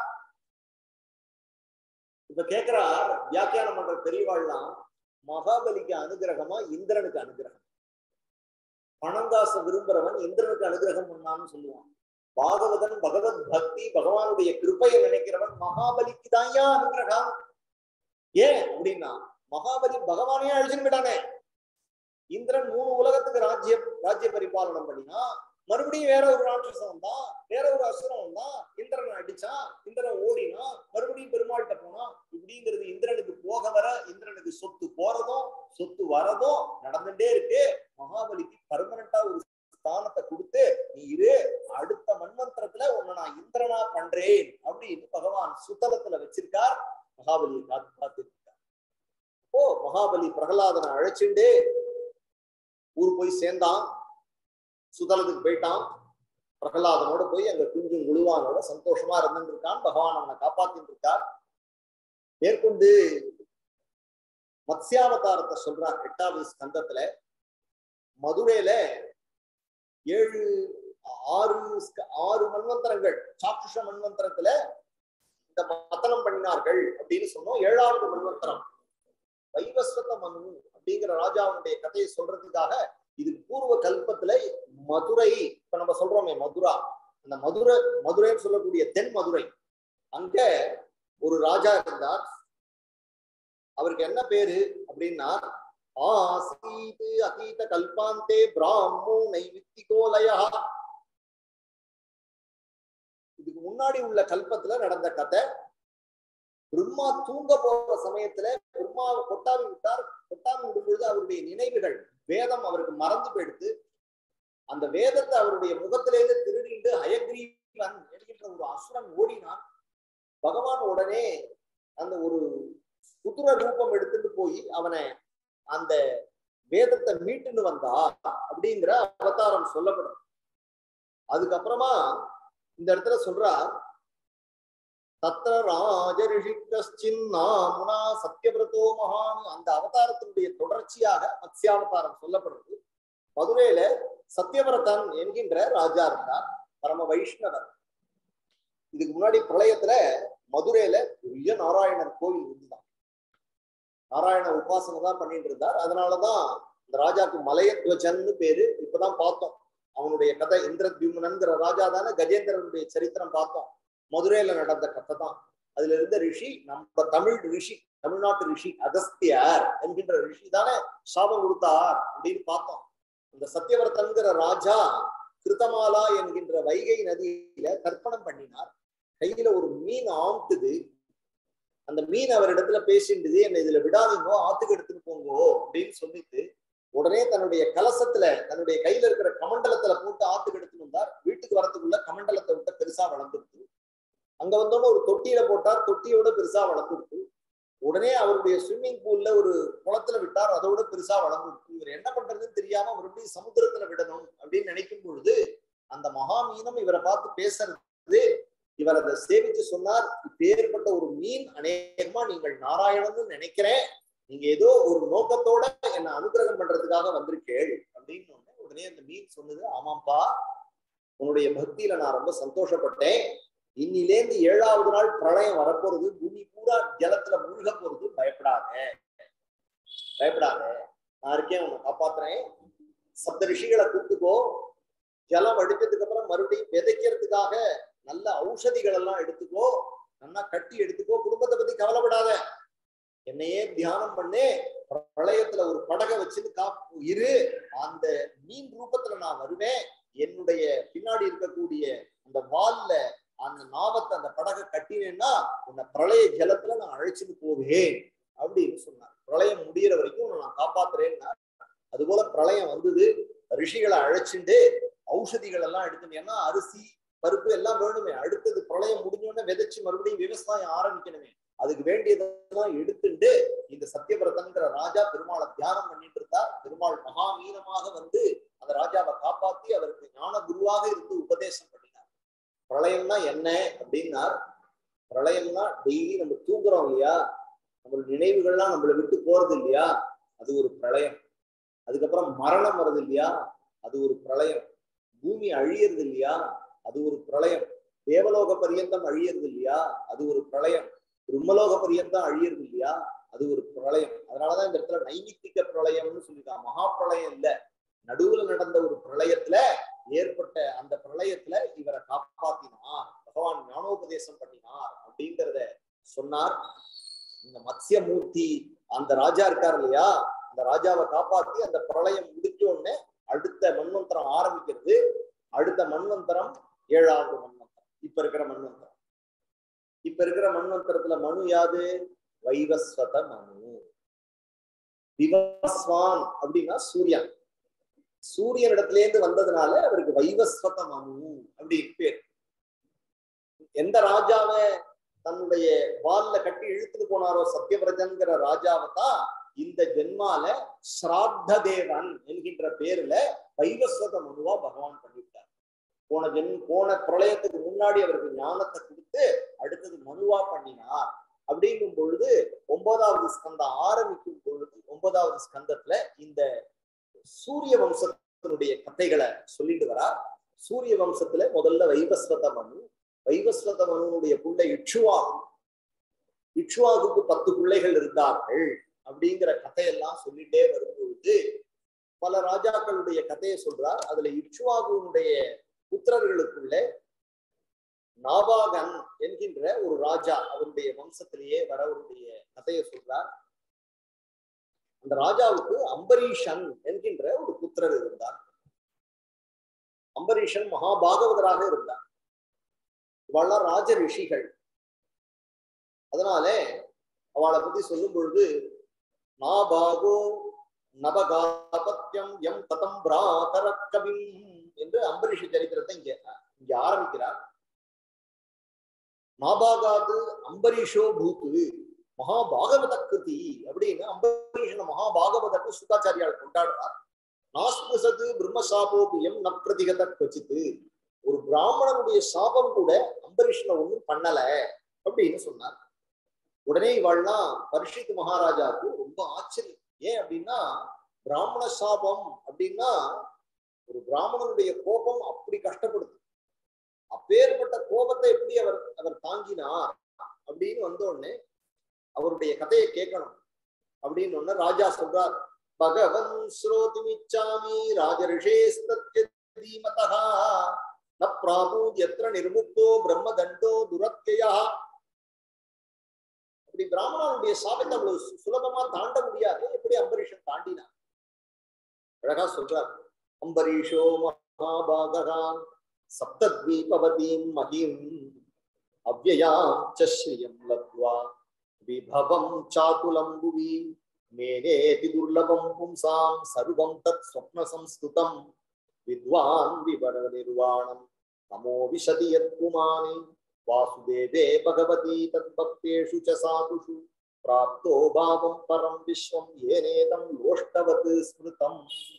இப்ப கேக்குறார் வியாக்கியானம் பண்ற பெரியவாள்லாம் மகாபலிக்கு அனுகிரகமா இந்திரனுக்கு அனுகிரகம் பணங்காச விரும்புறவன் இந்திரனுக்கு அனுகிரகம் பண்ணான்னு சொல்லுவான் பாகவதன் பகவத் பக்தி பகவானுடைய கிருப்பையை நினைக்கிறவன் மகாபலிக்கு தான் ஏன் அனுகிரகம் ஏன் அப்படின்னா மகாபலி பகவானே அழிச்சுன்னு போயிட்டானே இந்திரன் மூணு உலகத்துக்கு ராஜ்யம் ராஜ்ய பரிபாலனம் பண்ணினா மறுபடியும் வேற ஒரு ராட்சசம் வந்தா வேற ஒரு அசுரம் வந்தா இந்திரனை அடிச்சா இந்திரன் ஓடினா மறுபடியும் பெருமாள்கிட்ட போனா இப்படிங்கிறது இந்திரனுக்கு போக வர இந்திரனுக்கு சொத்து போறதும் சொத்து வரதும் நடந்துட்டே இருக்கு மகாபலிக்கு பர்மனண்டா ஒரு ஸ்தானத்தை கொடுத்து நீ இரு அடுத்த மன்வந்திரத்துல உன்னை நான் இந்திரனா பண்றேன் அப்படின்னு பகவான் சுத்தலத்துல வச்சிருக்கார் மகாபலியை காத்து காத்து இருக்கார் ஓ மகாபலி பிரகலாதனை அழைச்சிண்டு ஊர் போய் சேர்ந்தான் சுதலத்துக்கு போயிட்டான் பிரகலாதனோட போய் அங்க குஞ்சும் குழுவானோட சந்தோஷமா இருந்துட்டு இருக்கான் பகவான் அவனை காப்பாத்திட்டு இருக்கார் மேற்கொண்டு மத்ஸ்யாவதாரத்தை சொல்றார் எட்டாவது ஸ்கந்தத்துல மதுரையில ஏழு ஆறு ஸ்க- ஆறு மன்வந்தரங்கள் சாக்குஷ மன்வந்தரத்துல இந்த மத்தனம் பண்ணினார்கள் அப்படின்னு சொன்னோம் ஏழாவது மன்வந்தரம் வைவஸ்வத மனு அப்படிங்கிற ராஜாவுடைய கதையை சொல்றதுக்காக இது பூர்வ கல்பத்துல மதுரை இப்ப நம்ம சொல்றோமே மதுரா அந்த மதுரை மதுரைன்னு சொல்லக்கூடிய தென் மதுரை அங்க ஒரு ராஜா இருந்தார் அவருக்கு என்ன பேரு அப்படின்னா ஆசீத் அதீத கல்பாந்தே பிராமோ நைவித்திகோலயா இதுக்கு முன்னாடி உள்ள கல்பத்துல நடந்த கதை பிரம்மா தூங்க போற சமயத்துல பிரம்மாவை கொட்டாவி விட்டார் கொட்டாவி விடும் பொழுது அவருடைய நினைவுகள் வேதம் அவருக்கு மறந்து போயிடுத்து அந்த வேதத்தை அவருடைய முகத்திலேருந்து திருடிண்டு ஹயக்ரீவன் என்கின்ற ஒரு அசுரன் ஓடினான் பகவான் உடனே அந்த ஒரு குதிர ரூபம் எடுத்துட்டு போய் அவனை அந்த வேதத்தை மீட்டுன்னு வந்தா அப்படிங்கிற அவதாரம் சொல்லப்படும் அதுக்கப்புறமா இந்த இடத்துல சொல்றார் தத்திர ராஜரிஷி கஷ்டின்னாமுனா சத்யபிரதோ மகான் அந்த அவதாரத்தினுடைய தொடர்ச்சியாக மத்ஸ்யாவதாரம் சொல்லப்படுறது மதுரையில சத்யவிரதன் என்கின்ற ராஜா இருந்தார் பரம வைஷ்ணவர் இதுக்கு முன்னாடி பிரளயத்துல மதுரையில பெரிய நாராயணர் கோவில் இருந்துதான் நாராயண உபாசனை தான் பண்ணிட்டு இருந்தார் அதனாலதான் இந்த ராஜாக்கு மலையத்வஜன்னு பேரு இப்பதான் பார்த்தோம் அவனுடைய கதை இந்திரத்யும்னன்கிற ராஜா தானே கஜேந்திரனுடைய சரித்திரம் பார்த்தோம் மதுரையில நடந்த கதை தான் அதுல இருந்த ரிஷி நம்ம தமிழ் ரிஷி தமிழ்நாட்டு ரிஷி அகஸ்தியர் என்கின்ற ரிஷி தானே சாபம் கொடுத்தார் அப்படின்னு பார்த்தோம் அந்த சத்யவர்த்தன்கிற ராஜா கிருத்தமாலா என்கின்ற வைகை நதியில தர்ப்பணம் பண்ணினார் கையில ஒரு மீன் ஆம்ட்டுது அந்த மீன் அவரிடத்துல பேசிண்டுது என்னை இதுல விடாதீங்கோ ஆத்துக்கு எடுத்துட்டு போங்கோ அப்படின்னு சொல்லிட்டு உடனே தன்னுடைய கலசத்துல தன்னுடைய கையில இருக்கிற கமண்டலத்துல போட்டு ஆத்துக்கு எடுத்துட்டு வந்தார் வீட்டுக்கு வரத்துக்குள்ள கமண்டலத்தை விட்ட பெருசா வளர்ந்துருக்கு அங்க வந்தோன்னு ஒரு தொட்டியில போட்டார் தொட்டியோட பெருசா வளர்ந்துருக்கு உடனே அவருடைய ஸ்விம்மிங் பூல்ல ஒரு குளத்துல விட்டார் அதோட பெருசா வளர்ந்துருக்கு இவர் என்ன பண்றதுன்னு தெரியாம மறுபடியும் சமுத்திரத்துல விடணும் அப்படின்னு நினைக்கும் பொழுது அந்த மகாமீனம் இவரை பார்த்து பேசுறது இவர் அதை சேவிச்சு சொன்னார் இப்பேற்பட்ட ஒரு மீன் அநேகமா நீங்கள் நாராயணன்னு நினைக்கிறேன் நீங்க ஏதோ ஒரு நோக்கத்தோட என்ன அனுகிரகம் பண்றதுக்காக வந்திருக்கேள் அப்படின்னு உடனே உடனே அந்த மீன் சொன்னது ஆமாப்பா உன்னுடைய பக்தியில நான் ரொம்ப சந்தோஷப்பட்டேன் இன்னிலேந்து ஏழாவது நாள் பிரளயம் வரப்போறது பூமி பூரா ஜலத்துல மூழ்க போறது பயப்படாத பயப்படாத நான் இருக்கேன் உன்னை காப்பாத்துறேன் சப்த ரிஷிகளை கூப்பிட்டுக்கோ ஜலம் அடிச்சதுக்கு அப்புறம் மறுபடியும் விதைக்கிறதுக்காக நல்ல ஔஷதிகள் எல்லாம் எடுத்துக்கோ நல்லா கட்டி எடுத்துக்கோ குடும்பத்தை பத்தி கவலைப்படாத என்னையே தியானம் பண்ணு பிரளயத்துல ஒரு படகை வச்சுட்டு காப்பு இரு அந்த மீன் ரூபத்துல நான் வருவேன் என்னுடைய பின்னாடி இருக்கக்கூடிய அந்த வால்ல அந்த நாவத்தை அந்த படகை கட்டினேன்னா உன்னை பிரளய ஜலத்துல நான் அழைச்சிட்டு போவேன் அப்படின்னு சொன்னார் பிரளயம் முடியிற வரைக்கும் உன்னை நான் காப்பாத்துறேன்னா அது போல பிரளயம் வந்தது ரிஷிகளை அழைச்சிட்டு ஔஷதிகள் எல்லாம் எடுத்துட்டு ஏன்னா அரிசி பருப்பு எல்லாம் வேணுமே அடுத்தது பிரளயம் முடிஞ்சோடனே விதைச்சு மறுபடியும் விவசாயம் ஆரம்பிக்கணுமே அதுக்கு வேண்டியதெல்லாம் எடுத்துட்டு இந்த சத்யபிரதன்கிற ராஜா பெருமாளை தியானம் பண்ணிட்டு இருந்தார் பெருமாள் மகாமீனமாக வந்து அந்த ராஜாவை காப்பாத்தி அவருக்கு ஞான குருவாக இருந்து உபதேசம் பண்ணினார் பிரளயம்னா என்ன அப்படின்னா பிரளயம்னா டெய்லி நம்ம தூங்குறோம் இல்லையா நம்ம நினைவுகள்லாம் நம்மளை விட்டு போறது இல்லையா அது ஒரு பிரளயம் அதுக்கப்புறம் மரணம் வருது இல்லையா அது ஒரு பிரளயம் பூமி அழியறது இல்லையா அது ஒரு பிரளயம் தேவலோக பரியந்தம் அழியறது இல்லையா அது ஒரு பிரளயம் பிரம்மலோக பரியந்தம் அழியறது இல்லையா அது ஒரு பிரளயம் அதனாலதான் இந்த இடத்துல நைமித்திக பிரளயம்னு சொல்லிருக்காங்க மகா பிரளயம் இல்ல நடுவுல நடந்த ஒரு பிரளயத்துல ஏற்பட்ட அந்த பிரளயத்துல இவரை காப்பாத்தினார் பகவான் ஞானோபதேசம் பண்ணினார் அப்படிங்கிறத சொன்னார் இந்த மத்ஸ்ய மூர்த்தி அந்த ராஜா இருக்கார் இல்லையா அந்த ராஜாவை காப்பாத்தி அந்த பிரளயம் முடிச்ச உடனே அடுத்த மன்வந்தரம் ஆரம்பிக்கிறது அடுத்த மன்வந்தரம் ஏழாவது மன்வந்தரம் இப்ப இருக்கிற மன்வந்தரம் இப்ப இருக்கிற மன்வந்தரத்துல மனு யாது வைவஸ்வத மனு விவஸ்வான் அப்படின்னா சூரியன் சூரியன் இடத்துல இருந்து வந்ததுனால அவருக்கு வைவஸ்வத மனு அப்படின்னு பேர் எந்த ராஜாவை தன்னுடைய வால்ல கட்டி இழுத்துட்டு போனாரோ சத்யவிரஜன்கிற ராஜாவை தான் இந்த ஜென்மால ஸ்ராத்த தேவன் என்கின்ற பேர்ல வைவஸ்வத மனுவா பகவான் பண்ணிவிட்டார் போன ஜென் போன பிரளயத்துக்கு முன்னாடி அவருக்கு ஞானத்தை கொடுத்து அடுத்தது மனுவா பண்ணினார் அப்படிங்கும் பொழுது ஒன்பதாவது ஸ்கந்தம் ஆரம்பிக்கும் பொழுது ஒன்பதாவது ஸ்கந்தத்துல இந்த சூரிய வம்சத்தினுடைய கதைகளை சொல்லிட்டு வரார் சூரிய வம்சத்துல முதல்ல வைவஸ்வத மனு வைவஸ்வத மனுனுடைய பிள்ளை இட்சுவாகு இட்சுவாகுக்கு பத்து பிள்ளைகள் இருந்தார்கள் அப்படிங்கிற கதையெல்லாம் சொல்லிட்டே வரும்பொழுது பல ராஜாக்களுடைய கதையை சொல்றார் அதுல இட்சுவாகுனுடைய புத்திரர்களுக்குள்ள நாபாகன் என்கின்ற ஒரு ராஜா அவருடைய வம்சத்திலேயே வரவருடைய கதையை சொல்றார் அந்த ராஜாவுக்கு அம்பரீஷன் என்கின்ற ஒரு புத்திரர் இருந்தார் அம்பரீஷன் மகாபாகவதராக இருந்தார் இவெல்லாம் ராஜ ரிஷிகள் அதனாலே அவளை பத்தி சொல்லும் பொழுது நாபாகோ நபகாபத்தியம் எம் ததம் பிராதரக்கவிம் என்று அம்பரீஷ சரித்திரத்தை இங்க இங்க ஆரம்பிக்கிறார் நாபாகாது அம்பரீஷோ பூத்து மகாபாகவத கிருதி அப்படின்னு அம்பரீஷன மகாபாகவதற்கு சுகாச்சாரியால் கொண்டாடுறார் நாஸ்புசது பிரம்மசாபோபியம் நப்பிரதிகத கொச்சித்து ஒரு பிராமணனுடைய சாபம் கூட அம்பரீஷனை ஒண்ணும் பண்ணல அப்படின்னு சொன்னார் உடனே இவாள்லாம் பரிஷித் மகாராஜாவுக்கு ரொம்ப ஆச்சரியம் ஏன் அப்படின்னா பிராமண சாபம் அப்படின்னா ஒரு பிராமணனுடைய கோபம் அப்படி கஷ்டப்படுது அப்பேற்பட்ட கோபத்தை எப்படி அவர் அவர் தாங்கினார் அப்படின்னு வந்த உடனே அவருடைய கதையை கேட்கணும் அப்படின்னு ஒண்ணு ராஜா சொல்றார் பகவன் ஸ்ரோதிமிச்சாமி ராஜரிஷேஸ்தீமதா ந பிராபூத் எத்திர நிர்முக்தோ பிரம்ம தண்டோ துரத்தியா அப்படி பிராமணனுடைய சாபத்தை அவ்வளவு சு- சுலபமா தாண்ட முடியாது எப்படி அம்பரீஷன் தாண்டினார் அழகா சொல்றார் அம்பரீஷோ மகாபாககான் சப்தத்வீபவதீம் மகிம் அவ்யயாம் ச ஸ்ரியம் லப்வா விபவம் சாதுலம் புவி மேனேதி துர்லபம் பும்சாம் சர்வம் தத் ஸ்வப்ன சம்ஸ்துதம் வித்வான் விவர நிர்வாணம் நமோ விஷதி யத் புமானி வாசுதேவே பகவதி தத் பக்தேஷு ச சாதுஷு பிராப்தோ பாவம் பரம் விஸ்வம் ஏனேதம் லோஷ்டவத் ஸ்மிருதம்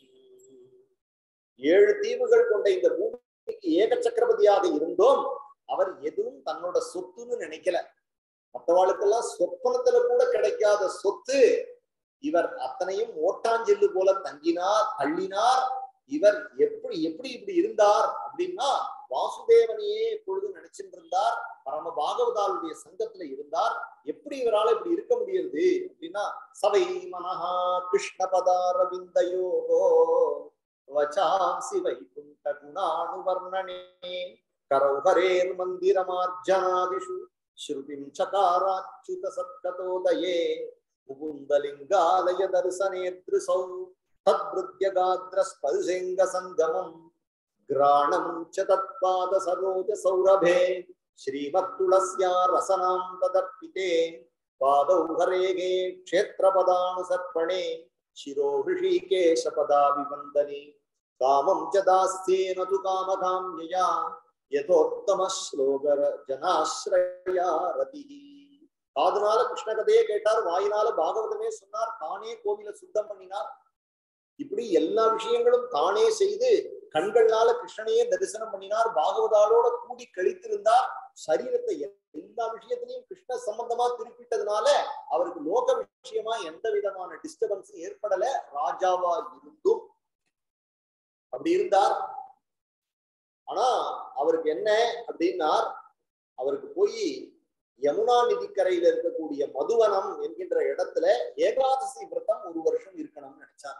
ஏழு தீவுகள் கொண்ட இந்த பூமிக்கு ஏக சக்கரவர்த்தியாக இருந்தோம் அவர் எதுவும் தன்னோட சொத்துன்னு நினைக்கல மற்றவாளுக்கெல்லாம் சொப்பனத்துல கூட கிடைக்காத சொத்து இவர் அத்தனையும் ஓட்டாஞ்செல்லு போல தங்கினார் தள்ளினார் இவர் எப்படி எப்படி இப்படி இருந்தார் அப்படின்னா வாசுதேவனையே எப்பொழுது நினைச்சிட்டு இருந்தார் பரம பாகவதாளுடைய சங்கத்துல இருந்தார் எப்படி இவரால இப்படி இருக்க முடியுது அப்படின்னா சவை மனஹா கிருஷ்ண பதாரவிந்தயோ வச்சாம்சி வைகுண்ட குணானுவர்ணனே கரௌஹரேர் மந்திரமார்ஜனாதிஷு ஸ்ருதிம் சகாராச்சுத சத்கதோதயே முகுந்தலிங்காலய தரிசனேத்ருசௌ தத்ருத்யகாத்ரஸ்பர்சேங்க சங்கமம் கிராணம் ச தத்பாத சரோஜ சௌரபே ஸ்ரீமத்துளஸ்யா ரசனாம் ததர்ப்பிதே பாதௌ ஹரேகே க்ஷேத்திரபதானுசர்ப்பணே शिरो ऋषिकेशपदाभिवन्दने कामं च दास्येन तु कामकाम्यया யதோத்தமஸ்லோகர ஜனாஸ்ரயா ரதிஹி காதுனால கிருஷ்ண கதையே கேட்டார் வாயினால பாகவதமே சொன்னார் தானே கோவில சுத்தம் பண்ணினார் இப்படி எல்லா விஷயங்களும் தானே செய்து கண்கள்னால கிருஷ்ணனையே தரிசனம் பண்ணினார் பாகவதாலோட கூடி கழித்திருந்தார் சரீரத்தை எல்லா விஷயத்திலையும் கிருஷ்ண சம்பந்தமா திருப்பிட்டதுனால அவருக்கு லோக விஷயமா எந்த விதமான டிஸ்டர்பன்ஸும் ஏற்படல ராஜாவா இருந்தும் அப்படி இருந்தார் ஆனா அவருக்கு என்ன அப்படின்னார் அவருக்கு போய் யமுனா நதிக்கரையில இருக்கக்கூடிய மதுவனம் என்கின்ற இடத்துல ஏகாதசி விரதம் ஒரு வருஷம் இருக்கணும்னு நினைச்சார்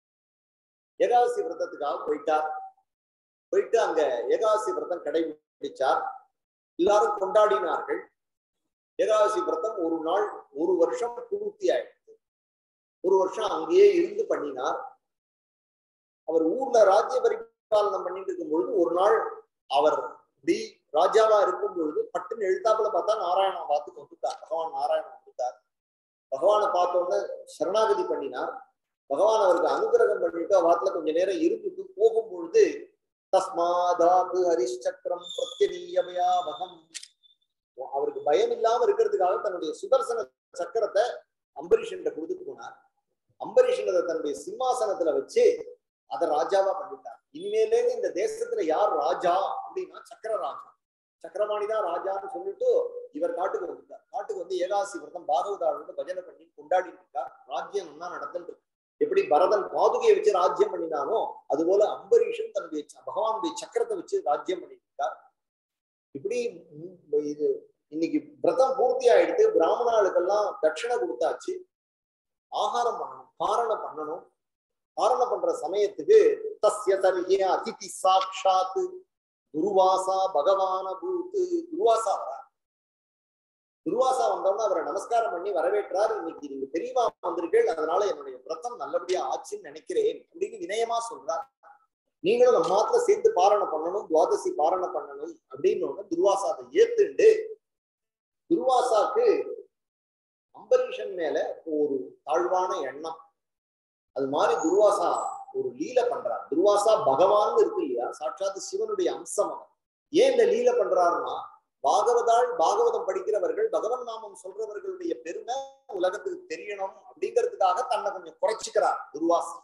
ஏகாதசி விரதத்துக்காக போயிட்டார் போயிட்டு அங்க ஏகாதசி விரதம் கடைபிடிச்சார் எல்லாரும் கொண்டாடினார்கள் ஏகாதசி விரதம் ஒரு நாள் ஒரு வருஷம் பூர்த்தி ஆயிடுச்சு ஒரு வருஷம் அங்கேயே இருந்து பண்ணினார் அவர் ஊர்ல ராஜ்ய பரிபாலனம் பண்ணிட்டு இருக்கும் பொழுது ஒரு நாள் அவர் இப்படி ராஜாவா இருக்கும் பொழுது பட்டுன்னு எழுத்தாப்புல பார்த்தா நாராயணா பார்த்து வந்துட்டார் பகவான் நாராயணன் வந்துட்டார் பகவானை பார்த்தோன்னே சரணாகதி பண்ணினார் பகவான் அவருக்கு அனுகிரகம் பண்ணிட்டு வாத்துல கொஞ்ச நேரம் இருந்துட்டு போகும் பொழுது தஸ்மாதாது ஹரிச்சக்கரம் பிரத்யனீயமயா வகம் அவருக்கு பயம் இல்லாம இருக்கிறதுக்காக தன்னுடைய சுதர்சன சக்கரத்தை அம்பரீஷன் கொடுத்துட்டு போனார் அம்பரீஷன் அதை தன்னுடைய சிம்மாசனத்துல வச்சு அதை ராஜாவா பண்ணிட்டார் இனிமேலே இந்த தேசத்துல யார் ராஜா அப்படின்னா சக்கர ராஜா சக்கரவாணி தான் ராஜான்னு சொல்லிட்டு இவர் காட்டுக்கு வந்துட்டார் காட்டுக்கு வந்து ஏகாசி விரதம் பாகவதாளோட பஜனை பண்ணி கொண்டாடிட்டு இருக்கார் ராஜ்யம் நல்லா நடந்துட்டு இருக்கு எப்படி பரதன் பாதுகையை வச்சு ராஜ்யம் பண்ணினானோ அதுபோல அம்பரீஷன் தன்னுடைய ச- பகவானுடைய சக்கரத்தை வச்சு ராஜ்யம் பண்ணிட்டு இருக்கார் இப்படி ம், இது இன்னைக்கு விரதம் பூர்த்தி ஆயிடுத்து பிராமணாளுக்கெல்லாம் தட்சிணை கொடுத்தாச்சு ஆகாரம் பண்ணணும் பாரணம் பண்ணணும் பாரணம் பண்ற சமயத்துக்கு தஸ்ய தர்ஹிய அதிதி சாட்சாத் துர்வாசா பகவான பூத்து துர்வாசா வரா துர்வாசா வந்தோம்னா அவரை நமஸ்காரம் பண்ணி வரவேற்றார் இன்னைக்கு நீங்க பெரியவா வந்திருக்கீள் அதனால என்னுடைய விரதம் நல்லபடியா ஆச்சுன்னு நினைக்கிறேன் அப்படின்னு வினயமா சொல்றார் நீங்களும் நம்ம மாத்திர சேர்ந்து பாரணம் பண்ணணும் துவாதசி பாரணம் பண்ணணும் அப்படின்னு ஒண்ணு துர்வாசா அதை ஏத்துண்டு துர்வாசாக்கு அம்பரீஷன் மேல ஒரு தாழ்வான எண்ணம் அது மாதிரி துர்வாசா ஒரு லீல பண்றார் துர்வாசா பகவான் இருக்கு இல்லையா சாட்சாத் சிவனுடைய அம்சம் அவன். ஏன் இந்த லீல பண்றாருன்னா பாகவதாள் பாகவதம் படிக்கிறவர்கள் பகவன் நாமம் சொல்றவர்களுடைய பெருமை உலகத்துக்கு தெரியணும் அப்படிங்கிறதுக்காக தன்னை கொஞ்சம் குறைச்சிக்கிறார் துர்வாசா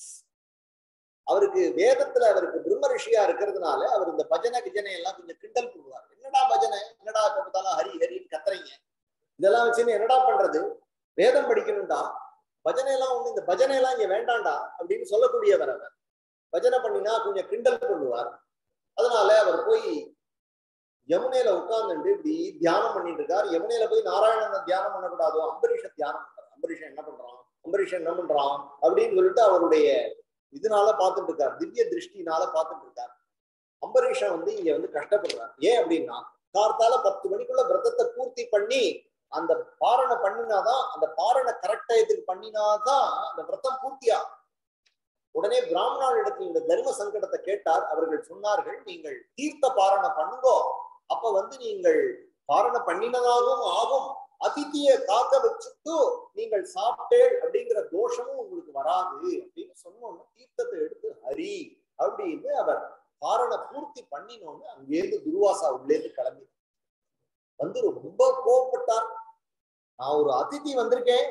அவருக்கு வேதத்துல அவருக்கு பிரம்ம ரிஷியா இருக்கிறதுனால அவர் இந்த பஜனை கிஜனை எல்லாம் கொஞ்சம் கிண்டல் பண்ணுவார் என்னடா பஜனை என்னடா இப்ப பார்த்தாலும் ஹரி ஹரின்னு கத்துறீங்க இதெல்லாம் வச்சுன்னு என்னடா பண்றது வேதம் படிக்கணும்டா பஜனை எல்லாம் ஒண்ணு இந்த பஜனை எல்லாம் இங்க வேண்டாம்டா அப்படின்னு சொல்லக்கூடியவர் அவர் பஜனை பண்ணினா கொஞ்சம் கிண்டல் பண்ணுவார் அதனால அவர் போய் யமுனையில உட்கார்ந்துட்டு இப்படி தியானம் பண்ணிட்டு இருக்கார் யமுனையில போய் நாராயணனை தியானம் பண்ணக்கூடாதோ அம்பரீஷ தியானம் பண்றார் அம்பரீஷன் என்ன பண்றான் அம்பரீஷன் என்ன பண்றான் அப்படின்னு சொல்லிட்டு அவருடைய இதனால பார்த்துட்டு இருக்கார் திவ்ய திருஷ்டினால பார்த்துட்டு இருக்கார் அம்பரீஷன் வந்து இங்க வந்து கஷ்டப்படுறார் ஏன் அப்படின்னா கார்த்தால பத்து மணிக்குள்ள விரதத்தை பூர்த்தி பண்ணி அந்த பாரணை பண்ணினாதான் அந்த பாரணை கரெக்ட் டயத்துக்கு பண்ணினாதான் அந்த விரதம் பூர்த்தியா உடனே பிராமணால் இடத்தில் இந்த தர்ம சங்கடத்தை கேட்டார் அவர்கள் சொன்னார்கள் நீங்கள் தீர்த்த பாரணை பண்ணுங்கோ அப்ப வந்து நீங்கள் பாரணை பண்ணினதாகவும் ஆகும் அதித்திய காக்க வச்சுட்டு நீங்கள் சாப்பிட்டேள் அப்படிங்கிற தோஷமும் உங்களுக்கு வராது அப்படின்னு சொன்னோன்னு தீர்த்தத்தை எடுத்து ஹரி அப்படின்னு அவர் பாரணை பூர்த்தி பண்ணினோன்னு அங்கேருந்து துர்வாசா உள்ளேந்து கிளம்பி வந்து ரொம்ப கோவப்பட்டார் நான் ஒரு அதிதி வந்திருக்கேன்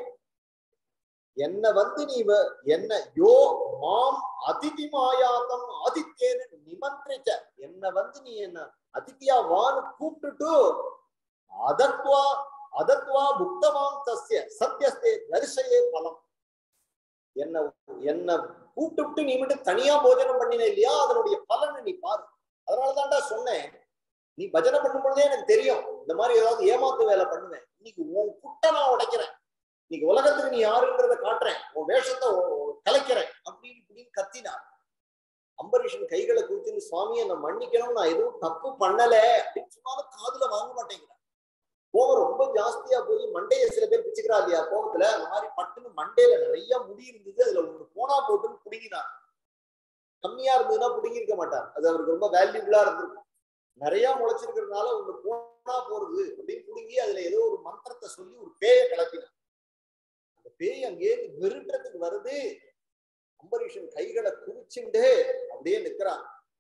என்ன வந்து நீ வ- என்ன யோ மாம் அதிதி மாயாத்தம் ஆதித்யேன்னு நிமந்திரிச்ச என்ன வந்து நீ என்ன அதித்தியா வான்னு கூப்பிட்டுட்டு அதத்வா அதத்வா புக்தமாம் தஸ்ய சத்தியஸ்தே தரிசையே பலம் என்ன என்ன கூப்பிட்டு நீ மட்டும் தனியா போஜனம் பண்ணின இல்லையா அதனுடைய பலனை நீ பாரு அதனாலதான்டா சொன்னேன் நீ பஜனை பண்ணும் பொழுதே எனக்கு தெரியும் இந்த மாதிரி ஏதாவது ஏமாத்து வேலை பண்ணுவேன் இன்னைக்கு உன் குட்டை நான் உடைக்கிறேன் இன்னைக்கு உலகத்துக்கு நீ யாருங்கிறத காட்டுறேன் உன் வேஷத்தை ஒ- ஒ- கலைக்கிறேன் அப்படின்னு இப்படின்னு கத்தினார் அம்பரீஷன் கைகளை குடிச்சுன்னு சுவாமி என்னை மன்னிக்கணும் நான் எதுவும் தப்பு பண்ணல அப்படின்னு சொன்னாலும் காதுல வாங்க மாட்டேங்கிறேன் கோவம் ரொம்ப ஜாஸ்தியா போய் மண்டையை சில பேர் பிச்சுக்கிறா இல்லையா கோவத்துல அந்த மாதிரி பட்டுன்னு மண்டையில நிறைய முடி இருந்தது அதுல ஒண்ணு போனா போட்டுன்னு புடுங்கினார் கம்மியா இருந்ததுன்னா புடுங்கி இருக்க மாட்டார் அது அவருக்கு ரொம்ப வேல்யூபிளா இருந்திருக்கும் நிறைய முளைச்சிருக்கிறதுனால ஒண்ணு போனா போறது அப்படின்னு புடுங்கி அதுல ஏதோ ஒரு மந்திரத்தை சொல்லி ஒரு பேயை கிளப்பினார் அந்த பேய் அங்கேயிருந்து விருட்டுறதுக்கு வருது அம்பரீஷன் கைகளை குவிச்சுண்டு அப்படியே நிக்கிறான்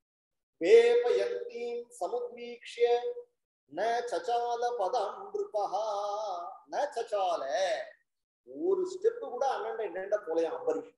வேபயந்தீம் சமுத்வீக்ஷ்ய ந சச்சால பதம் நிருபஹா ந சச்சால ஒரு ஸ்டெப் கூட அண்ணன் என்னண்ட போலையாம் அம்பரீஷன்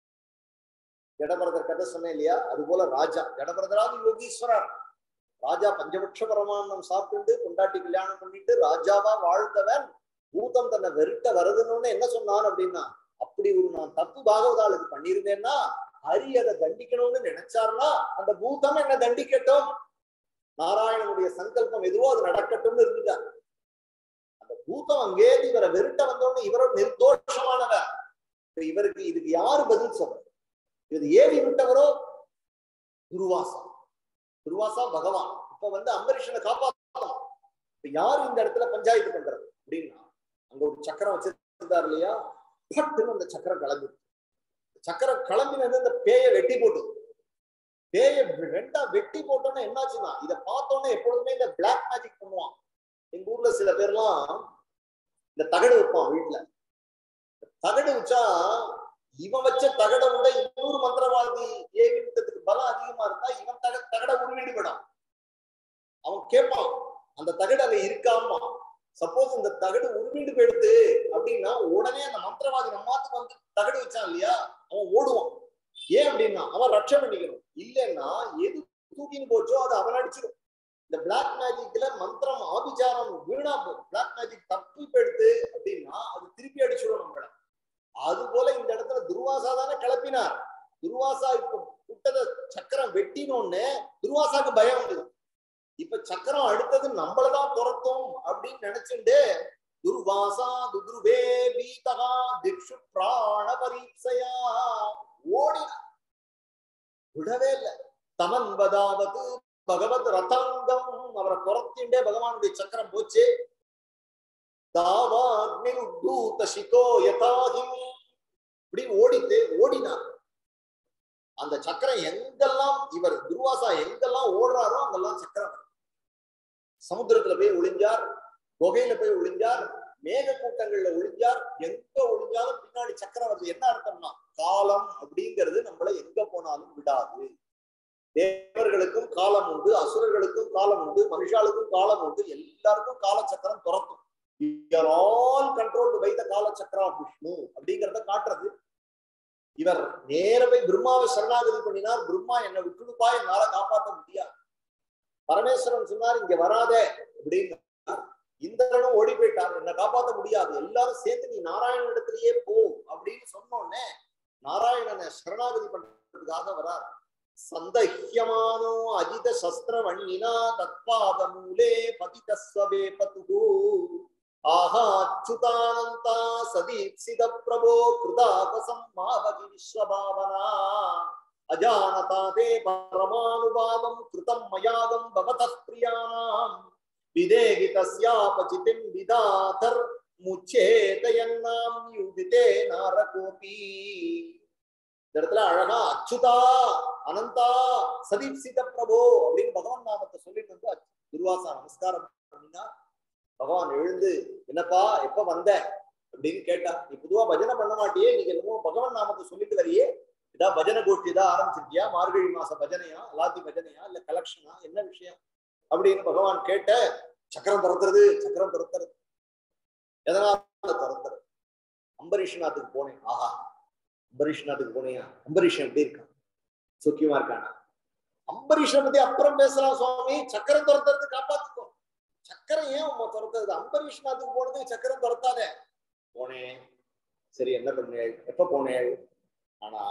ஜடபரதர் கதை சொன்னேன் இல்லையா அது போல ராஜா ஜடபரதராது யோகீஸ்வரர் ராஜா பஞ்சபட்ச பரமான்னம் சாப்பிட்டு கொண்டாட்டி கல்யாணம் பண்ணிட்டு ராஜாவா வாழ்ந்தவன் பூதம் தன்னை வெறுட்ட வருதுன்னு என்ன சொன்னான் அப்படின்னா அப்படி ஒரு நான் தப்பு பாகவதாளுக்கு பண்ணியிருந்தேன்னா ஹரி அதை தண்டிக்கணும்னு நினைச்சார்னா அந்த பூதம் என்ன தண்டிக்கட்டும் நாராயணனுடைய சங்கல்பம் எதுவோ அது நடக்கட்டும்னு இருந்துட்டார் அந்த பூதம் அங்கேருந்து இவரை வெறுட்ட வந்தோடனே இவரோட நிர்தோஷமானவர் இப்ப இவருக்கு இதுக்கு யாரு பதில் சொல்றது இது ஏவி விட்டவரோ துருவாசா துருவாசா பகவான் இப்ப வந்து அம்பரீஷனை காப்பாற்றணும் இப்ப யாரு இந்த இடத்துல பஞ்சாயத்து பண்றது அப்படின்னா அங்க ஒரு சக்கரம் வச்சிருந்தார் இல்லையா பட்டுன்னு அந்த சக்கரம் கிளம்பி சக்கரம் கிளம்பினது அந்த பேயை வெட்டி போட்டு பேயை ரெண்டா வெட்டி போட்டோன்னா என்னாச்சுன்னா இதை பார்த்தோன்னே எப்பொழுதுமே இந்த பிளாக் மேஜிக் பண்ணுவான் எங்க ஊர்ல சில பேர்லாம் இந்த தகடு வைப்பான் வீட்டுல தகடு வச்சா இவன் வச்ச தகட விட இன்னொரு மந்திரவாதி ஏவி விட்டதுக்கு பலம் அதிகமா இருந்தா இவன் தக தகட உருவிடு விடும் அவன் கேட்பான் அந்த தகடு அங்க இருக்காமா சப்போஸ் இந்த தகடு உருவிண்டு போயிடுது அப்படின்னா உடனே அந்த மந்திரவாதி நம்மாத்துக்கு வந்து தகடு வச்சு நினைச்சான் இல்லையா அவன் ஓடுவான் ஏன் அப்படின்னா அவன் ரட்சை பண்ணிக்கணும் இல்லைன்னா எது தூக்கின்னு போச்சோ அது அவன் அடிச்சிடும் இந்த பிளாக் மேஜிக்ல மந்திரம் ஆபிச்சாரம் வீணா பிளாக் மேஜிக் தப்பு எடுத்து அப்படின்னா அது திருப்பி அடிச்சிடும் நம்மள அது போல இந்த இடத்துல துர்வாசா தானே கிளப்பினார் துர்வாசா இப்ப விட்டத சக்கரம் வெட்டினோன்னு துர்வாசாக்கு பயம் வந்தது இப்ப சக்கரம் அடுத்தது நம்மளதான் துரத்தும் அப்படின்னு நினைச்சுட்டு துர்வாசா துதுருவே வீதகா திக்ஷு பிராண பரீட்சையா ஓடினா விடவே இல்லை தமன்பதாவது பகவத் ரதாங்கம் அவரை துரத்திண்டே பகவானுடைய சக்கரம் போச்சு தாவாக்னி உத்தூத சிகோ யதாஹி இப்படி ஓடித்து ஓடினார் அந்த சக்கரம் எங்கெல்லாம் இவர் துர்வாசா எங்கெல்லாம் ஓடுறாரோ அங்கெல்லாம் சக்கரம் சமுத்திரத்துல போய் ஒளிஞ்சார் குகையில போய் ஒளிஞ்சார் மேக கூட்டங்கள்ல ஒளிஞ்சார் எங்க ஒளிஞ்சாலும் பின்னாடி சக்கரம் வருது என்ன அர்த்தம்னா காலம் அப்படிங்கிறது நம்மளை எங்க போனாலும் விடாது தேவர்களுக்கும் காலம் உண்டு அசுரர்களுக்கும் காலம் உண்டு மனுஷாளுக்கும் காலம் உண்டு எல்லாருக்கும் காலச்சக்கரம் துரத்தும் ஆல் கண்ட்ரோல்டு வைத்த காலச்சக்கரா விஷ்ணு அப்படிங்கிறத காட்டுறது இவர் நேர போய் பிரம்மாவை சரணாகதி பண்ணினார் பிரம்மா என்னை விட்டுடுப்பா என்னால காப்பாற்ற முடியாது பரமேஸ்வரன் சொன்னார் இங்க வராதே அப்படின்னு இந்திரனும் ஓடி போயிட்டார் என்னை காப்பாற்ற முடியாது எல்லாரும் சேர்ந்து நீ நாராயண இடத்திலேயே போ அப்படின்னு சொன்னோடனே நாராயணனை சரணாகதி பண்றதுக்காக வரார் சந்தஹ்யமானோ அஜித சஸ்திர வண்ணினா தத்பாத மூலே பதிதஸ்வவே பதுகு ஆஹா அச்சுதானந்தா சதீப்சித பிரபோ கிருதாபசம் மாவகி விஸ்வபாவனா அஜானதா தே பரமானுபாவம் கிருதம் மயாகம் பவதः பிரியானாம் விதேகி தஸ்யாபசிதிம் விதாதர் முச்சேதயன்னாம் யுதிதே நாரகோபி இந்த இடத்துல அழகா அச்சுதா அனந்தா சதீப்சித பிரபோ அப்படின்னு பகவான் நாமத்தை சொல்லிட்டு வந்து துர்வாசா நமஸ்காரம் பண்ணினா பகவான் எழுந்து என்னப்பா எப்ப வந்த அப்படின்னு கேட்டா நீ பொதுவா பஜனை பண்ண மாட்டியே நீங்க என்னமோ பகவான் நாமத்தை சொல்லிட்டு வரியே இதா பஜனை கோஷ்டி தான் ஆரம்பிச்சிருக்கியா மார்கழி மாச பஜனையா அலாத்தி பஜனையா இல்ல கலெக்ஷனா என்ன விஷயம் அப்படின்னு பகவான் கேட்ட சக்கரம் துரத்துறது சக்கரம் துரத்துறது எதனால துரத்துறது அம்பரீஷ்நாத்துக்கு போனேன் ஆஹா அம்பரீஷ்நாத்துக்கு போனியா அம்பரீஷன் எப்படி இருக்கான் சுக்கியமா இருக்கானா அம்பரீஷனை பத்தி அப்புறம் பேசலாம் சுவாமி சக்கரம் துரத்துறது காப்பாத்துக்கோ சக்கரம் ஏன் உங்க துரத்துறது அம்பரீஷ்நாத்துக்கு போனது சக்கரம் துரத்தாதே போனேன் சரி என்ன பண்ணேள் எப்ப போனேள் ஆனா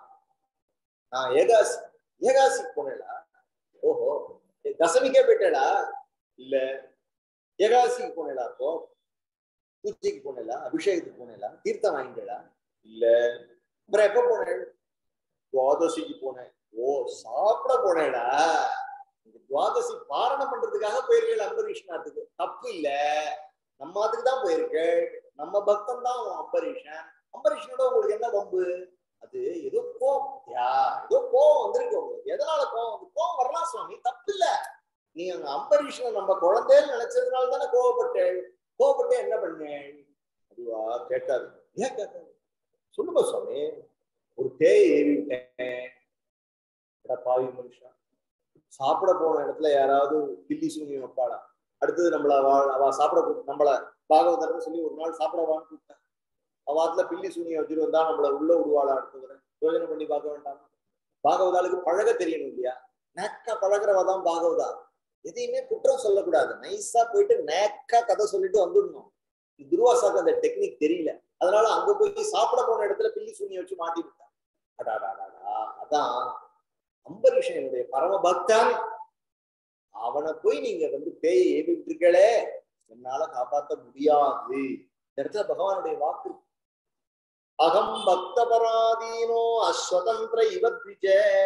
நான் ஏகாசி ஏகாசிக்கு போனேடா ஓஹோ தசமிக்கே போயிட்டேடா இல்ல ஏகாசிக்கு போனேடா அப்போ பூஜைக்கு போனேலா அபிஷேகத்துக்கு போனேலா தீர்த்தம் வாங்கிட்டேடா இல்ல அப்புறம் எப்ப போனேன் துவாதசிக்கு போனேன் ஓ சாப்பிட போனேடா துவாதசி பாரணம் பண்றதுக்காக போயிருக்கேன் அம்பரீஷ்நாத்துக்கு தப்பு இல்ல நம்ம அதுக்கு தான் போயிருக்கு நம்ம பக்தன் தான் அம்பரீஷன் அம்பரீஷனோட உங்களுக்கு என்ன வம்பு அது ஏதோ கோவம் யா ஏதோ கோவம் வந்திருக்கு உங்களுக்கு எதனால கோவம் வந்து கோவம் வரலாம் சுவாமி தப்பு இல்ல நீ அங்க அம்பரீஷனை நம்ம குழந்தைன்னு நினைச்சதுனால தானே கோவப்பட்டேன் கோவப்பட்டு என்ன பண்ணேன் அதுவா கேட்காது ஏன் கேட்காது சொல்லுங்க சுவாமி ஒரு பேய் ஏறிவிட்டேன் பாவி மனுஷன் சாப்பிட போன இடத்துல யாராவது பில்லி சூனியம் வைப்பாளா அடுத்தது நம்மள அவ சாப்பிட நம்மள பாகவதர்னு சொல்லி ஒரு நாள் சாப்பிடவான்னு கூப்பிட்டேன் அவாத்துல பில்லி சூனியம் வச்சுட்டு வந்தா நம்மள உள்ள விடுவாளா அடுத்தது யோஜனை பண்ணி பார்க்க வேண்டாம் பாகவதாளுக்கு பழக தெரியணும் இல்லையா நேக்கா பழகிறவ தான் பாகவதா எதையுமே குற்றம் சொல்லக்கூடாது நைஸா போயிட்டு நேக்கா கதை சொல்லிட்டு வந்துடணும் துருவாசாக்கு அந்த டெக்னிக் தெரியல அதனால அங்க போய் சாப்பிட போன இடத்துல பில்லி சூனியை வச்சு மாட்டி விட்டான் அடாடாடாடா அதான் அம்பரீஷன் என்னுடைய பரம பக்தன் அவனை போய் நீங்க வந்து பேயை ஏவிட்டு இருக்கலே என்னால காப்பாத்த முடியாது இந்த இடத்துல பகவானுடைய வாக்கு அகம் பக்த பராதீனோ அஸ்வதந்திர இவத்விஜ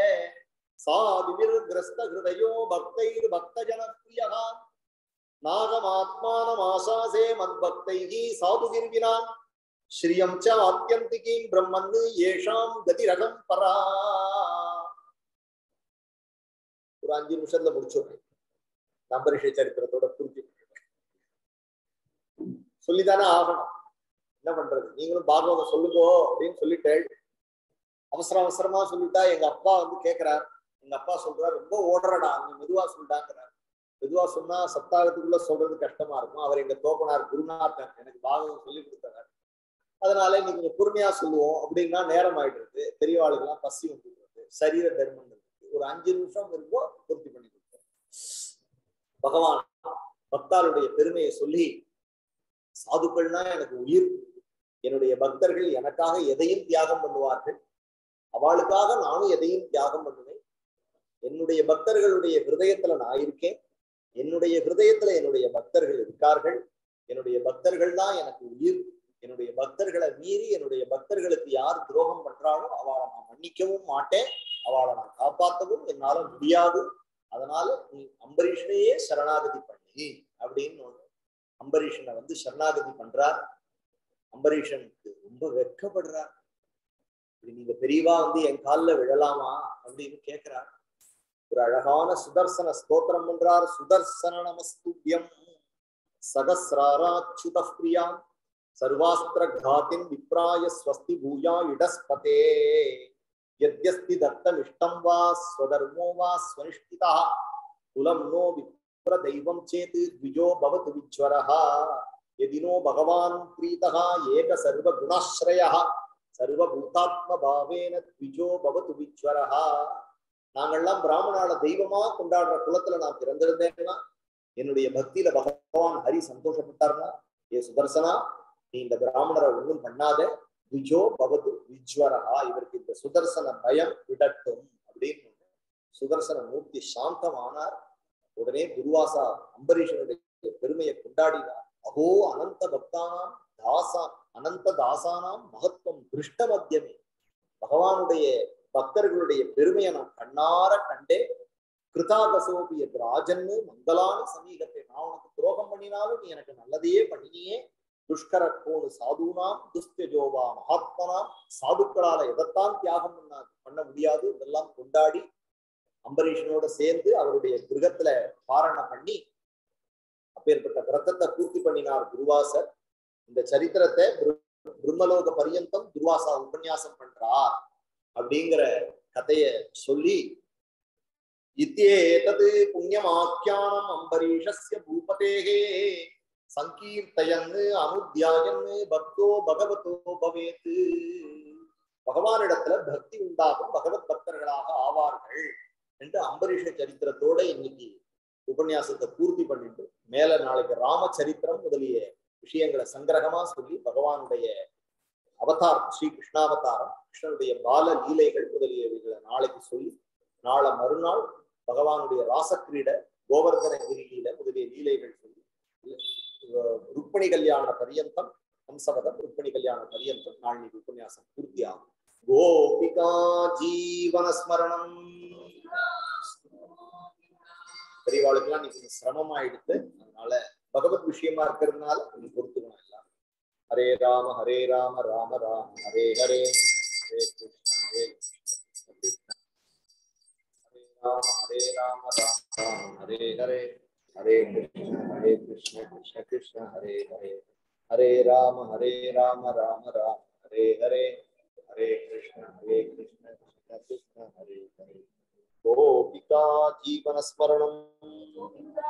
சாதிவிர் கிரஸ்த ஹிருதயோ பக்தைர் பக்த ஜனப்பிரியா நாகமாத்மானமாசாசே மத்பக்தைகி சாதுவிர்வினான் ஸ்ரீயம் ச ஆத்தியந்திகீம் பிரம்மன் ஏஷாம் கதிரகம் பரா ஒரு அஞ்சு நிமிஷத்துல முடிச்சுடுறேன் நம்பரிஷ சரித்திரத்தோட புரிஞ்சு சொல்லித்தானே ஆகணும் என்ன பண்றது நீங்களும் பாகவதம் சொல்லுங்கோ அப்படின்னு சொல்லிட்டேன் அவசர அவசரமா சொல்லிட்டா எங்க அப்பா வந்து கேக்குறார் எங்க அப்பா சொல்றாரு ரொம்ப ஓடுறடா நீ மெதுவா சொல்லிட்டாங்கிறார் மெதுவா சொன்னா சப்தாகத்துக்குள்ள சொல்றது கஷ்டமா இருக்கும் அவர் எங்க தோப்பனார் குருநாதன் எனக்கு பாகவதம் சொல்லி கொடுத்தார் அதனால இன்னைக்கு கொஞ்சம் பொறுமையா சொல்லுவோம் அப்படின்னா நேரம் ஆயிடுறது பெரியவாளுக்கெல்லாம் பசி வந்துடுறது சரீர தர்மம் இருக்கு ஒரு அஞ்சு நிமிஷம் இருக்கோ பூர்த்தி பண்ணி கொடுப்போம் பகவான் பக்தாளுடைய பெருமையை சொல்லி சாதுக்கள்னா எனக்கு உயிர் என்னுடைய பக்தர்கள் எனக்காக எதையும் தியாகம் பண்ணுவார்கள் அவளுக்காக நானும் எதையும் தியாகம் பண்ணுவேன் என்னுடைய பக்தர்களுடைய ஹிருதயத்துல நான் இருக்கேன் என்னுடைய ஹிருதயத்துல என்னுடைய பக்தர்கள் இருக்கார்கள் என்னுடைய பக்தர்கள் தான் எனக்கு உயிர் என்னுடைய பக்தர்களை மீறி என்னுடைய பக்தர்களுக்கு யார் துரோகம் பண்றாளோ அவளை நான் மன்னிக்கவும் மாட்டேன் அவளை நான் காப்பாற்றவும் என்னால முடியாது அதனால நீ அம்பரீஷனையே சரணாகதி பண்ணி அப்படின்னு ஒண்ணு அம்பரீஷனை வந்து சரணாகதி பண்றார் அம்பரீஷனுக்கு ரொம்ப வெட்கப்படுறார் இப்படி நீங்க பெரியவா வந்து என் காலில் விழலாமா அப்படின்னு கேட்கிறார் ஒரு அழகான சுதர்சன ஸ்தோத்திரம் பண்றார் சுதர்சன நமஸ்துபியம் சகசிராராச்சுத பிரியாம் சர்வாஸ்திர காத்தின் விப்ராய ஸ்வஸ்தி பூயா இடஸ்பதே யத்யஸ்தி தத்தமிஷ்டம் வா ஸ்வதர்மோ வா ஸ்வனிஷ்டிதா குலம் நோ விப்ர தெய்வம் சேத் த்விஜோ பவத்து விஜ்வரः यदिनो भगवान् प्रीतः एक सर्वगुणाश्रयः சர்வபூதாத்மபாவேன த்விஜோ பவத்து விஜ்வரஹ நாங்கள்லாம் பிராமணால தெய்வமா கொண்டாடுற குலத்துல நான் பிறந்திருந்தேன்னா என்னுடைய பக்தியில பகவான் ஹரி சந்தோஷப்பட்டார்னா ஏ சுதர்சனா நீ இந்த பிராமணரை ஒண்ணும் பண்ணாத த்விஜோ பவத்து விஜ்வரஹா இவருக்கு இந்த சுதர்சன பயம் விடட்டும் அப்படின்னு சுதர்சன மூர்த்தி சாந்தமானார் உடனே துர்வாசா அம்பரீஷனுடைய பெருமையை கொண்டாடினார் அஹோ அனந்த பக்தானாம் தாசா அனந்த தாசானாம் மகத்துவம் திருஷ்ட மத்தியமே பகவானுடைய பக்தர்களுடைய பெருமையை நான் கண்ணார கண்டே கிருதாகசோபி என்ற ராஜன்னு மங்களான சமீகத்தை நான் உனக்கு துரோகம் பண்ணினாலும் நீ எனக்கு நல்லதையே பண்ணினியே துஷ்கர கோணு சாதுனாம் துஸ்தஜோவா மகாத்மனாம் சாதுக்களால எதைத்தான் தியாகம் பண்ண பண்ண முடியாது இதெல்லாம் கொண்டாடி அம்பரீஷனோட சேர்ந்து அவருடைய கிரகத்துல பாரணை பண்ணி அப்பேற்பட்ட விரதத்தை பூர்த்தி பண்ணினார் துர்வாசர் இந்த சரித்திரத்தை பிரம்மலோக பரியந்தம் துர்வாசா உபன்யாசம் பண்றார் அப்படிங்கிற கதைய சொல்லி இத்தியேதது புண்ணியமாக்கியானம் அம்பரீஷஸ்ய பூபதேகே சங்கீர்த்தயன் அனுத்தியாயன் பக்தோ பகவதோ பவேத்து பகவானிடத்துல பக்தி உண்டாகும் பகவத் பக்தர்களாக ஆவார்கள் என்று அம்பரீஷ சரித்திரத்தோட இன்னைக்கு உபன்யாசத்தை பூர்த்தி பண்ணிட்டு மேல நாளைக்கு ராம சரித்திரம் முதலிய விஷயங்களை சங்கிரகமா சொல்லி பகவானுடைய அவதாரம் ஸ்ரீ கிருஷ்ணாவதாரம் கிருஷ்ணனுடைய பால லீலைகள் முதலியவைகளை நாளைக்கு சொல்லி நாளை மறுநாள் பகவானுடைய ராசக்கிரீட கோவர்தன கிரியில முதலிய லீலைகள் சொல்லி ருக்மணி கல்யாண பரியந்தம் ஹம்சவதம் ருக்மணி கல்யாண பரியந்தம் நாளைக்கு உபன்யாசம் பூர்த்தி ஆகும் கோபிகா ஜீவனஸ்மரணம் பெரியவாளுக்கெல்லாம் நீ கொஞ்சம் சிரமமாயிடுத்து அதனால பகவத் விஷயமா இருக்கிறதுனால கொஞ்சம் பொறுத்துக்கணும் எல்லாம் ஹரே ராம ஹரே ராம ராம ராம ஹரே ஹரே ஹரே கிருஷ்ண ஹரே கிருஷ்ண ஹரே ராம ஹரே ராம ராம ராம ஹரே ஹரே ஹரே கிருஷ்ண ஹரே கிருஷ்ண கிருஷ்ண கிருஷ்ண ஹரே ஹரே ஹரே ராம ஹரே ராம ராம ராம ஹரே ஹரே ஹரே கிருஷ்ண ஹரே கிருஷ்ண கிருஷ்ண கிருஷ்ண ஹரே ஹரே गोपिका जीवनस्मरणम्